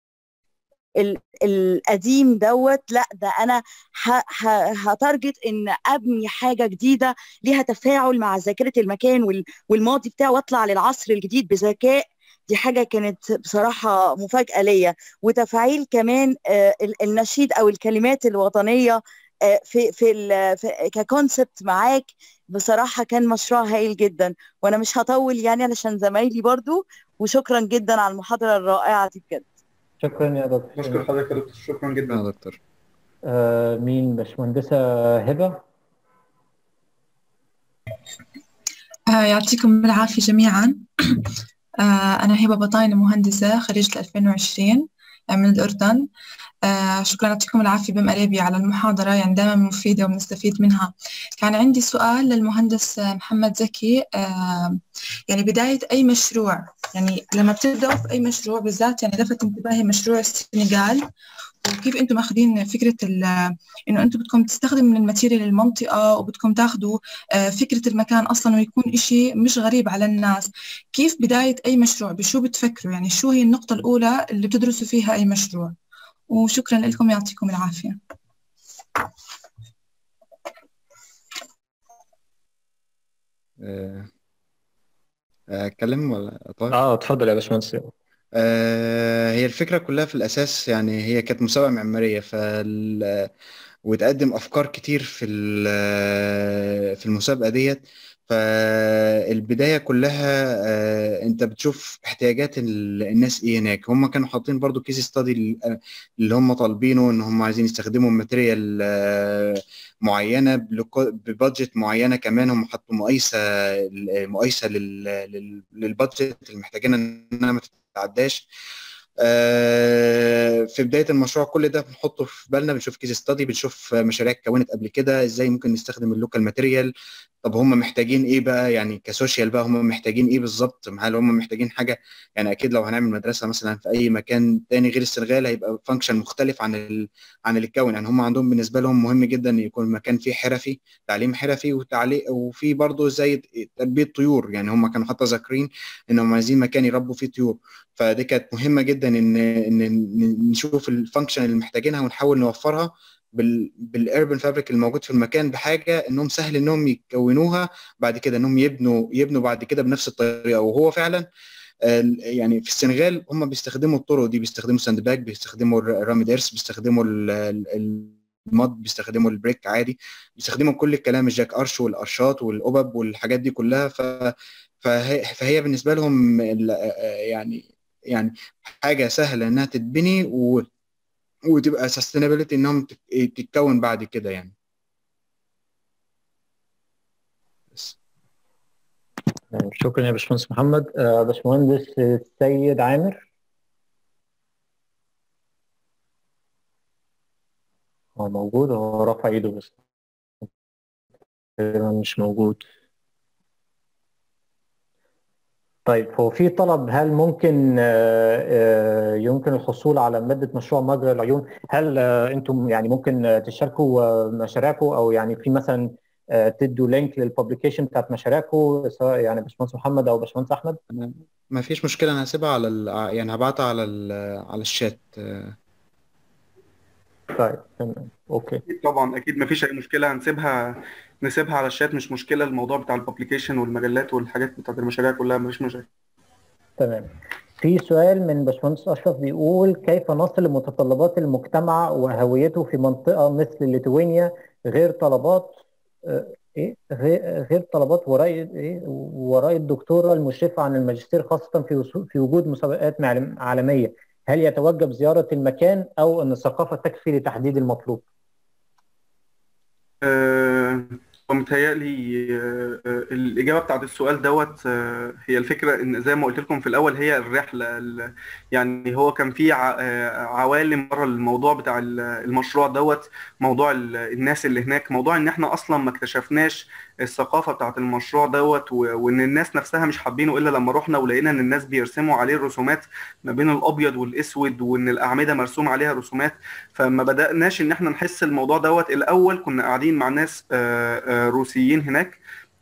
ال- القديم دوت لا ده انا ه- ه- هتارجت ان ابني حاجه جديده ليها تفاعل مع ذاكره المكان وال- والماضي بتاعه واطلع للعصر الجديد بذكاء دي حاجه كانت بصراحه مفاجاه ليا وتفعيل كمان آه، ال- النشيد او الكلمات الوطنيه آه، في في ال- في- ككونسبت معاك بصراحه كان مشروع هايل جدا وانا مش هطول يعني علشان زمايلي برضو وشكرا جدا على المحاضره الرائعه دي بجد
شكرا يا دكتور
بشكر حضرتك يا دكتور شكرا جدا
يا دكتور
آه، مين باشمهندسة هبة
آه، يعطيكم العافية جميعا آه، أنا هبة بطاينة مهندسة خريجة 2020 آه، من الأردن آه، شكرا يعطيكم العافية بم أريبيا على المحاضرة يعني دائما مفيدة وبنستفيد منها كان عندي سؤال للمهندس آه، محمد زكي آه، يعني بداية أي مشروع يعني لما بتبدأوا في أي مشروع بالذات يعني لفت انتباهي مشروع السنغال وكيف انتم ماخذين فكره ال- انه انتم بدكم تستخدموا من الماتيريال المنطقه وبدكم تاخذوا آه، فكره المكان اصلا ويكون إشي مش غريب على الناس كيف بدايه اي مشروع بشو بتفكروا يعني شو هي النقطه الاولى اللي بتدرسوا فيها اي مشروع وشكرا لكم يعطيكم العافيه
آه، آه، أتكلم ولا أطول؟
اه اتفضل يا باشمهندس
آه، هي الفكرة كلها في الأساس يعني هي كانت مسابقة معمارية فال... وتقدم أفكار كتير في ال- في المسابقة ديت فالبداية كلها انت بتشوف احتياجات الناس ايه هناك هم كانوا حاطين برضو كيس ستادي اللي هم طالبينه ان هم عايزين يستخدموا ماتيريال معينة ببادجت معينة كمان هم حطوا مقايسة مقايسة للبادجت اللي محتاجينها انها ما تتعداش في بدايه المشروع كل ده بنحطه في بالنا بنشوف كيس ستادي بنشوف مشاريع اتكونت قبل كده ازاي ممكن نستخدم اللوكال ماتيريال طب هم محتاجين ايه بقى يعني كسوشيال بقى هم محتاجين ايه بالظبط هل هم محتاجين حاجه يعني اكيد لو هنعمل مدرسه مثلا في اي مكان تاني غير السنغال هيبقى فانكشن مختلف عن ال... عن اللي اتكون يعني هم عندهم بالنسبه لهم مهم جدا يكون المكان فيه حرفي تعليم حرفي وتعليم وفي برضه زي تربيه طيور يعني هم كانوا حتى ذاكرين انهم عايزين مكان يربوا فيه طيور فدي كانت مهمه جدا ان ان نشوف الفانكشن اللي محتاجينها ونحاول نوفرها بال بالاربن فابريك الموجود في المكان بحاجه انهم سهل انهم يكونوها بعد كده انهم يبنوا يبنوا بعد كده بنفس الطريقه وهو فعلا يعني في السنغال هم بيستخدموا الطرق دي بيستخدموا ساند باج بيستخدموا الراميديرس بيستخدموا المض بيستخدموا البريك عادي بيستخدموا كل الكلام الجاك ارش والارشات والقبب والحاجات دي كلها ف فهي, فهي بالنسبه لهم يعني يعني حاجه سهله انها تتبني و وتبقى سستينابيلتي انهم تتكون بعد كده يعني
بس. شكرا يا باشمهندس محمد باشمهندس السيد عامر هو موجود هو رافع ايده بس مش موجود طيب هو في طلب هل ممكن يمكن الحصول على مادة مشروع مجرى العيون هل انتم يعني ممكن تشاركوا مشاريعكم او يعني في مثلا تدوا لينك للببليكيشن بتاعت مشاريعكم سواء يعني باشمهندس محمد او باشمهندس احمد
ما فيش مشكلة انا هسيبها على ال... يعني هبعتها على ال... على الشات
طيب تمام اوكي
طبعا اكيد ما فيش اي مشكلة هنسيبها نسيبها على الشات مش مشكله الموضوع بتاع الببليكيشن والمجلات والحاجات بتاعت المشاريع كلها مفيش مشاكل
تمام في سؤال من باشمهندس اشرف بيقول كيف نصل لمتطلبات المجتمع وهويته في منطقه مثل ليتوانيا غير طلبات ايه غير غير طلبات وراء ايه وراء الدكتوره المشرفه عن الماجستير خاصه في في وجود مسابقات عالميه هل يتوجب زياره المكان او ان الثقافه تكفي لتحديد المطلوب؟
أه ومتهيألي الإجابة بتاعت السؤال دوت هي الفكرة إن زي ما قلت لكم في الأول هي الرحلة يعني هو كان في عوالم بره الموضوع بتاع المشروع دوت موضوع الناس اللي هناك موضوع إن إحنا أصلا ما اكتشفناش الثقافة بتاعت المشروع دوت وإن الناس نفسها مش حابينه إلا لما رحنا ولقينا إن الناس بيرسموا عليه الرسومات ما بين الأبيض والأسود وإن الأعمدة مرسوم عليها رسومات فما بدأناش إن إحنا نحس الموضوع دوت الأول كنا قاعدين مع ناس روسيين هناك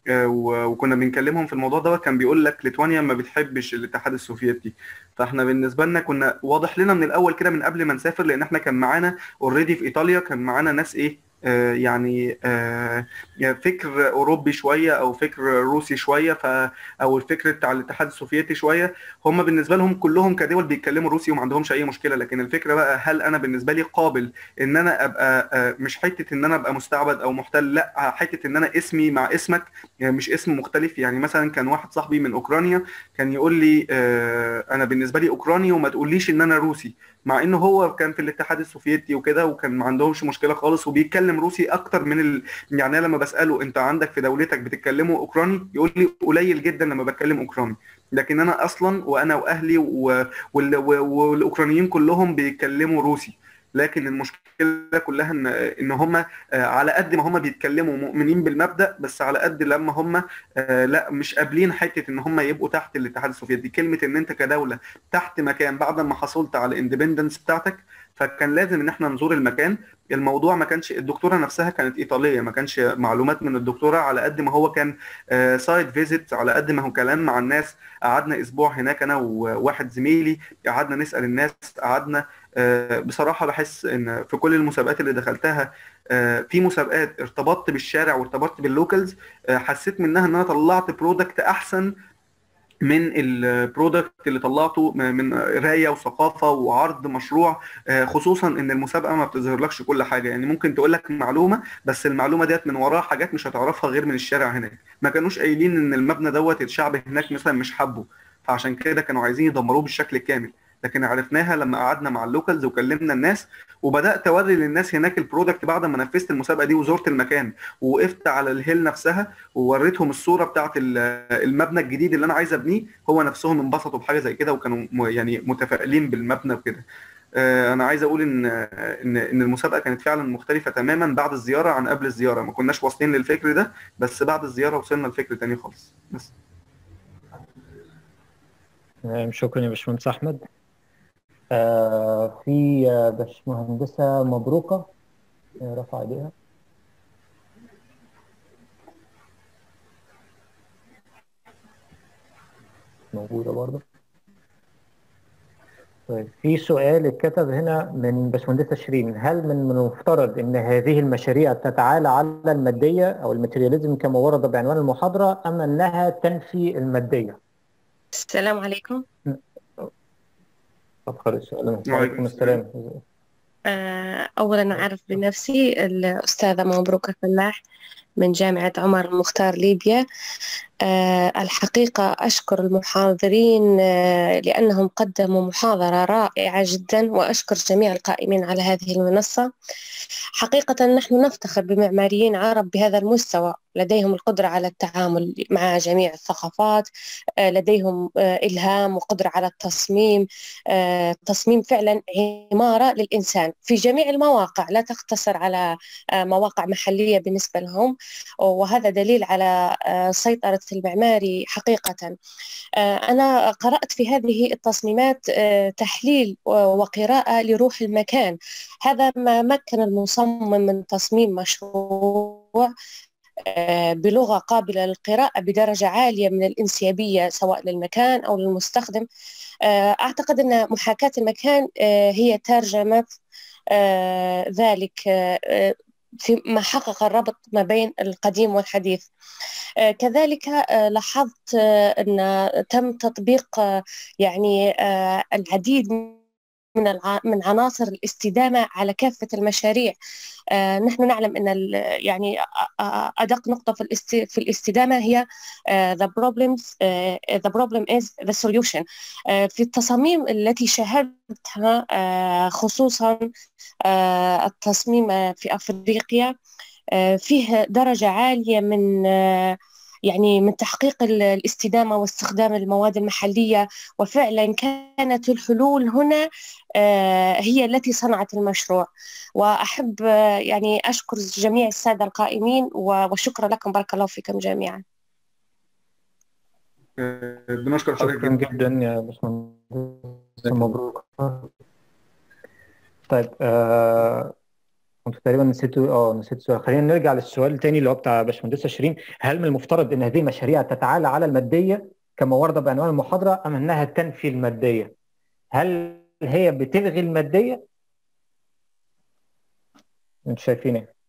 وكنا بنكلمهم في الموضوع دوت كان بيقول لك ليتوانيا ما بتحبش الاتحاد السوفيتي فاحنا بالنسبه لنا كنا واضح لنا من الاول كده من قبل ما نسافر لان احنا كان معانا اوريدي في ايطاليا كان معانا ناس ايه آه يعني آه فكر اوروبي شويه او فكر روسي شويه ف او الفكر بتاع الاتحاد السوفيتي شويه هم بالنسبه لهم كلهم كدول بيتكلموا روسي وما عندهمش اي مشكله لكن الفكره بقى هل انا بالنسبه لي قابل ان انا ابقى آه مش حته ان انا ابقى مستعبد او محتل لا حته ان انا اسمي مع اسمك يعني مش اسم مختلف يعني مثلا كان واحد صاحبي من اوكرانيا كان يقول لي انا بالنسبه لي اوكراني وما تقوليش ان انا روسي مع انه هو كان في الاتحاد السوفيتي وكده وكان ما عندهمش مشكله خالص وبيتكلم روسي اكتر من ال... يعني انا لما بساله انت عندك في دولتك بتتكلموا اوكراني يقول لي قليل جدا لما بتكلم اوكراني لكن انا اصلا وانا واهلي و... وال... والاوكرانيين كلهم بيتكلموا روسي لكن المشكله كلها ان ان هم على قد ما هم بيتكلموا مؤمنين بالمبدا بس على قد لما هم لا مش قابلين حته ان هم يبقوا تحت الاتحاد السوفيتي كلمه ان انت كدوله تحت مكان بعد ما حصلت على الاندبندنس بتاعتك فكان لازم ان احنا نزور المكان الموضوع ما كانش الدكتوره نفسها كانت ايطاليه ما كانش معلومات من الدكتوره على قد ما هو كان سايد فيزيت على قد ما هو كلام مع الناس قعدنا اسبوع هناك انا وواحد زميلي قعدنا نسال الناس قعدنا بصراحه بحس ان في كل المسابقات اللي دخلتها في مسابقات ارتبطت بالشارع وارتبطت باللوكالز حسيت منها ان انا طلعت برودكت احسن من البرودكت اللي طلعته من قرايه وثقافه وعرض مشروع خصوصا ان المسابقه ما بتظهرلكش كل حاجه يعني ممكن تقول لك معلومه بس المعلومه ديت من وراها حاجات مش هتعرفها غير من الشارع هناك ما كانوش قايلين ان المبنى دوت الشعب هناك مثلا مش حابه فعشان كده كانوا عايزين يدمروه بالشكل الكامل لكن عرفناها لما قعدنا مع اللوكالز وكلمنا الناس وبدات اوري للناس هناك البرودكت بعد ما نفذت المسابقه دي وزرت المكان ووقفت على الهيل نفسها ووريتهم الصوره بتاعه المبنى الجديد اللي انا عايز ابنيه هو نفسهم انبسطوا بحاجه زي كده وكانوا يعني متفائلين بالمبنى وكده انا عايز اقول ان ان ان المسابقه كانت فعلا مختلفه تماما بعد الزياره عن قبل الزياره ما كناش واصلين للفكر ده بس بعد الزياره وصلنا لفكر تاني خالص بس
شكرا يا باشمهندس احمد آه في باشمهندسة مبروكة رفع ايديها موجودة برضه طيب في سؤال اتكتب هنا من باشمهندسة شيرين هل من المفترض ان هذه المشاريع تتعالى على المادية او الماتيرياليزم كما ورد بعنوان المحاضرة ام انها تنفي المادية؟
السلام عليكم
أدخل السؤال وعليكم السلام
أولا أعرف بنفسي الأستاذة مبروكة فلاح من جامعة عمر المختار ليبيا الحقيقة أشكر المحاضرين لأنهم قدموا محاضرة رائعة جدا وأشكر جميع القائمين على هذه المنصة حقيقة نحن نفتخر بمعماريين عرب بهذا المستوى لديهم القدرة على التعامل مع جميع الثقافات لديهم إلهام وقدرة على التصميم تصميم فعلا عمارة للإنسان في جميع المواقع لا تقتصر على مواقع محلية بالنسبة لهم وهذا دليل على سيطرة المعماري حقيقة أنا قرأت في هذه التصميمات تحليل وقراءة لروح المكان هذا ما مكن المصمم من تصميم مشروع بلغة قابلة للقراءة بدرجة عالية من الانسيابية سواء للمكان أو للمستخدم أعتقد أن محاكاة المكان هي ترجمة ذلك في ما حقق الربط ما بين القديم والحديث كذلك لاحظت أن تم تطبيق يعني العديد من الع... من عناصر الاستدامة على كافة المشاريع آه نحن نعلم أن يعني أدق نقطة في, الاست... في الاستدامة هي uh, the problems uh, the problem is the solution uh, في التصاميم التي شاهدتها uh, خصوصا uh, التصميم في أفريقيا uh, فيه درجة عالية من uh, يعني من تحقيق الاستدامة واستخدام المواد المحلية وفعلا كانت الحلول هنا هي التي صنعت المشروع وأحب يعني أشكر جميع السادة القائمين وشكرا لكم بارك الله فيكم جميعا
بنشكر حضرتك
شكرا جدا يا باشمهندس مبروك طيب آه كنت تقريبا نسيت اه نسيت سؤال خلينا نرجع للسؤال الثاني اللي هو بتاع باشمهندسه شيرين هل من المفترض ان هذه المشاريع تتعالى على الماديه كما ورد بعنوان المحاضره ام انها تنفي الماديه؟ هل هي بتلغي الماديه؟ انتوا شايفين ايه؟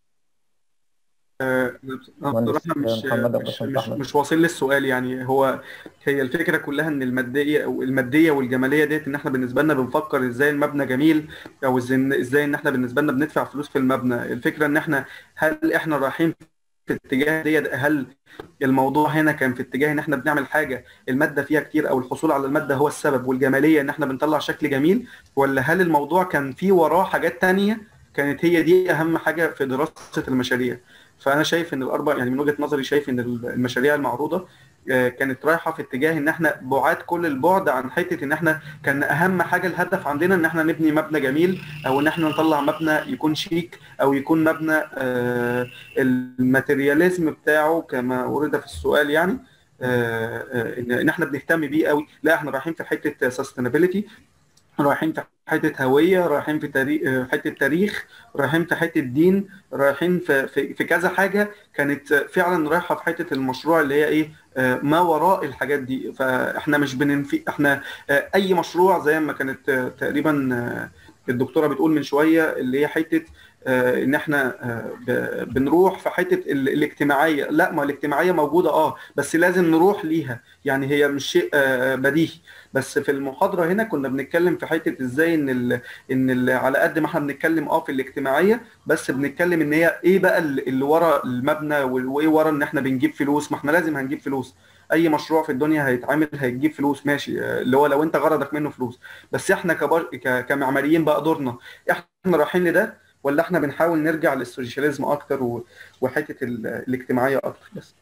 أه بصراحة مش مش, مش, مش واصل لي السؤال يعني هو هي الفكرة كلها ان المادية او المادية والجمالية ديت ان احنا بالنسبة لنا بنفكر ازاي المبنى جميل او ازاي ازاي ان احنا بالنسبة لنا بندفع فلوس في المبنى الفكرة ان احنا هل احنا رايحين في الاتجاه ديت هل الموضوع هنا كان في اتجاه ان احنا بنعمل حاجة المادة فيها كتير او الحصول على المادة هو السبب والجمالية ان احنا بنطلع شكل جميل ولا هل الموضوع كان فيه وراه حاجات تانية كانت هي دي اهم حاجة في دراسة المشاريع فانا شايف ان الاربع يعني من وجهه نظري شايف ان المشاريع المعروضه كانت رايحه في اتجاه ان احنا بعاد كل البعد عن حته ان احنا كان اهم حاجه الهدف عندنا ان احنا نبني مبنى جميل او ان احنا نطلع مبنى يكون شيك او يكون مبنى الماتيرياليزم بتاعه كما ورد في السؤال يعني ان احنا بنهتم بيه قوي لا احنا رايحين في حته سستينابيلتي رايحين في حته هويه رايحين في تاريخ حته تاريخ رايحين في حته دين رايحين في, في في كذا حاجه كانت فعلا رايحه في حته المشروع اللي هي ايه ما وراء الحاجات دي فاحنا مش بننفي احنا اي مشروع زي ما كانت تقريبا الدكتوره بتقول من شويه اللي هي حته آه، ان احنا آه، ب- بنروح في حته ال- الاجتماعيه لا ما الاجتماعيه موجوده اه بس لازم نروح ليها يعني هي مش شيء آه، بديهي بس في المحاضره هنا كنا بنتكلم في حته ازاي ان ال ان ال على قد ما احنا بنتكلم اه في الاجتماعيه بس بنتكلم ان هي ايه بقى ال- اللي ورا المبنى وال- وايه ورا ان احنا بنجيب فلوس ما احنا لازم هنجيب فلوس اي مشروع في الدنيا هيتعمل هيجيب فلوس ماشي آه، اللي هو لو انت غرضك منه فلوس بس احنا كبر... ك... كمعماريين بقى دورنا احنا رايحين لده ولا احنا بنحاول نرجع للسوشياليزم اكتر و... وحته ال... الاجتماعيه اكتر بس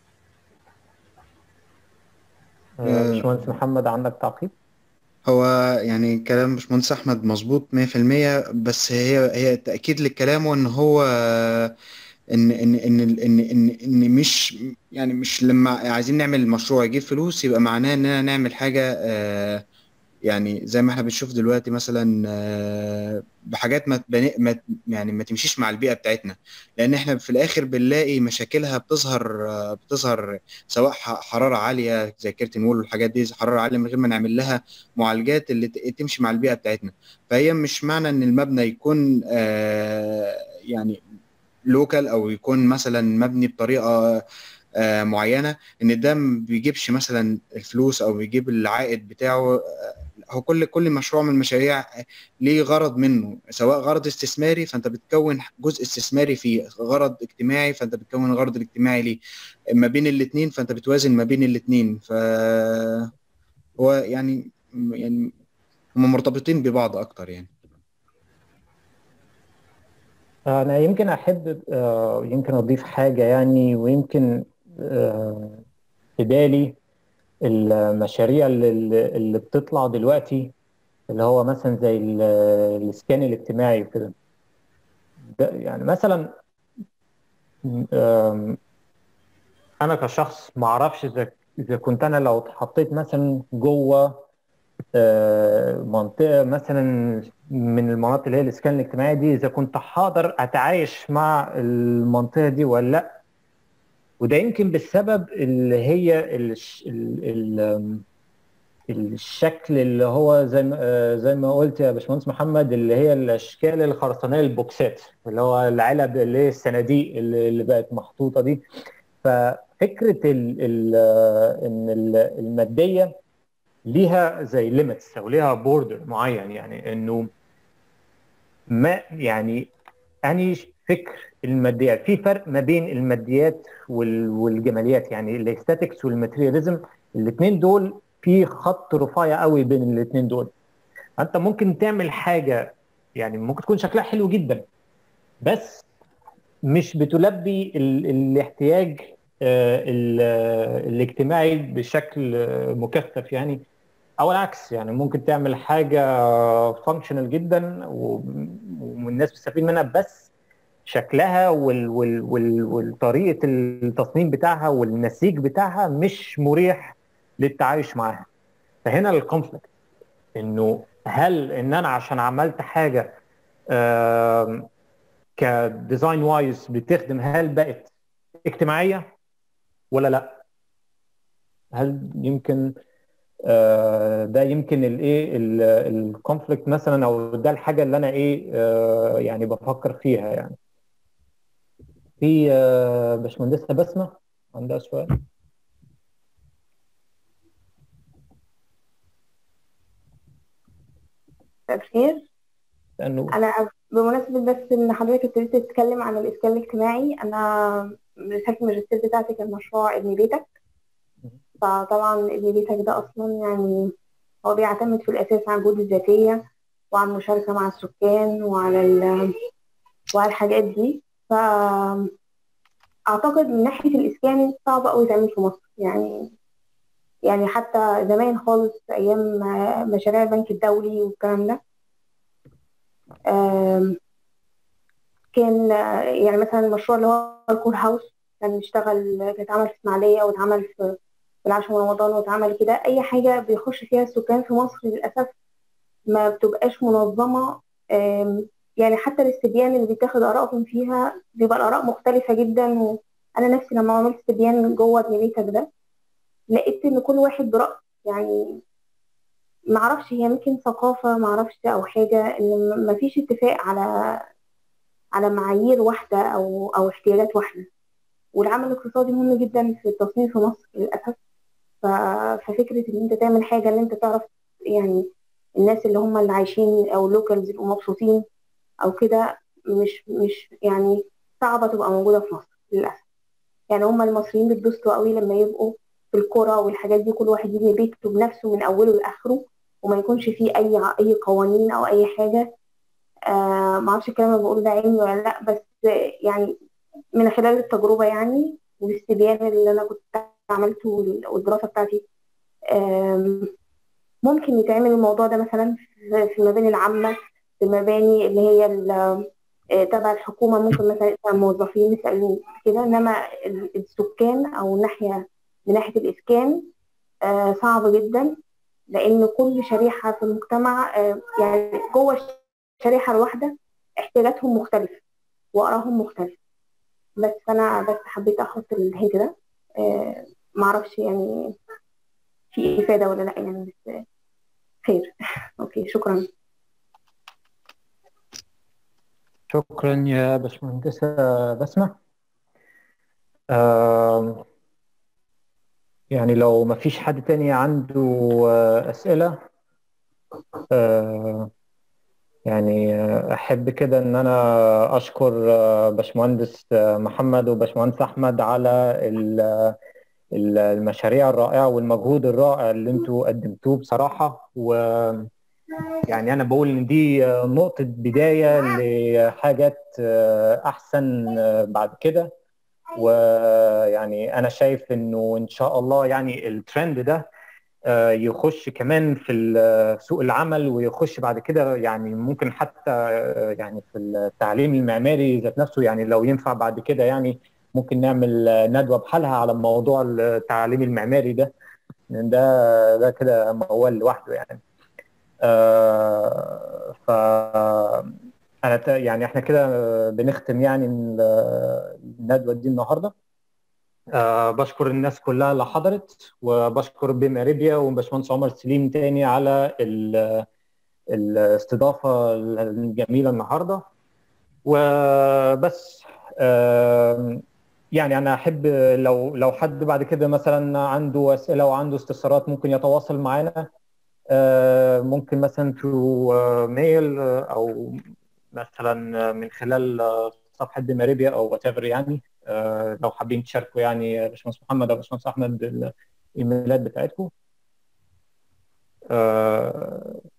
آه، باشمهندس محمد عندك تعقيب؟
هو يعني كلام باشمهندس احمد مظبوط 100% بس هي هي تاكيد لكلامه ان هو ان ان ان ان ان, إن مش يعني مش لما عايزين نعمل مشروع يجيب فلوس يبقى معناه اننا نعمل حاجه آه، يعني زي ما احنا بنشوف دلوقتي مثلا آه، بحاجات ما تبني ما يعني ما تمشيش مع البيئه بتاعتنا لان احنا في الاخر بنلاقي مشاكلها بتظهر آه، بتظهر سواء ح- حراره عاليه زي كيرتن وول والحاجات دي حراره عاليه من غير ما نعمل لها معالجات اللي ت- تمشي مع البيئه بتاعتنا فهي مش معنى ان المبنى يكون آه، يعني لوكال او يكون مثلا مبني بطريقه آه، معينه ان ده ما بيجيبش مثلا الفلوس او بيجيب العائد بتاعه آه، هو كل كل مشروع من المشاريع ليه غرض منه سواء غرض استثماري فانت بتكون جزء استثماري فيه غرض اجتماعي فانت بتكون الغرض الاجتماعي ليه ما بين الاثنين فانت بتوازن ما بين الاثنين ف هو يعني يعني هم مرتبطين ببعض اكتر يعني
أنا يمكن أحب آه، يمكن أضيف حاجة يعني ويمكن آه، في بالي المشاريع اللي, اللي بتطلع دلوقتي اللي هو مثلا زي ال- الإسكان الاجتماعي وكده ده يعني مثلا آم، أنا كشخص ما أعرفش إذا إذا كنت أنا لو اتحطيت مثلا جوه آه، منطقة مثلا من المناطق اللي هي الإسكان الاجتماعي دي إذا كنت حاضر أتعايش مع المنطقة دي ولا لأ وده يمكن بالسبب اللي هي الش- ال- ال- الشكل اللي هو زي ما آه، زي ما قلت يا باشمهندس محمد اللي هي الاشكال الخرسانيه البوكسات اللي هو العلب اللي هي الصناديق اللي اللي بقت محطوطه دي ففكره ال ال ان ال- الماديه ليها زي ليميتس او ليها بوردر معين يعني انه ما يعني اني فكر الماديات في فرق ما بين الماديات وال- والجماليات يعني الاستاتكس والماتيرياليزم الاثنين دول في خط رفيع قوي بين الاثنين دول انت ممكن تعمل حاجه يعني ممكن تكون شكلها حلو جدا بس مش بتلبي ال الاحتياج آه، ال- آه، الاجتماعي بشكل آه، مكثف يعني او العكس يعني ممكن تعمل حاجه فانكشنال جدا و- والناس بتستفيد منها بس شكلها وال وال وال والطريقه التصميم بتاعها والنسيج بتاعها مش مريح للتعايش معاها فهنا الكونفليكت انه هل ان انا عشان عملت حاجه آم، كديزاين وايز بتخدم هل بقت اجتماعيه ولا لا هل يمكن آه، ده يمكن الايه الكونفليكت مثلا او ده الحاجه اللي انا ايه آه، يعني بفكر فيها يعني في آه، باشمهندسه بسمه عندها سؤال
مساء الخير
لانه
انا بمناسبه بس ان حضرتك ابتديت تتكلم عن الاسكان الاجتماعي انا رساله الماجستير بتاعتي كان مشروع ابن بيتك فطبعا ابن بيتك ده اصلا يعني هو بيعتمد في الاساس على الجهود الذاتيه وعلى المشاركه مع السكان وعلى ال... وعلى الحاجات دي ف اعتقد من ناحيه الاسكان صعب قوي يتعمل في مصر يعني يعني حتى زمان خالص ايام مشاريع البنك الدولي والكلام ده آم، كان آه، يعني مثلا المشروع اللي هو الكور هاوس كان اشتغل كان اتعمل في اسماعيليه واتعمل في في العاشر من رمضان واتعمل كده اي حاجه بيخش فيها السكان في مصر للاسف ما بتبقاش منظمه آم، يعني حتى الاستبيان اللي بيتاخد ارائهم فيها بيبقى الاراء مختلفه جدا وانا نفسي لما عملت استبيان جوه ابن بيتك ده لقيت ان كل واحد برأي يعني معرفش هي يمكن ثقافة معرفش أو حاجة إن م- مفيش اتفاق على على معايير واحدة أو أو احتياجات واحدة والعمل الاقتصادي مهم جدا في التصميم في مصر للأسف ف... ففكرة إن أنت تعمل حاجة إن أنت تعرف يعني الناس اللي هم اللي عايشين أو لوكالز يبقوا مبسوطين أو كده مش مش يعني صعبة تبقى موجودة في مصر للأسف يعني هم المصريين بيتبسطوا قوي لما يبقوا في القرى والحاجات دي كل واحد يبني بيته بنفسه من أوله لآخره وما يكونش فيه أي أي قوانين أو أي حاجة آه معرفش الكلام اللي بقوله ده علمي ولا لأ بس يعني من خلال التجربة يعني والاستبيان اللي أنا كنت عملته والدراسة بتاعتي ممكن يتعمل الموضوع ده مثلا في المباني العامة في المباني اللي هي تبع الحكومة ممكن مثلا موظفين نسأل كده إنما السكان أو الناحية من ناحية الإسكان صعب جدا لأن كل شريحة في المجتمع يعني جوه الشريحة الواحدة احتياجاتهم مختلفة وآرائهم مختلفة بس أنا بس حبيت أحط الهنت ده معرفش يعني في إفادة ولا لأ يعني بس خير أوكي شكرا
شكرا يا باشمهندسة بسمة آه يعني لو ما فيش حد تاني عنده أسئلة آه يعني أحب كده إن أنا أشكر باشمهندس محمد وباشمهندس أحمد على المشاريع الرائعة والمجهود الرائع اللي انتوا قدمتوه بصراحة و يعني أنا بقول إن دي نقطة بداية لحاجات أحسن بعد كده ويعني أنا شايف إنه إن شاء الله يعني الترند ده يخش كمان في سوق العمل ويخش بعد كده يعني ممكن حتى يعني في التعليم المعماري ذات نفسه يعني لو ينفع بعد كده يعني ممكن نعمل ندوه بحالها على موضوع التعليم المعماري ده لان ده ده كده موال لوحده يعني آه ف انا يعني احنا كده بنختم يعني الندوه دي النهارده أه بشكر الناس كلها اللي حضرت وبشكر بيم اريبيا وباشمهندس عمر سليم تاني على الاستضافه الجميله النهارده وبس أه يعني انا احب لو لو حد بعد كده مثلا عنده اسئله وعنده استفسارات ممكن يتواصل معنا أه ممكن مثلا تو ميل او مثلا من خلال صفحه بيم اريبيا او وات يعني آه لو حابين تشاركوا يعني باشمهندس محمد او باشمهندس احمد الايميلات بتاعتكم آه